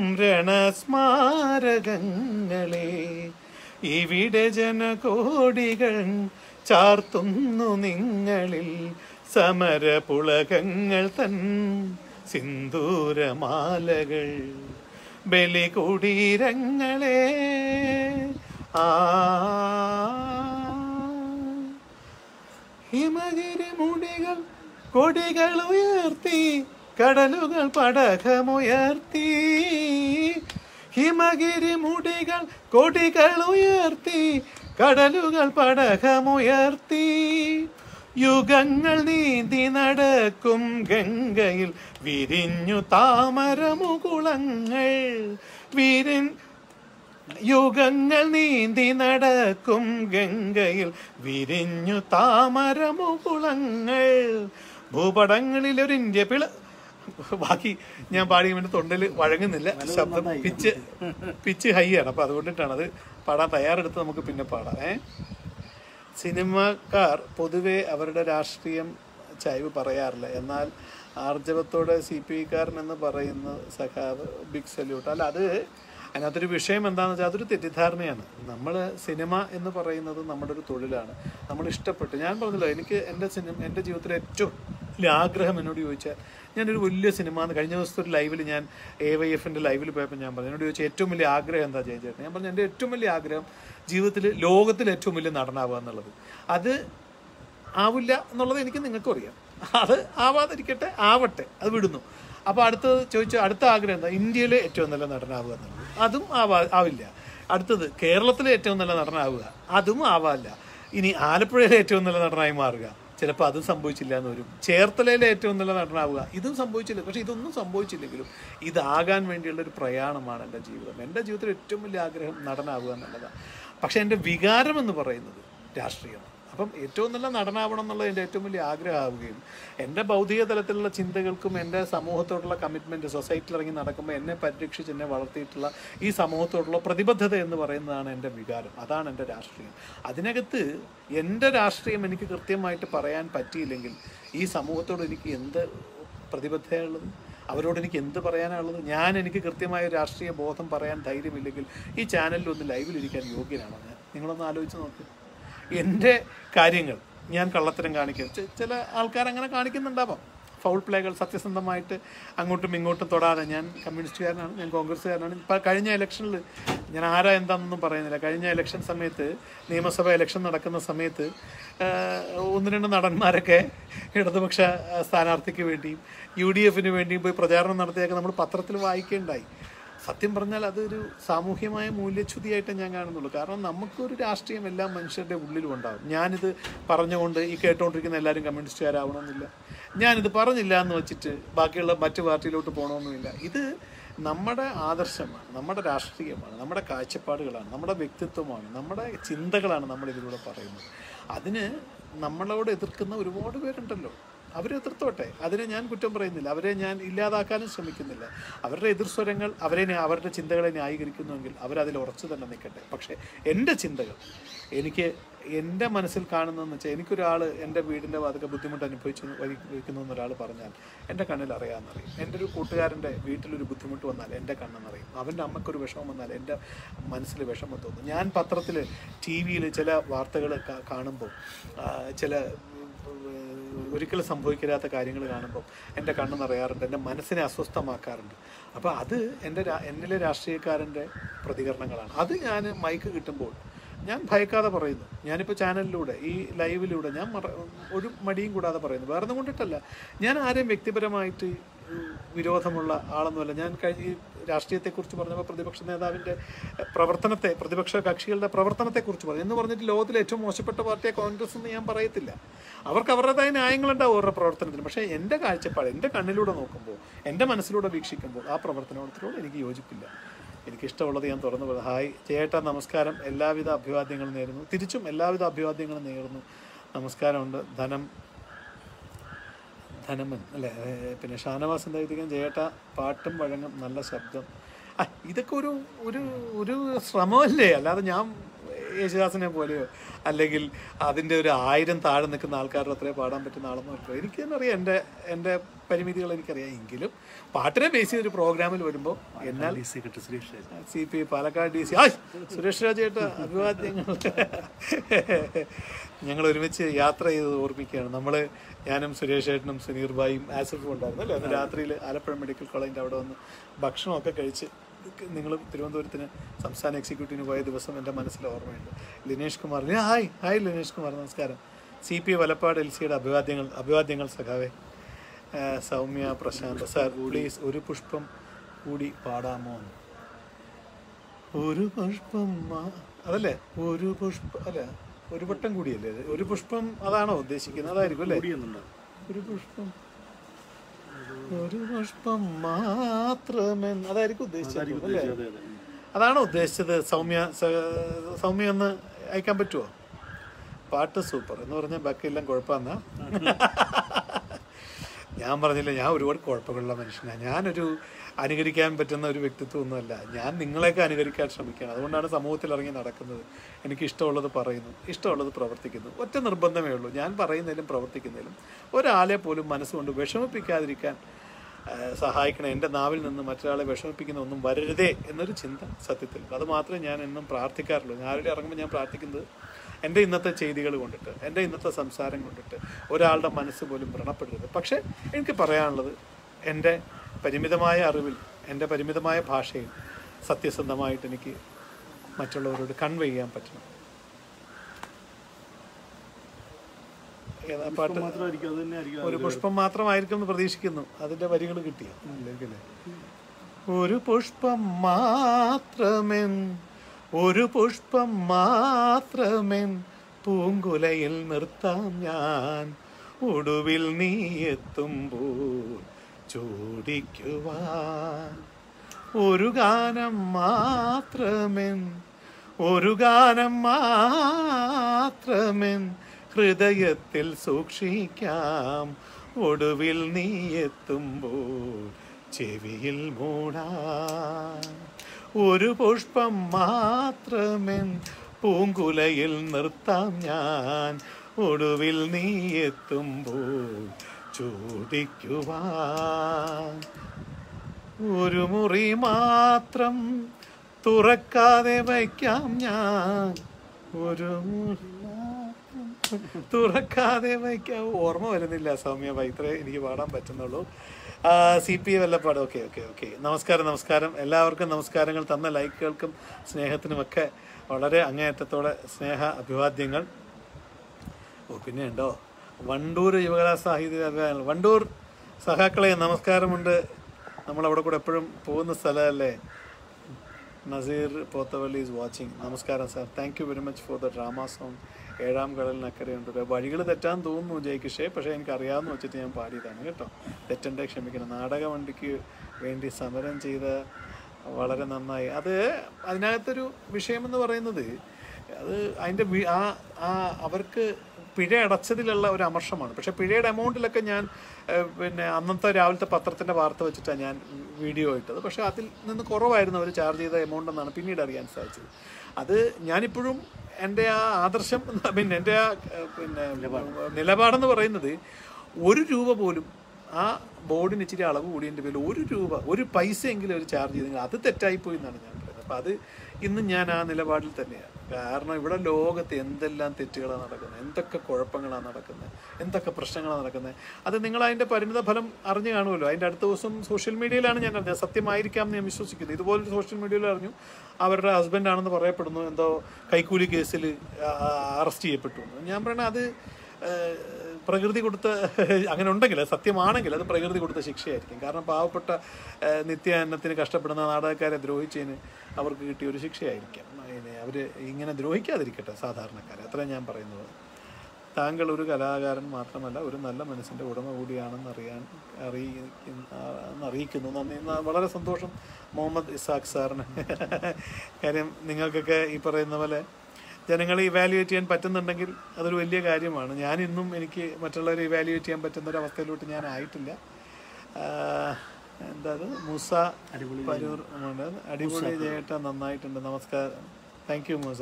രണസ്മാരകങ്ങളെ ഇവിടെ ജനകോടികൾ ചാർത്തുന്നു നിങ്ങളിൽ സമരപുളകങ്ങൾ തൻ സിന്ദൂരമാലകൾ ബലികുടീരങ്ങളെ ആ ഹിമഗിരി മുടികൾ കൊടികൾ ഉയർത്തി കടലുകൾ പടകമുയർത്തി ഹിമഗിരി മുടികൾ കൊടികൾ ഉയർത്തി കടലുകൾ പടകമുയർത്തി യുഗങ്ങൾ നീന്തി നടക്കും ഗംഗയിൽ വിരിഞ്ഞു താമരമുകുളങ്ങൾ വിരിൻ യുഗങ്ങൾ നീന്തി നടക്കും ഗംഗയിൽ വിരിഞ്ഞു താമരമുകുളങ്ങൾ ഭൂപടങ്ങളിൽ ഒരു ഇന്ത്യ പിള ബാക്കി ഞാൻ പാടി വേണ്ടി തൊണ്ടിൽ വഴങ്ങുന്നില്ല ശബ്ദം പിച്ച് പിച്ച് ഹൈ ആണ് അപ്പൊ അതുകൊണ്ടിട്ടാണ് അത് പാടാൻ തയ്യാറെടുത്ത് നമുക്ക് പിന്നെ പാടാം ഏ സിനിമക്കാർ പൊതുവെ അവരുടെ രാഷ്ട്രീയം ചായ്വ് പറയാറില്ല എന്നാൽ ആർജവത്തോടെ സി പി ഐക്കാരൻ എന്ന് പറയുന്ന സഖാവ് ബിഗ് സല്യൂട്ട് അല്ല അത് അതിനകത്തൊരു വിഷയം എന്താണെന്ന് വെച്ചാൽ അതൊരു തെറ്റിദ്ധാരണയാണ് നമ്മൾ സിനിമ എന്ന് പറയുന്നത് നമ്മുടെ ഒരു തൊഴിലാണ് നമ്മൾ ഇഷ്ടപ്പെട്ടു ഞാൻ പറഞ്ഞല്ലോ എനിക്ക് എൻ്റെ സിനിമ എൻ്റെ ജീവിതത്തിലെ ഏറ്റവും വലിയ ആഗ്രഹം എന്നോട് ചോദിച്ചാൽ ഞാനൊരു വലിയ സിനിമ എന്ന് കഴിഞ്ഞ ദിവസത്തെ ഒരു ലൈവിൽ ഞാൻ എ വൈ എഫിൻ്റെ ലൈവിൽ പോയപ്പോൾ ഞാൻ പറഞ്ഞു എന്നോട് ചോദിച്ചാൽ ഏറ്റവും വലിയ ആഗ്രഹം എന്താ ജയൻ ചേട്ടൻ ഞാൻ പറഞ്ഞു എൻ്റെ ഏറ്റവും വലിയ ആഗ്രഹം ജീവിതത്തിൽ ലോകത്തിൽ ഏറ്റവും വലിയ നടനാവുക എന്നുള്ളത് അത് ആവില്ല എന്നുള്ളത് എനിക്ക് നിങ്ങൾക്കും അറിയാം അത് ആവാതിരിക്കട്ടെ ആവട്ടെ അത് വിടുന്നു അപ്പോൾ അടുത്തത് ചോദിച്ചു അടുത്ത ആഗ്രഹം എന്താ ഇന്ത്യയിലെ ഏറ്റവും നല്ല നടനാവുക എന്നുള്ളത് അതും ആവാ ആവില്ല അടുത്തത് കേരളത്തിലെ ഏറ്റവും നല്ല നടനാവുക അതും ആവാല്ല ഇനി ആലപ്പുഴയിലെ ഏറ്റവും നല്ല നടനായി മാറുക ചിലപ്പോൾ അതും സംഭവിച്ചില്ല എന്ന് വരും ചേർത്തലയിലെ ഏറ്റവും നല്ല നടനാവുക ഇതും സംഭവിച്ചില്ല പക്ഷെ ഇതൊന്നും സംഭവിച്ചില്ലെങ്കിലും ഇതാകാൻ വേണ്ടിയുള്ള ഒരു പ്രയാണമാണ് എൻ്റെ ജീവിതം എൻ്റെ ജീവിതത്തിൽ ഏറ്റവും വലിയ ആഗ്രഹം നടനാവുക എന്നുള്ളതാണ് പക്ഷെ എൻ്റെ വികാരം എന്ന് പറയുന്നത് രാഷ്ട്രീയമാണ് അപ്പം ഏറ്റവും നല്ല നടനാവണം എന്നുള്ളത് എൻ്റെ ഏറ്റവും വലിയ ആഗ്രഹമാവുകയും എൻ്റെ ഭൗതിക തലത്തിലുള്ള ചിന്തകൾക്കും എൻ്റെ സമൂഹത്തോടുള്ള കമ്മിറ്റ്മെൻറ്റ് സൊസൈറ്റിയിൽ ഇറങ്ങി നടക്കുമ്പോൾ എന്നെ പരിരക്ഷിച്ച് എന്നെ വളർത്തിയിട്ടുള്ള ഈ സമൂഹത്തോടുള്ള പ്രതിബദ്ധത എന്ന് പറയുന്നതാണ് എൻ്റെ വികാരം അതാണ് എൻ്റെ രാഷ്ട്രീയം അതിനകത്ത് എൻ്റെ രാഷ്ട്രീയം എനിക്ക് കൃത്യമായിട്ട് പറയാൻ പറ്റിയില്ലെങ്കിൽ ഈ സമൂഹത്തോട് എനിക്ക് എന്ത് പ്രതിബദ്ധതയുള്ളത് അവരോട് എനിക്ക് എന്ത് പറയാനുള്ളത് ഞാൻ എനിക്ക് കൃത്യമായ ഒരു രാഷ്ട്രീയ ബോധം പറയാൻ ധൈര്യമില്ലെങ്കിൽ ഈ ചാനലിൽ ഒന്ന് ലൈവിലിരിക്കാൻ യോഗ്യനാണോ ഞാൻ നിങ്ങളൊന്ന് ആലോചിച്ച് നോക്ക് എൻ്റെ കാര്യങ്ങൾ ഞാൻ കള്ളത്തരം കാണിക്കും ചെ- ചില ആൾക്കാർ അങ്ങനെ കാണിക്കുന്നുണ്ടാവാം ഫൗൾ പ്ലേകൾ സത്യസന്ധമായിട്ട് അങ്ങോട്ടും ഇങ്ങോട്ടും തൊടാതെ ഞാൻ കമ്മ്യൂണിസ്റ്റുകാരനാണ് ഞാൻ കോൺഗ്രസ്സുകാരനാണ് ഇപ്പം കഴിഞ്ഞ ഇലക്ഷനിൽ ഞാൻ ആരാ എന്താണെന്നൊന്നും പറയുന്നില്ല കഴിഞ്ഞ ഇലക്ഷൻ സമയത്ത് നിയമസഭ ഇലക്ഷൻ നടക്കുന്ന സമയത്ത് ആഹ്, ഒന്ന് രണ്ട് നടന്മാരൊക്കെ ഇടതുപക്ഷ ആഹ്, സ്ഥാനാർത്ഥിക്ക് വേണ്ടിയും യു ഡി എഫിന് വേണ്ടിയും പോയി പ്രചാരണം നടത്തിയൊക്കെ നമ്മൾ പത്രത്തിൽ വായിക്കേണ്ടായി സത്യം പറഞ്ഞാൽ അതൊരു സാമൂഹ്യമായ മൂല്യച്യുതിയായിട്ട് ഞാൻ കാണുന്നുള്ളൂ കാരണം നമുക്കൊരു രാഷ്ട്രീയം എല്ലാ മനുഷ്യരുടെ ഉള്ളിലും ഉണ്ടാവും ഞാനിത് പറഞ്ഞുകൊണ്ട് ഈ കേട്ടുകൊണ്ടിരിക്കുന്ന എല്ലാവരും കമ്മ്യൂണിസ്റ്റുകാരാവണമെന്നില്ല ഞാനിത് പറഞ്ഞില്ല എന്ന് വെച്ചിട്ട് ബാക്കിയുള്ള മറ്റു പാർട്ടിയിലോട്ട് പോകണമെന്നുമില്ല ഇത് നമ്മുടെ ആദർശമാണ് നമ്മുടെ രാഷ്ട്രീയമാണ് നമ്മുടെ കാഴ്ചപ്പാടുകളാണ് നമ്മുടെ വ്യക്തിത്വമാണ് നമ്മുടെ ചിന്തകളാണ് നമ്മൾ ഇതിലൂടെ പറയുന്നത് അതിന് നമ്മളോട് എതിർക്കുന്ന ഒരുപാട് പേരുണ്ടല്ലോ അവരെ എതിർത്തോട്ടെ അതിനെ ഞാൻ കുറ്റം പറയുന്നില്ല അവരെ ഞാൻ ഇല്ലാതാക്കാനും ശ്രമിക്കുന്നില്ല അവരുടെ എതിർസ്വരങ്ങൾ അവരെ ന്യാ- അവരുടെ ചിന്തകളെ ന്യായീകരിക്കുന്നുവെങ്കിൽ അവരതിൽ ഉറച്ചു തന്നെ നിൽക്കട്ടെ പക്ഷേ എൻ്റെ ചിന്തകൾ എനിക്ക് എൻ്റെ മനസ്സിൽ കാണുന്നതെന്ന് വെച്ചാൽ എനിക്കൊരാൾ എൻ്റെ വീടിൻ്റെ വാതൊക്കെ ബുദ്ധിമുട്ട് അനുഭവിച്ചു വഹിക്കുന്നു എന്നൊരാൾ പറഞ്ഞാൽ എൻ്റെ കണ്ണിൽ അറിയാമെന്നറിയും എൻ്റെ ഒരു കൂട്ടുകാരൻ്റെ വീട്ടിലൊരു ബുദ്ധിമുട്ട് വന്നാൽ എൻ്റെ കണ്ണെന്നറിയും അവൻ്റെ അമ്മക്കൊരു വിഷമം വന്നാൽ എൻ്റെ മനസ്സിൽ വിഷമം തോന്നും ഞാൻ പത്രത്തിൽ ടി വിയിൽ ചില വാർത്തകൾ കാണുമ്പോൾ ആ, ചില ഒരിക്കലും സംഭവിക്കാത്ത കാര്യങ്ങൾ കാണുമ്പോൾ എൻ്റെ കണ്ണ് നിറയാറുണ്ട് എൻ്റെ മനസ്സിനെ അസ്വസ്ഥമാക്കാറുണ്ട് അപ്പോൾ അത് എൻ്റെ രാ- എന്നിലെ രാഷ്ട്രീയക്കാരൻ്റെ പ്രതികരണങ്ങളാണ് അത് ഞാൻ മൈക്ക് കിട്ടുമ്പോൾ ഞാൻ ഭയക്കാതെ പറയുന്നു ഞാനിപ്പോൾ ചാനലിലൂടെ ഈ ലൈവിലൂടെ ഞാൻ മറ- ഒരു മടിയും കൂടാതെ പറയുന്നു വേറെ ഒന്നും കൊണ്ടിട്ടല്ല ഞാൻ ആരെയും വ്യക്തിപരമായിട്ട് ഉം, വിരോധമുള്ള ആളൊന്നുമല്ല ഞാൻ കഴിഞ്ഞ ഈ രാഷ്ട്രീയത്തെക്കുറിച്ച് പറഞ്ഞപ്പോൾ പ്രതിപക്ഷ നേതാവിൻ്റെ പ്രവർത്തനത്തെ പ്രതിപക്ഷ കക്ഷികളുടെ പ്രവർത്തനത്തെക്കുറിച്ച് പറഞ്ഞു എന്ന് പറഞ്ഞിട്ട് ലോകത്തിലെ ഏറ്റവും മോശപ്പെട്ട പാർട്ടിയെ കോൺഗ്രസ് എന്ന് ഞാൻ പറയത്തില്ല അവർക്ക് അവരുടേതായ ന്യായങ്ങളുണ്ടാവും അവരുടെ പ്രവർത്തനത്തിന് പക്ഷേ എൻ്റെ കാഴ്ചപ്പാട് എൻ്റെ കണ്ണിലൂടെ നോക്കുമ്പോൾ എൻ്റെ മനസ്സിലൂടെ വീക്ഷിക്കുമ്പോൾ ആ പ്രവർത്തനത്തിലൂടെ എനിക്ക് യോജിപ്പില്ല എനിക്കിഷ്ടമുള്ളത് ഞാൻ തുറന്നു പറഞ്ഞു ഹായ് ചേട്ടാ നമസ്കാരം എല്ലാവിധ അഭിവാദ്യങ്ങളും നേരുന്നു തിരിച്ചും എല്ലാവിധ അഭിവാദ്യങ്ങളും നേരുന്നു നമസ്കാരമുണ്ട് ധനം ധനമൻ അല്ലേ ഏ, പിന്നെ ഷാനവാസ് എന്തായിരിക്കും ചേട്ട പാട്ടും വഴങ്ങും നല്ല ശബ്ദം ആ ഇതൊക്കെ ഒരു ഒരു ഒരു ശ്രമമല്ലേ അല്ലാതെ ഞാൻ യേശുദാസിനെ പോലെയോ അല്ലെങ്കിൽ അതിൻ്റെ ഒരു ആയിരം താഴെ നിൽക്കുന്ന ആൾക്കാരുടെ അത്രേ പാടാൻ പറ്റുന്ന ആളെന്ന് പറഞ്ഞിട്ട് എനിക്ക് തന്നെ അറിയാം എൻ്റെ എൻ്റെ പരിമിതികൾ എനിക്കറിയാം എങ്കിലും പാട്ടിനെ ബേസ് ചെയ്തൊരു പ്രോഗ്രാമിൽ വരുമ്പോൾ എന്നാൽ D secretary Suresh Raj C P Palakkad D C ആ സുരേഷ് രാജേട്ട അഭിവാദ്യങ്ങൾ ഞങ്ങൾ ഒരുമിച്ച് യാത്ര ചെയ്ത് ഓർമ്മിക്കുകയാണ് നമ്മൾ ഞാനും സുരേഷ് ഏട്ടനും സുനീർ ഭായും ആസിഫും ഉണ്ടായിരുന്നു അല്ലേ അന്ന് രാത്രിയിൽ ആലപ്പുഴ മെഡിക്കൽ കോളേജിൻ്റെ അവിടെ വന്ന് ഭക്ഷണമൊക്കെ കഴിച്ച് നിങ്ങൾ തിരുവനന്തപുരത്തിന് സംസ്ഥാന എക്സിക്യൂട്ടീവിന് പോയ ദിവസം എൻ്റെ മനസ്സിൽ ഓർമ്മയുണ്ട് ലിനേഷ് കുമാർ ലിന- ഹായ് ഹായ് ലിനേഷ് കുമാർ നമസ്കാരം സി പി വലപ്പാട് എൽ സിയുടെ അഭിവാദ്യങ്ങൾ അഭിവാദ്യങ്ങൾ സഖാവേ ആ, സൗമ്യ പ്രശാന്ത് സാർ പ്ലീസ് ഒരു പുഷ്പം കൂടി പാടാമോ ഒരു പുഷ്പം മാ- അതല്ലേ ഒരു പുഷ്പ അല്ല ഒരു വട്ടം കൂടിയല്ലേ ഇത്? ഒരു പുഷ്പം അതാണോ ഉദ്ദേശിക്കുന്നത് അതായിരിക്കും അല്ലേ കൂടിയെന്നുണ്ട് ഒരു പുഷ്പം ഒരു പുഷ്പം മാത്രമേ അതായിരിക്കും ഉദ്ദേശിച്ചത് അല്ലേ അതെ അതെ അതാണോ ഉദ്ദേശിച്ചത് സൗമ്യ സ- സൗമ്യ ഒന്ന് അയക്കാൻ പറ്റുമോ പാട്ട് സൂപ്പർ എന്ന് പറഞ്ഞാൽ ബാക്കിയെല്ലാം കുഴപ്പമെന്നാ ഞാൻ പറഞ്ഞില്ല ഞാൻ ഒരുപാട് കുഴപ്പങ്ങളുള്ള മനുഷ്യനാണ് ഞാനൊരു അനുകരിക്കാൻ പറ്റുന്ന ഒരു വ്യക്തിത്വമൊന്നുമല്ല ഞാൻ നിങ്ങളെയൊക്കെ അനുകരിക്കാൻ ശ്രമിക്കുകയാണ് അതുകൊണ്ടാണ് സമൂഹത്തിൽ ഇറങ്ങി നടക്കുന്നത് എനിക്ക് ഇഷ്ടമുള്ളത് പറയുന്നു ഇഷ്ടമുള്ളത് പ്രവർത്തിക്കുന്നു ഒറ്റ നിർബന്ധമേ ഉള്ളൂ ഞാൻ പറയുന്നതിലും പ്രവർത്തിക്കുന്നതിലും ഒരാളെ പോലും മനസ്സുകൊണ്ട് വിഷമിപ്പിക്കാതിരിക്കാൻ ആ, സഹായിക്കണം എൻ്റെ നാവിൽ നിന്ന് മറ്റൊരാളെ വിഷമിപ്പിക്കുന്ന ഒന്നും വരരുതേ എന്നൊരു ചിന്ത സത്യത്തിൽ അത് മാത്രമേ ഞാൻ എന്നും പ്രാർത്ഥിക്കാറുള്ളൂ ഞാൻ ആരുടെ ഇറങ്ങുമ്പോൾ ഞാൻ പ്രാർത്ഥിക്കുന്നത് എൻ്റെ ഇന്നത്തെ ചെയ്തികൾ കൊണ്ടിട്ട് എൻ്റെ ഇന്നത്തെ സംസാരം കൊണ്ടിട്ട് ഒരാളുടെ മനസ്സ് പോലും വ്രണപ്പെടരുത് പക്ഷേ എനിക്ക് പറയാനുള്ളത് എൻ്റെ പരിമിതമായ അറിവിൽ എൻ്റെ പരിമിതമായ ഭാഷയിൽ സത്യസന്ധമായിട്ട് എനിക്ക് മറ്റുള്ളവരോട് കൺവേ ചെയ്യാൻ പറ്റണം ഏതാ പാട്ട് മാത്രമായിരിക്കും അത് തന്നെ ആയിരിക്കും ഒരു പുഷ്പം മാത്രമായിരിക്കും എന്ന് പ്രതീക്ഷിക്കുന്നു അതിന്റെ വരികൾ കിട്ടിയ ഒരു പുഷ്പം മാത്രമെൻ ഒരു പുഷ്പം മാത്രമെൻ പൂങ്കുലയിൽ നിർത്താം ഞാൻ ഒടുവിൽ നീ എത്തുമ്പോൾ ചൂടിക്കുവാൻ ഒരു ഗാനം മാത്രമെൻ ഒരു ഗാനം മാത്രമെൻ ഹൃദയത്തിൽ സൂക്ഷിക്കാം ഒടുവിൽ നീ എത്തുമ്പോൾ ചെവിയിൽ മൂടാൻ ഒരു പുഷ്പം മാത്രമെൻ പൂങ്കുലയിൽ നിർത്താം ഞാൻ ഒടുവിൽ നീ എത്തുമ്പോൾ ചൂടിക്കുവാൻ ഒരു മുറി മാത്രം തുറക്കാതെ വയ്ക്കാം ഞാൻ ഒരു മുറി മാത്രം തുറക്കാതെ വയ്ക്കാം ഓർമ്മ വരുന്നില്ല സൗമ്യ ഭായി ഇത്രേ എനിക്ക് പാടാൻ പറ്റുന്നുള്ളൂ സി പി വല്ലപ്പാട് ഓക്കെ ഓക്കെ ഓക്കെ നമസ്കാരം നമസ്കാരം എല്ലാവർക്കും നമസ്കാരങ്ങൾ തന്ന ലൈക്കുകൾക്കും സ്നേഹത്തിനുമൊക്കെ വളരെ അങ്ങേയറ്റത്തോടെ സ്നേഹ അഭിവാദ്യങ്ങൾ ഓ പിന്നെ ഉണ്ടോ വണ്ടൂർ യുവകലാ സാഹിത്യ അഭിമാനം വണ്ടൂർ സഹാക്കളെ നമസ്കാരമുണ്ട് നമ്മൾ അവിടെ കൂടെ എപ്പോഴും പോകുന്ന സ്ഥലമല്ലേ നസീർ പോത്തവള്ളി ഈസ് വാച്ചിങ് നമസ്കാരം sir thank you very much for the drama song ഏഴാം കടലിനക്കരയുണ്ട് വഴികൾ തെറ്റാൻ തോന്നുന്നു ജയിക്കിഷേ പക്ഷേ എനിക്ക് അറിയാമെന്ന് വെച്ചിട്ട് ഞാൻ പാടിയതാണ് കേട്ടോ തെറ്റൻ്റെ ക്ഷമിക്കണം നാടക വണ്ടിക്ക് വേണ്ടി സമരം ചെയ്ത വളരെ നന്നായി അത് അതിനകത്തൊരു വിഷയമെന്ന് പറയുന്നത് അത് അതിൻ്റെ വി- ആ ആ അവർക്ക് പിഴ അടച്ചതിലുള്ള ഒരു അമർഷമാണ് പക്ഷേ പിഴയുടെ എമൗണ്ടിലൊക്കെ ഞാൻ ഏഹ്, പിന്നെ അന്നത്തെ രാവിലത്തെ പത്രത്തിൻ്റെ വാർത്ത വെച്ചിട്ടാണ് ഞാൻ വീഡിയോ ഇട്ടത് പക്ഷേ അതിൽ നിന്ന് കുറവായിരുന്നു അവർ ചാർജ് ചെയ്ത എമൗണ്ട് എന്നാണ് പിന്നീട് അറിയാൻ സാധിച്ചത് അത് ഞാനിപ്പോഴും എൻ്റെ ആ ആദർശം പിന്നെ എൻ്റെ ആ ഏഹ്, പിന്നെ നിലപാടെന്ന് പറയുന്നത് ഒരു രൂപ പോലും ആ ബോർഡിന് ഇച്ചിരി അളവ് കൂടിയതിൻ്റെ പേരിൽ ഒരു രൂപ ഒരു പൈസ എങ്കിലും അവർ ചാർജ് ചെയ്തെങ്കിൽ അത് തെറ്റായിപ്പോയി എന്നാണ് ഞാൻ പറയുന്നത് അപ്പം അത് ഇന്നും ഞാൻ ആ നിലപാടിൽ തന്നെയാണ് കാരണം ഇവിടെ ലോകത്ത് എന്തെല്ലാം തെറ്റുകളാണ് നടക്കുന്നത് എന്തൊക്കെ കുഴപ്പങ്ങളാണ് നടക്കുന്നത് എന്തൊക്കെ പ്രശ്നങ്ങളാണ് നടക്കുന്നത് അത് നിങ്ങൾ അതിൻ്റെ പരിണിത ഫലം അറിഞ്ഞു കാണുമല്ലോ അതിൻ്റെ അടുത്ത ദിവസം സോഷ്യൽ മീഡിയയിലാണ് ഞാൻ അറിഞ്ഞത് സത്യമായിരിക്കാം എന്ന് ഞാൻ വിശ്വസിക്കുന്നു ഇതുപോലൊരു സോഷ്യൽ മീഡിയയിൽ അറിഞ്ഞു അവരുടെ ഹസ്ബൻഡാണെന്ന് പറയപ്പെടുന്നു എന്തോ കൈക്കൂലി കേസിൽ അറസ്റ്റ് ചെയ്യപ്പെട്ടു എന്ന്. ഞാൻ പറയണത് അത് ഏഹ്, പ്രകൃതി കൊടുത്ത അങ്ങനെ ഉണ്ടെങ്കിൽ അത് സത്യമാണെങ്കിൽ അത് പ്രകൃതി കൊടുത്ത ശിക്ഷയായിരിക്കും കാരണം പാവപ്പെട്ട ഏഹ്, നിത്യാന്നത്തിന് കഷ്ടപ്പെടുന്ന നാടകക്കാരെ ദ്രോഹിച്ചതിന് അവർക്ക് കിട്ടിയ ഒരു ശിക്ഷയായിരിക്കാം അതിനെ അവർ ഇങ്ങനെ ദ്രോഹിക്കാതിരിക്കട്ടെ സാധാരണക്കാരെ അത്രയും ഞാൻ പറയുന്നത് താങ്കൾ ഒരു കലാകാരൻ മാത്രമല്ല ഒരു നല്ല മനസ്സിൻ്റെ ഉടമ കൂടിയാണെന്ന് അറിയാൻ അറിയിക്കുന്നു എന്ന് അറിയിക്കുന്നു നന്ദി ന- വളരെ സന്തോഷം മുഹമ്മദ് ഇസാഖ് സാറിന് കാര്യം നിങ്ങൾക്കൊക്കെ ഈ പറയുന്ന പോലെ ജനങ്ങളെ ഇവാലുവേറ്റ് ചെയ്യാൻ പറ്റുന്നുണ്ടെങ്കിൽ അതൊരു വലിയ കാര്യമാണ് ഞാൻ ഇന്നും എനിക്ക് മറ്റുള്ളവരെ ഇവാലുവേറ്റ് ചെയ്യാൻ പറ്റുന്ന ഒരു അവസ്ഥയിലോട്ട് ഞാൻ ആയിട്ടില്ല ആഹ് എന്താ അത് മൂസ പരൂർ ഉണ്ട്. അടിപൊളി ചേട്ട നന്നായിട്ടുണ്ട് നമസ്കാരം thank you Moosa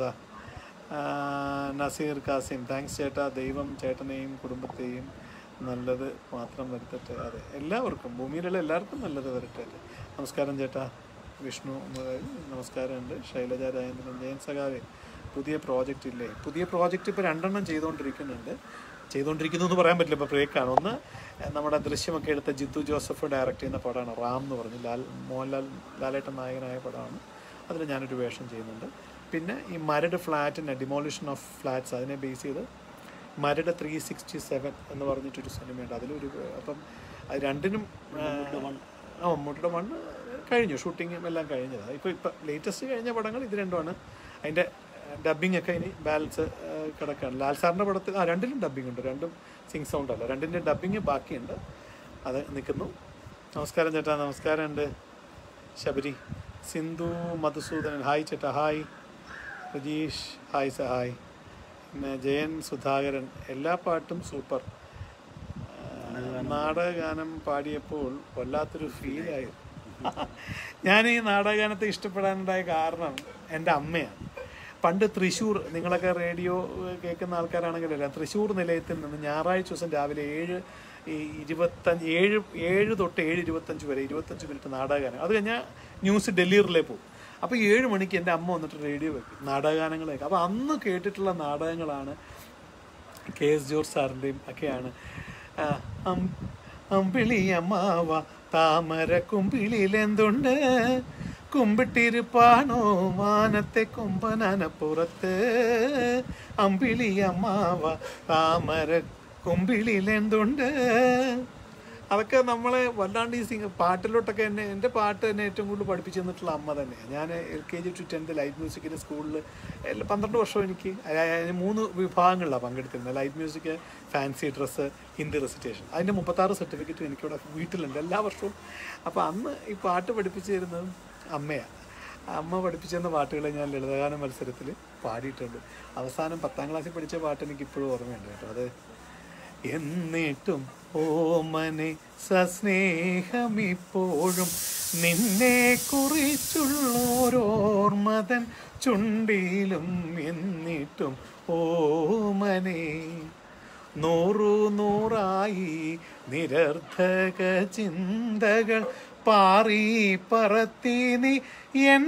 ah Nazeer Kasim thanks ചേട്ടാ ദൈവം ചേട്ടനെയും കുടുംബത്തെയും നല്ലത് മാത്രം വരുത്തട്ടെ അതെ എല്ലാവർക്കും ഭൂമിയിലുള്ള എല്ലാവർക്കും നല്ലത് വരട്ടെ നമസ്കാരം ചേട്ടാ വിഷ്ണു മുതൽ നമസ്കാരമുണ്ട് ശൈലജ രാജേന്ദ്രൻ ജയൻ സഖാവേ പുതിയ പ്രോജക്റ്റ് ഇല്ലേ പുതിയ പ്രോജക്റ്റ് ഇപ്പോൾ രണ്ടെണ്ണം ചെയ്തുകൊണ്ടിരിക്കുന്നുണ്ട് ചെയ്തുകൊണ്ടിരിക്കുന്നു എന്ന് പറയാൻ പറ്റില്ല ഇപ്പോൾ ബ്രേക്കാണ് ഒന്ന് ഏഹ്, നമ്മുടെ ദൃശ്യമൊക്കെ എടുത്ത ജിത്തു ജോസഫ് ഡയറക്റ്റ് ചെയ്യുന്ന പടമാണ് റാം എന്ന് പറഞ്ഞ് ലാൽ മോഹൻലാൽ ലാലേട്ടൻ നായകനായ പടമാണ് അതിൽ ഞാനൊരു വേഷം ചെയ്യുന്നുണ്ട് പിന്നെ ഈ മരട് ഫ്ലാറ്റിൻ്റെ ഡിമോളിഷൻ ഓഫ് ഫ്ലാറ്റ്സ് അതിനെ ബേസ് ചെയ്ത് മരട് ത്രീ സിക്സ്റ്റി സെവൻ എന്ന് പറഞ്ഞിട്ടൊരു സിനിമയുണ്ട് അതിലൊരു അപ്പം അത് രണ്ടിനും ആ മമ്മൂട്ടിയുടെ മണ്ണ് കഴിഞ്ഞു ഷൂട്ടിങ്ങും എല്ലാം കഴിഞ്ഞതാണ് ഇപ്പോൾ ഇപ്പം ലേറ്റസ്റ്റ് കഴിഞ്ഞ പടങ്ങൾ ഇത് രണ്ടുമാണ് അതിൻ്റെ ഡബ്ബിംഗ് ഒക്കെ ഇനി ബാലൻസ് കിടക്കുകയാണ് ലാൽ സാറിൻ്റെ പടത്തിൽ ആ രണ്ടിലും ഡബ്ബിംഗ് ഉണ്ട് രണ്ടും സിങ് സൗണ്ട് അല്ല രണ്ടിൻ്റെ ഡബ്ബിങ് ബാക്കിയുണ്ട് അത് നിൽക്കുന്നു നമസ്കാരം ചേട്ടാ നമസ്കാരം ഉണ്ട് ശബരി സിന്ധു മധുസൂദനൻ ഹായ് ചേട്ടാ ഹായ് രജീഷ് ഹായ് സ ഹായ് പിന്നെ ജയൻ സുധാകരൻ എല്ലാ പാട്ടും സൂപ്പർ നാടകഗാനം പാടിയപ്പോൾ വല്ലാത്തൊരു ഫീലായി ഞാൻ ഈ നാടകഗാനത്തെ ഇഷ്ടപ്പെടാനുണ്ടായ കാരണം എൻ്റെ അമ്മയാണ് പണ്ട് തൃശ്ശൂർ നിങ്ങളൊക്കെ റേഡിയോ കേൾക്കുന്ന ആൾക്കാരാണെങ്കിലല്ല തൃശ്ശൂർ നിലയത്തിൽ നിന്ന് ഞായറാഴ്ച ദിവസം രാവിലെ ഏഴ് ഈ ഇരുപത്തഞ്ച് ഏഴ് ഏഴ് തൊട്ട് ഏഴ് ഇരുപത്തഞ്ച് വരെ ഇരുപത്തഞ്ച് മിനിറ്റ് നാടകഗാനം അത് കഴിഞ്ഞാൽ ന്യൂസ് ഡൽഹിയിലേ പോകും അപ്പോൾ ഏഴ് മണിക്ക് എൻ്റെ അമ്മ വന്നിട്ട് റേഡിയോ വെക്കും നാടകഗാനങ്ങൾ കേൾക്കും അപ്പോൾ അന്ന് കേട്ടിട്ടുള്ള നാടകങ്ങളാണ് കെ എസ് ജോർജ് സാറിൻ്റെയും ഒക്കെയാണ് ആ, അം- അമ്പിളി അമ്മാവ താമര കുമ്പിളിയിലെന്തുണ്ട് കുമ്പിട്ടിരുപ്പാണോ മാനത്തെ കുമ്പനപ്പുറത്ത് അമ്പിളി അമ്മാവ താമര കുമ്പിളിയിലെന്തുണ്ട് അതൊക്കെ നമ്മളെ വല്ലാണ്ട് ഈ സിംഗ് പാട്ടിലോട്ടൊക്കെ എന്നെ എൻ്റെ പാട്ട് എന്നെ ഏറ്റവും കൂടുതൽ പഠിപ്പിച്ചു തന്നിട്ടുള്ള അമ്മ തന്നെയാണ് ഞാൻ L K G to tenth light മ്യൂസിക്കിൻ്റെ സ്കൂളിൽ പന്ത്രണ്ട് വർഷം എനിക്ക് അയ- അയ- മൂന്ന് വിഭാഗങ്ങളിലാണ് പങ്കെടുത്തിരുന്നത് light music fancy dress Hindi recitation അതിൻ്റെ മുപ്പത്താറ് സർട്ടിഫിക്കറ്റും എനിക്കിവിടെ വീട്ടിലുണ്ട് എല്ലാ വർഷവും അപ്പോൾ അന്ന് ഈ പാട്ട് പഠിപ്പിച്ചു തരുന്നതും അമ്മയാണ് അമ്മ പഠിപ്പിച്ചെന്ന പാട്ടുകളെ ഞാൻ ലളിതഗാന മത്സരത്തിൽ പാടിയിട്ടുണ്ട് അവസാനം പത്താം ക്ലാസ്സിൽ പഠിച്ച പാട്ട് എനിക്ക് ഇപ്പോഴും ഓർമ്മയുണ്ട് കേട്ടോ അത് എന്നിട്ടും ഓമനെ സസ്നേഹമിപ്പോഴും നിന്നെ കുറിച്ചുള്ളോരോർമതൻ ചുണ്ടിലും എന്നിട്ടും ഓമനെ നൂറു നൂറായി നിരർത്ഥക ചിന്തകൾ പാറി പറത്തി നീ എൻ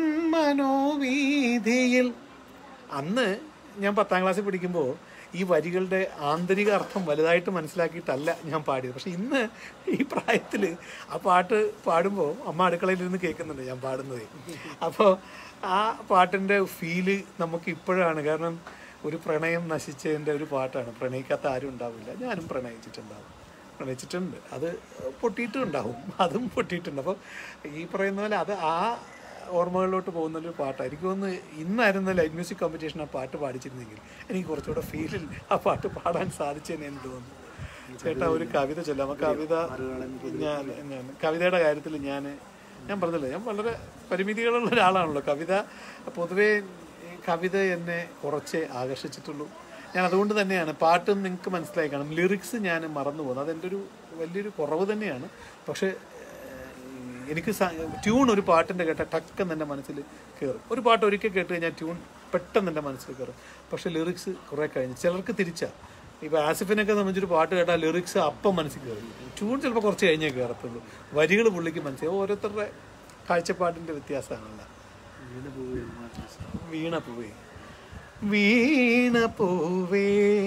മനോവീതിയിൽ അന്ന് ഞാൻ പത്താം ക്ലാസ്സിൽ പഠിക്കുമ്പോൾ ഈ വരികളുടെ ആന്തരിക അർത്ഥം വലുതായിട്ട് മനസ്സിലാക്കിയിട്ടല്ല ഞാൻ പാടിയത് പക്ഷെ ഇന്ന് ഈ പ്രായത്തിൽ ആ പാട്ട് പാടുമ്പോൾ അമ്മ അടുക്കളയിലിരുന്ന് കേൾക്കുന്നുണ്ട് ഞാൻ പാടുന്നത് അപ്പോൾ ആ പാട്ടിൻ്റെ ഫീല് നമുക്ക് ഇപ്പോഴാണ് കാരണം ഒരു പ്രണയം നശിച്ചതിൻ്റെ ഒരു പാട്ടാണ് പ്രണയിക്കാത്ത ആരും ഉണ്ടാവില്ല ഞാനും പ്രണയിച്ചിട്ടുണ്ടാവും പ്രണയിച്ചിട്ടുണ്ട് അത് പൊട്ടിയിട്ടും ഉണ്ടാവും അതും പൊട്ടിയിട്ടുണ്ട് അപ്പോൾ ഈ പറയുന്ന പോലെ അത് ആ ഓർമ്മകളിലോട്ട് പോകുന്നൊരു പാട്ടാണ് എനിക്ക് തോന്നുന്നു ഇന്നായിരുന്നു ലൈറ്റ് മ്യൂസിക് കോമ്പറ്റീഷൻ ആ പാട്ട് പാടിച്ചിരുന്നെങ്കിൽ എനിക്ക് കുറച്ചുകൂടെ ഫീലിൽ ആ പാട്ട് പാടാൻ സാധിച്ചെന്ന് എനിക്ക് തോന്നുന്നു ചേട്ടാ ഒരു കവിത ചൊല്ലാം ആ കവിത ഞാൻ ഞാൻ കവിതയുടെ കാര്യത്തിൽ ഞാൻ ഞാൻ പറഞ്ഞില്ലേ ഞാൻ വളരെ പരിമിതികളുള്ള ഒരാളാണല്ലോ കവിത പൊതുവേ ഈ കവിത എന്നെ കുറച്ചേ ആകർഷിച്ചിട്ടുള്ളൂ ഞാൻ അതുകൊണ്ട് തന്നെയാണ് പാട്ടും നിങ്ങൾക്ക് മനസ്സിലായി കാണും ലിറിക്സ് ഞാൻ മറന്നു പോകുന്നത് അതെൻ്റെ ഒരു വലിയൊരു കുറവ് തന്നെയാണ് പക്ഷേ ഏഹ്, എനിക്ക് ട്യൂൺ ഒരു പാട്ടിൻ്റെ കേട്ട ടക്കെന്ന് എൻ്റെ മനസ്സിൽ കയറും ഒരു പാട്ട് ഒരിക്കൽ കേട്ട് കഴിഞ്ഞാൽ ട്യൂൺ പെട്ടെന്ന് എൻ്റെ മനസ്സിൽ കയറും പക്ഷേ ലിറിക്സ് കുറേ കഴിഞ്ഞ് ചിലർക്ക് തിരിച്ചാ ഇപ്പോൾ ആസിഫിനൊക്കെ സംബന്ധിച്ചൊരു പാട്ട് കേട്ടാൽ ലിറിക്സ് അപ്പം മനസ്സിൽ കയറും ട്യൂൺ ചിലപ്പോൾ കുറച്ച് കഴിഞ്ഞേ കയറത്തുള്ളൂ വരികൾ പുള്ളിക്ക് മനസ്സിലാവും ഓരോരുത്തരുടെ കാഴ്ചപ്പാടിൻ്റെ വ്യത്യാസമാണല്ലോ വീണ് പോവുകയും മാത്രം വീണ പൂവേ വീണ പൂവേ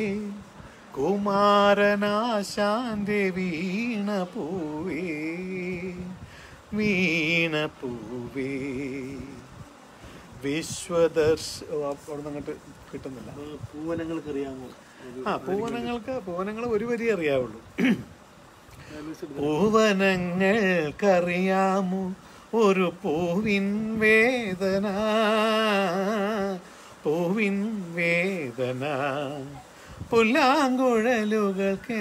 കുമാരനാശാന്റെ വീണ പൂവേ വീണ പൂവേ വിശ്വദർശ ഓ, അവിടുന്ന് അങ്ങോട്ട് കിട്ടുന്നില്ല അപ്പോൾ പൂവനങ്ങൾക്ക് അറിയാമോ ഒരു ആ പൂവനങ്ങൾക്ക് പൂവനങ്ങൾ ഒരു വരി അറിയാവുള്ളൂ analysis എടുത്ത് പൂവനങ്ങൾക്കറിയാമോ ഒരു പൂവിൻ വേദന പൂവിൻ വേദന പുല്ലാങ്കുഴലുകൾക്ക്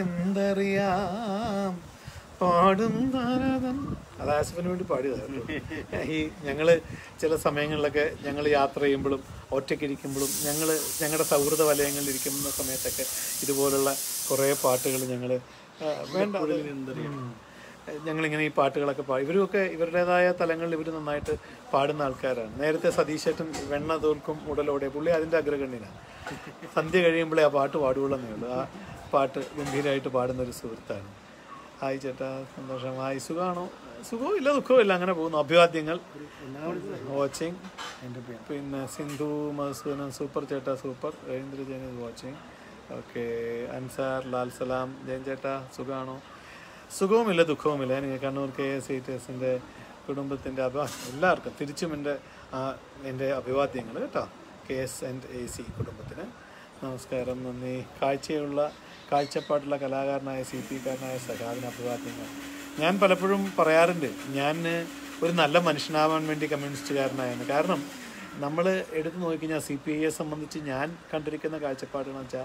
എന്തറിയാം പാടും താരതൻ അത് ആസിഫിന് വേണ്ടി പാടിയതാണ് കേട്ടോ. ഈ ഞങ്ങള് ചില സമയങ്ങളിലൊക്കെ ഞങ്ങൾ യാത്ര ചെയ്യുമ്പോഴും ഒറ്റയ്ക്കിരിക്കുമ്പോഴും ഞങ്ങൾ ഞങ്ങളുടെ സൗഹൃദ വലയങ്ങളിൽ ഇരിക്കുന്ന സമയത്തൊക്കെ ഇതുപോലുള്ള കുറേ പാട്ടുകൾ ഞങ്ങൾ വേണ്ട അത് ഉം. ഞങ്ങളിങ്ങനെ ഈ പാട്ടുകളൊക്കെ പാടി ഇവരുമൊക്കെ ഇവരുടേതായ തലങ്ങളിൽ ഇവർ നന്നായിട്ട് പാടുന്ന ആൾക്കാരാണ് നേരത്തെ സതീശേട്ടൻ വെണ്ണ തോൽക്കും ഉടലോടെ പുള്ളി അതിൻ്റെ അഗ്രഗണ്യനാണ് സന്ധ്യ കഴിയുമ്പോഴേ ആ പാട്ട് പാടുകയുള്ളെന്നേ ഉള്ളൂ ആ പാട്ട് ഗംഭീരമായിട്ട് പാടുന്ന ഒരു സുഹൃത്താണ് ഹായ് ചേട്ടാ സന്തോഷം ഹായ് സുഖമാണോ സുഖവും ഇല്ല ദുഃഖവും ഇല്ല അങ്ങനെ പോകുന്നു അഭിവാദ്യങ്ങൾ വാച്ചിങ് പിന്നെ സിന്ധു മധുസൂദനൻ സൂപ്പർ ചേട്ടാ super Ravindra Jain watching okay Ansar Lal Salam Jayan ചേട്ടാ സുഖമാണോ സുഖവുമില്ല ദുഃഖവുമില്ല എനിക്ക് Kannur K S C T എസിൻ്റെ കുടുംബത്തിൻ്റെ അഭിവാ എല്ലാവർക്കും തിരിച്ചും എൻ്റെ ആ, എൻ്റെ അഭിവാദ്യങ്ങൾ കേട്ടോ K S and A C കുടുംബത്തിന് നമസ്കാരം നന്ദി കാഴ്ചയുള്ള കാഴ്ചപ്പാടുള്ള കലാകാരനായ സി പി കാരനായ സഖാവിന് അഭിവാദ്യങ്ങൾ ഞാൻ പലപ്പോഴും പറയാറുണ്ട് ഞാൻ ഒരു നല്ല മനുഷ്യനാവാൻ വേണ്ടി കമ്മ്യൂണിസ്റ്റുകാരനായാണ് കാരണം നമ്മൾ എടുത്തു നോക്കിക്കഴിഞ്ഞാൽ സി പി ഐയെ സംബന്ധിച്ച് ഞാൻ കണ്ടിരിക്കുന്ന കാഴ്ചപ്പാടെന്ന് വെച്ചാൽ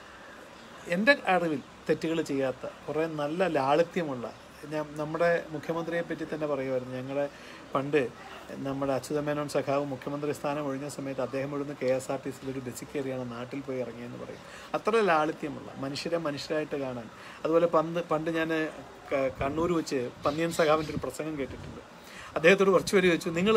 എൻ്റെ അറിവിൽ തെറ്റുകൾ ചെയ്യാത്ത കുറേ നല്ല ലാളിത്യമുള്ള ഞാൻ നമ്മുടെ മുഖ്യമന്ത്രിയെ പറ്റി തന്നെ പറയുമായിരുന്നു ഞങ്ങളുടെ പണ്ട് നമ്മുടെ അച്യുതമേനോൻ സഖാവ് മുഖ്യമന്ത്രി സ്ഥാനം ഒഴിഞ്ഞ സമയത്ത് അദ്ദേഹം ഇവിടുന്ന് കെ എസ് ആർ ടി സിയിൽ ഒരു ബസ്സിൽ കയറിയാണ് നാട്ടിൽ പോയി ഇറങ്ങിയെന്ന് പറയും അത്ര ലാളിത്യമുള്ള മനുഷ്യരെ മനുഷ്യരായിട്ട് കാണാൻ അതുപോലെ പണ്ട് പണ്ട് ഞാൻ കണ്ണൂർ വെച്ച് പന്നിയൻ സഖാവിൻ്റെ ഒരു പ്രസംഗം കേട്ടിട്ടുണ്ട് അദ്ദേഹത്തോട് കുറച്ച് പേര് ചോദിച്ചു നിങ്ങൾ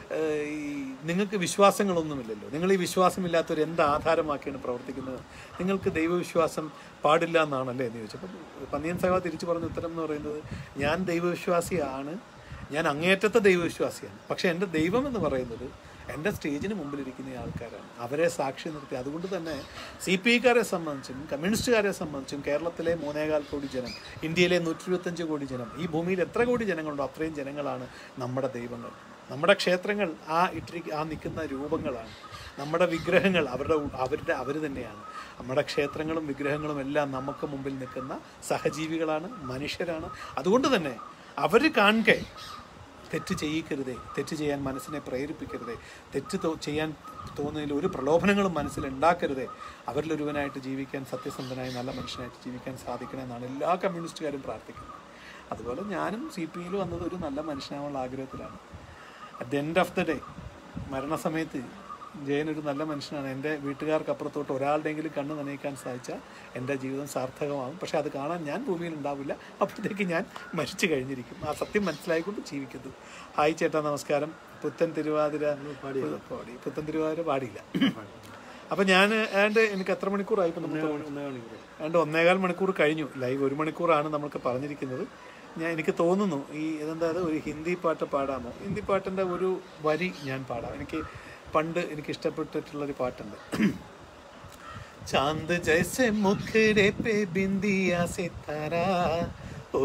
ഈ നിങ്ങൾക്ക് വിശ്വാസങ്ങളൊന്നുമില്ലല്ലോ നിങ്ങൾ ഈ വിശ്വാസമില്ലാത്തവർ എന്ത് ആധാരമാക്കിയാണ് പ്രവർത്തിക്കുന്നത് നിങ്ങൾക്ക് ദൈവവിശ്വാസം പാടില്ല എന്നാണല്ലേ എന്ന് ചോദിച്ചപ്പോൾ പന്നിയൻ സഖാവ് തിരിച്ചു പറഞ്ഞ ഉത്തരം എന്ന് പറയുന്നത് ഞാൻ ദൈവവിശ്വാസിയാണ് ഞാൻ അങ്ങേയറ്റത്തെ ദൈവവിശ്വാസിയാണ് പക്ഷേ എൻ്റെ ദൈവം എന്ന് പറയുന്നത് എൻ്റെ സ്റ്റേജിന് മുമ്പിലിരിക്കുന്ന ഈ ആൾക്കാരാണ് അവരെ സാക്ഷി നിർത്തി അതുകൊണ്ട് തന്നെ സി പി ഐക്കാരെ സംബന്ധിച്ചും കമ്മ്യൂണിസ്റ്റുകാരെ സംബന്ധിച്ചും കേരളത്തിലെ മൂന്നേകാൽ കോടി ജനം ഇന്ത്യയിലെ നൂറ്റി ഇരുപത്തഞ്ച് കോടി ജനം ഈ ഭൂമിയിൽ എത്ര കോടി ജനങ്ങളുണ്ടോ അത്രയും ജനങ്ങളാണ് നമ്മുടെ ദൈവങ്ങൾ നമ്മുടെ ക്ഷേത്രങ്ങൾ ആ ഇട്ടിരി ആ നിൽക്കുന്ന രൂപങ്ങളാണ് നമ്മുടെ വിഗ്രഹങ്ങൾ അവരുടെ ഉ- അവരുടെ അവർ തന്നെയാണ് നമ്മുടെ ക്ഷേത്രങ്ങളും വിഗ്രഹങ്ങളും എല്ലാം നമുക്ക് മുമ്പിൽ നിൽക്കുന്ന സഹജീവികളാണ് മനുഷ്യരാണ് അതുകൊണ്ട് തന്നെ അവർ കാണെ തെറ്റ് ചെയ്യിക്കരുതേ തെറ്റ് ചെയ്യാൻ മനസ്സിനെ പ്രേരിപ്പിക്കരുതേ തെറ്റ് തോ- ചെയ്യാൻ തോന്നുന്നതിൽ ഒരു പ്രലോഭനങ്ങളും മനസ്സിൽ ഉണ്ടാക്കരുതേ അവരിലൊരുവനായിട്ട് ജീവിക്കാൻ സത്യസന്ധനായി നല്ല മനുഷ്യനായിട്ട് ജീവിക്കാൻ സാധിക്കണമെന്നാണ് എല്ലാ കമ്മ്യൂണിസ്റ്റുകാരും പ്രാർത്ഥിക്കുന്നത് അതുപോലെ ഞാനും സി പി ഐയിൽ വന്നത് ഒരു നല്ല മനുഷ്യനാവാനുള്ള ആഗ്രഹത്തിലാണ് at the end of the day മരണസമയത്ത് ജയൻ ഒരു നല്ല മനുഷ്യനാണ് എൻ്റെ വീട്ടുകാർക്ക് അപ്പുറത്തോട്ട് ഒരാളുടെയെങ്കിലും കണ്ണ് നനയിക്കാൻ സാധിച്ചാൽ എൻ്റെ ജീവിതം സാർത്ഥകമാകും പക്ഷെ അത് കാണാൻ ഞാൻ ഭൂമിയിൽ ഉണ്ടാവില്ല അപ്പോഴത്തേക്ക് ഞാൻ മരിച്ചു കഴിഞ്ഞിരിക്കും ആ സത്യം മനസ്സിലായിക്കൊണ്ട് ജീവിക്കുന്നു ഹായ് ചേട്ടാ നമസ്കാരം പുത്തൻ തിരുവാതിര പാടി പുത്തൻ തിരുവാതിര പാടിയില്ല അപ്പം ഞാൻ ഏതാണ്ട് എനിക്ക് എത്ര മണിക്കൂറായി ഇപ്പം നമുക്ക് ഏതാണ്ട് ഒന്നേകാൽ മണിക്കൂർ കഴിഞ്ഞു ലൈവ് ഒരു മണിക്കൂറാണ് നമുക്ക് പറഞ്ഞിരിക്കുന്നത് ഞാൻ എനിക്ക് തോന്നുന്നു ഈ ഇതെന്താ അത് ഒരു ഹിന്ദി പാട്ട് പാടാമോ ഹിന്ദി പാട്ടിൻ്റെ ഒരു വരി ഞാൻ പാടാം എനിക്ക് പണ്ട് എനിക്ക് ഇഷ്ടപ്പെട്ടിട്ടുള്ളൊരു പാട്ടുണ്ട് चांद जैसे मुखड़े पे बिंदिया सितारा ओ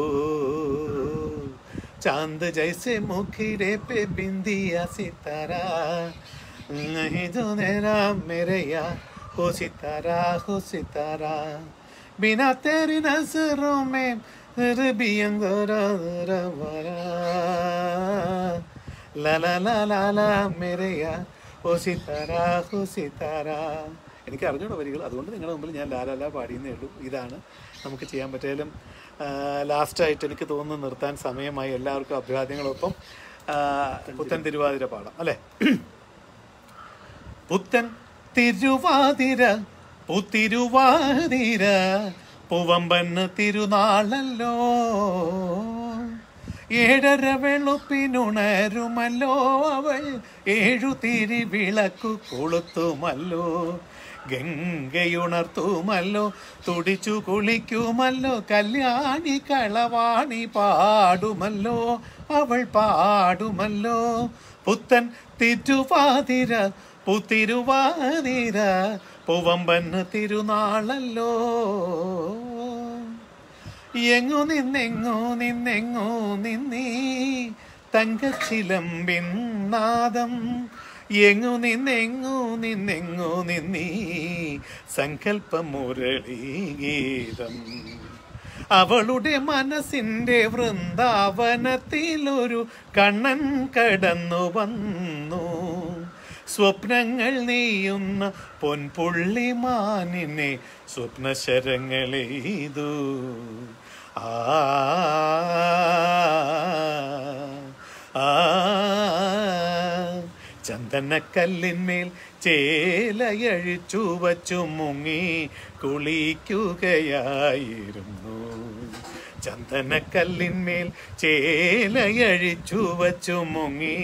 चांद जैसे मुखड़े पे बिंदिया सितारा नहीं जो मेरा मेरे यार हो सितारा हो सितारा बिना तेरी नजरों में फिर भी अंगोरा रवारा ला ला ला ला ला मेरे यार ഓ സിത്താര ഓ സിത്താര എനിക്ക് അറിഞ്ഞൂടെ വരികൾ അതുകൊണ്ട് നിങ്ങളുടെ മുമ്പിൽ ഞാൻ ലാലാല പാടിയെന്നേ ഉള്ളൂ ഇതാണ് നമുക്ക് ചെയ്യാൻ പറ്റിയാലും ലാസ്റ്റായിട്ട് എനിക്ക് തോന്നുന്നു നിർത്താൻ സമയമായി എല്ലാവർക്കും അഭിവാദ്യങ്ങളൊപ്പം ആ, പുത്തൻ തിരുവാതിര പാടാം അല്ലേ പുത്തൻ തിരുവാതിര പുത്തിരുവാതിര പൂവമ്പന് തിരുനാളല്ലോ ഏഴര വെളുപ്പിനുണരുമല്ലോ അവൾ ഏഴു തിരി വിളക്കു കൊളുത്തുമല്ലോ ഗംഗയുണർത്തുമല്ലോ തുടിച്ചു കുളിക്കുമല്ലോ കല്യാണി കളവാണി പാടുമല്ലോ അവൾ പാടുമല്ലോ പുത്തൻ തിരുവാതിര പുത്തിരുവാതിര പൂവമ്പന് തിരുനാളല്ലോ എങ്ങു നിന്നെങ്ങു നിന്നെങ്ങു നിന്നീ തങ്കച്ചിലമ്പിൻ നാദം എങ്ങു നിന്നെങ്ങു നിന്നെങ്ങു നിന്നീ സങ്കല്പമുരളി ഗീതം അവളുടെ മനസ്സിന്റെ വൃന്ദാവനത്തിലൊരു കണ്ണൻ കടന്നു വന്നു സ്വപ്നങ്ങൾ നെയ്യുന്ന പൊൻപുള്ളിമാനിനെ സ്വപ്നശരങ്ങളെയ്തു ആ ആ ചന്ദനക്കല്ലിന്മേൽ ചേലയഴിച്ചു വച്ചു മുങ്ങി കുളിക്കുകയായിരുന്നു ചന്ദനക്കല്ലിന്മേൽ ചേലയഴിച്ചു വച്ചു മുങ്ങി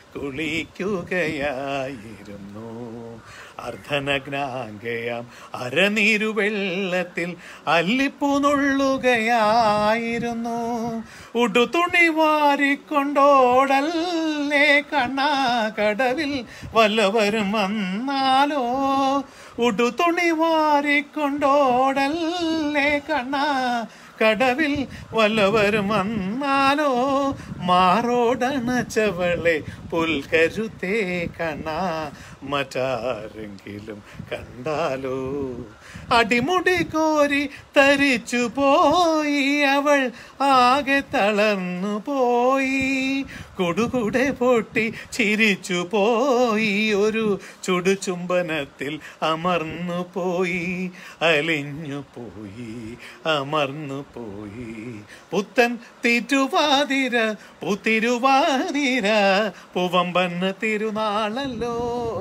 കുളിക്കുകയായിരുന്നു അർദ്ധനഗ്നാംഗയാം അരനീരുവെള്ളത്തിൽ അല്ലിപ്പൂ നുള്ളുകയായിരുന്നു ഉടുതുണി വാരിക്കൊണ്ടോടല്ലേ കണ്ണാ കടവിൽ വല്ലവരും വന്നാലോ ഉടുതുണി വാരിക്കൊണ്ടോടല്ലേ കണ്ണാ കടവിൽ വല്ലവരും വന്നാലോ മാറോടണച്ചവളെ പുൽക്കരുത്തേ കണ്ണാ മറ്റാരെങ്കിലും കണ്ടാലോ അടിമുടി കോരി തരിച്ചു പോയി അവൾ ആകെ തളർന്നു പോയി കൊടുകുടെ പൊട്ടി ചിരിച്ചു പോയി ഒരു ചുടുചുംബനത്തിൽ അമർന്നു പോയി അലിഞ്ഞു പോയി അമർന്നു പോയി പുത്തൻ തിരുവാതിര പുത്തിരുവാതിര പൂവമ്പന്ന് തിരുനാളല്ലോ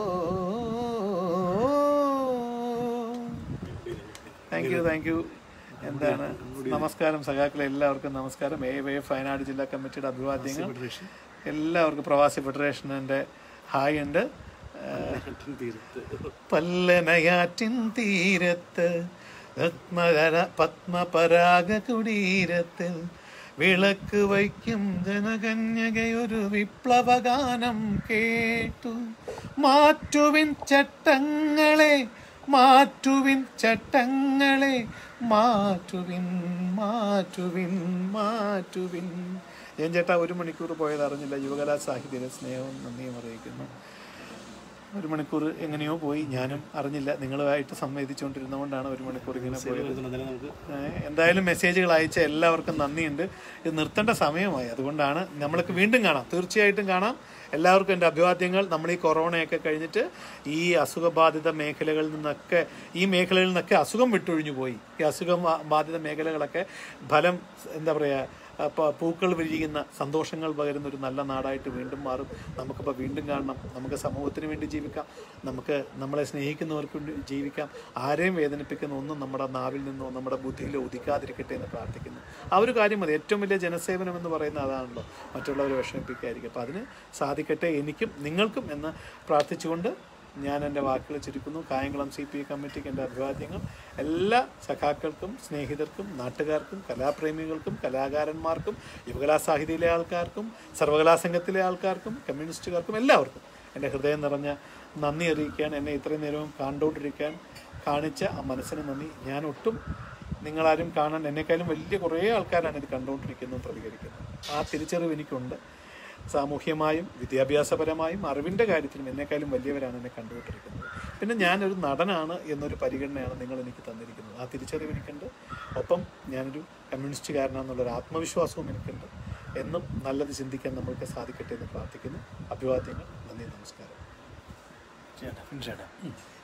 താങ്ക് യു താങ്ക് യു എന്താണ് നമസ്കാരം സഖാക്കളെ എല്ലാവർക്കും നമസ്കാരം എ വൈ വയനാട് ജില്ലാ കമ്മിറ്റിയുടെ അഭിവാദ്യങ്ങൾ എല്ലാവർക്കും പ്രവാസി ഫെഡറേഷൻ്റെ ഹായ് ഉണ്ട് പല്ലനയാറ്റിൻ തീരത്ത് പത്മകര പത്മപരാഗ കുടീരത്തിൽ വിളക്ക് വയ്ക്കും ജനകന്യകയൊരു വിപ്ലവഗാനം കേട്ടു മാറ്റുവിൻ ചട്ടങ്ങളെ മാറ്റുവിൻ ചട്ടങ്ങളെ മാറ്റുവിൻ മാറ്റുവിൻ മാറ്റുവിൻ ഞാൻ ചേട്ടാ ഒരു മണിക്കൂർ പോയത് അറിഞ്ഞില്ല യുവകലാ സാഹിത്യയുടെ സ്നേഹവും നന്ദിയും അറിയിക്കുന്നു ഒരു മണിക്കൂർ എങ്ങനെയോ പോയി ഞാനും അറിഞ്ഞില്ല നിങ്ങളുമായിട്ട് സംവേദിച്ചുകൊണ്ടിരുന്നതുകൊണ്ടാണ് ഒരു മണിക്കൂർ ഇങ്ങനെ പോയത് നമുക്ക് ഏഹ് എന്തായാലും മെസ്സേജുകൾ അയച്ച എല്ലാവർക്കും നന്ദിയുണ്ട് ഇത് നിർത്തേണ്ട സമയമായി അതുകൊണ്ടാണ് നമ്മൾക്ക് വീണ്ടും കാണാം തീർച്ചയായിട്ടും കാണാം എല്ലാവർക്കും എൻ്റെ അഭിവാദ്യങ്ങൾ നമ്മൾ ഈ കൊറോണയൊക്കെ കഴിഞ്ഞിട്ട് ഈ അസുഖബാധിത മേഖലകളിൽ നിന്നൊക്കെ ഈ മേഖലകളിൽ നിന്നൊക്കെ അസുഖം വിട്ടൊഴിഞ്ഞു പോയി ഈ അസുഖം ബാ- ബാധിത മേഖലകളൊക്കെ ഫലം എന്താ പറയുക അപ്പോൾ പൂക്കൾ വിരിയുന്ന സന്തോഷങ്ങൾ പകരുന്ന ഒരു നല്ല നാടായിട്ട് വീണ്ടും മാറും നമുക്കിപ്പോൾ വീണ്ടും കാണണം നമുക്ക് സമൂഹത്തിന് വേണ്ടി ജീവിക്കാം നമുക്ക് നമ്മളെ സ്നേഹിക്കുന്നവർക്ക് വേണ്ടി ജീവിക്കാം ആരെയും വേദനിപ്പിക്കുന്ന ഒന്നും നമ്മുടെ നാവിൽ നിന്നോ നമ്മുടെ ബുദ്ധിയിലോ ഉദിക്കാതിരിക്കട്ടെ എന്ന് പ്രാർത്ഥിക്കുന്നു ആ ഒരു കാര്യം മതി ഏറ്റവും വലിയ ജനസേവനം എന്ന് പറയുന്നത് അതാണല്ലോ മറ്റുള്ളവരെ വിഷമിപ്പിക്കാതിരിക്കും അപ്പോൾ അതിന് സാധിക്കട്ടെ എനിക്കും നിങ്ങൾക്കും എന്ന് പ്രാർത്ഥിച്ചുകൊണ്ട് ഞാൻ എൻ്റെ വാക്കുകൾ ചുരുക്കുന്നു കായംകുളം സി പി ഐ കമ്മിറ്റിക്ക് എൻ്റെ അഭിവാദ്യങ്ങൾ എല്ലാ സഖാക്കൾക്കും സ്നേഹിതർക്കും നാട്ടുകാർക്കും കലാപ്രേമികൾക്കും കലാകാരന്മാർക്കും യുവകലാ സാഹിത്യയിലെ ആൾക്കാർക്കും സർവകലാ സംഘത്തിലെ ആൾക്കാർക്കും കമ്മ്യൂണിസ്റ്റുകാർക്കും എല്ലാവർക്കും എൻ്റെ ഹൃദയം നിറഞ്ഞ നന്ദി അറിയിക്കാൻ എന്നെ ഇത്രയും നേരവും കണ്ടുകൊണ്ടിരിക്കാൻ കാണിച്ച ആ മനസ്സിന് നന്ദി ഞാൻ ഒട്ടും നിങ്ങളാരും കാണാൻ എന്നെക്കാളും വലിയ കുറേ ആൾക്കാരാണ് ഇത് കണ്ടുകൊണ്ടിരിക്കുന്നത് പ്രതികരിക്കുന്നത് ആ തിരിച്ചറിവ് എനിക്കുണ്ട് സാമൂഹ്യമായും വിദ്യാഭ്യാസപരമായും അറിവിൻ്റെ കാര്യത്തിലും എന്നെക്കാളും വലിയവരാണ് എന്നെ കണ്ടുകൊണ്ടിരിക്കുന്നത് പിന്നെ ഞാനൊരു നടനാണ് എന്നൊരു പരിഗണനയാണ് നിങ്ങൾ എനിക്ക് തന്നിരിക്കുന്നത് ആ തിരിച്ചറിവ് എനിക്കുണ്ട് ഒപ്പം ഞാനൊരു കമ്മ്യൂണിസ്റ്റുകാരനാണെന്നുള്ളൊരു ആത്മവിശ്വാസവും എനിക്കുണ്ട് എന്നും നല്ലത് ചിന്തിക്കാൻ നമ്മൾക്ക് സാധിക്കട്ടെ എന്ന് പ്രാർത്ഥിക്കുന്നു അഭിവാദ്യങ്ങൾ നന്ദി നമസ്കാരം ചേട്ടാ ചേട്ടാ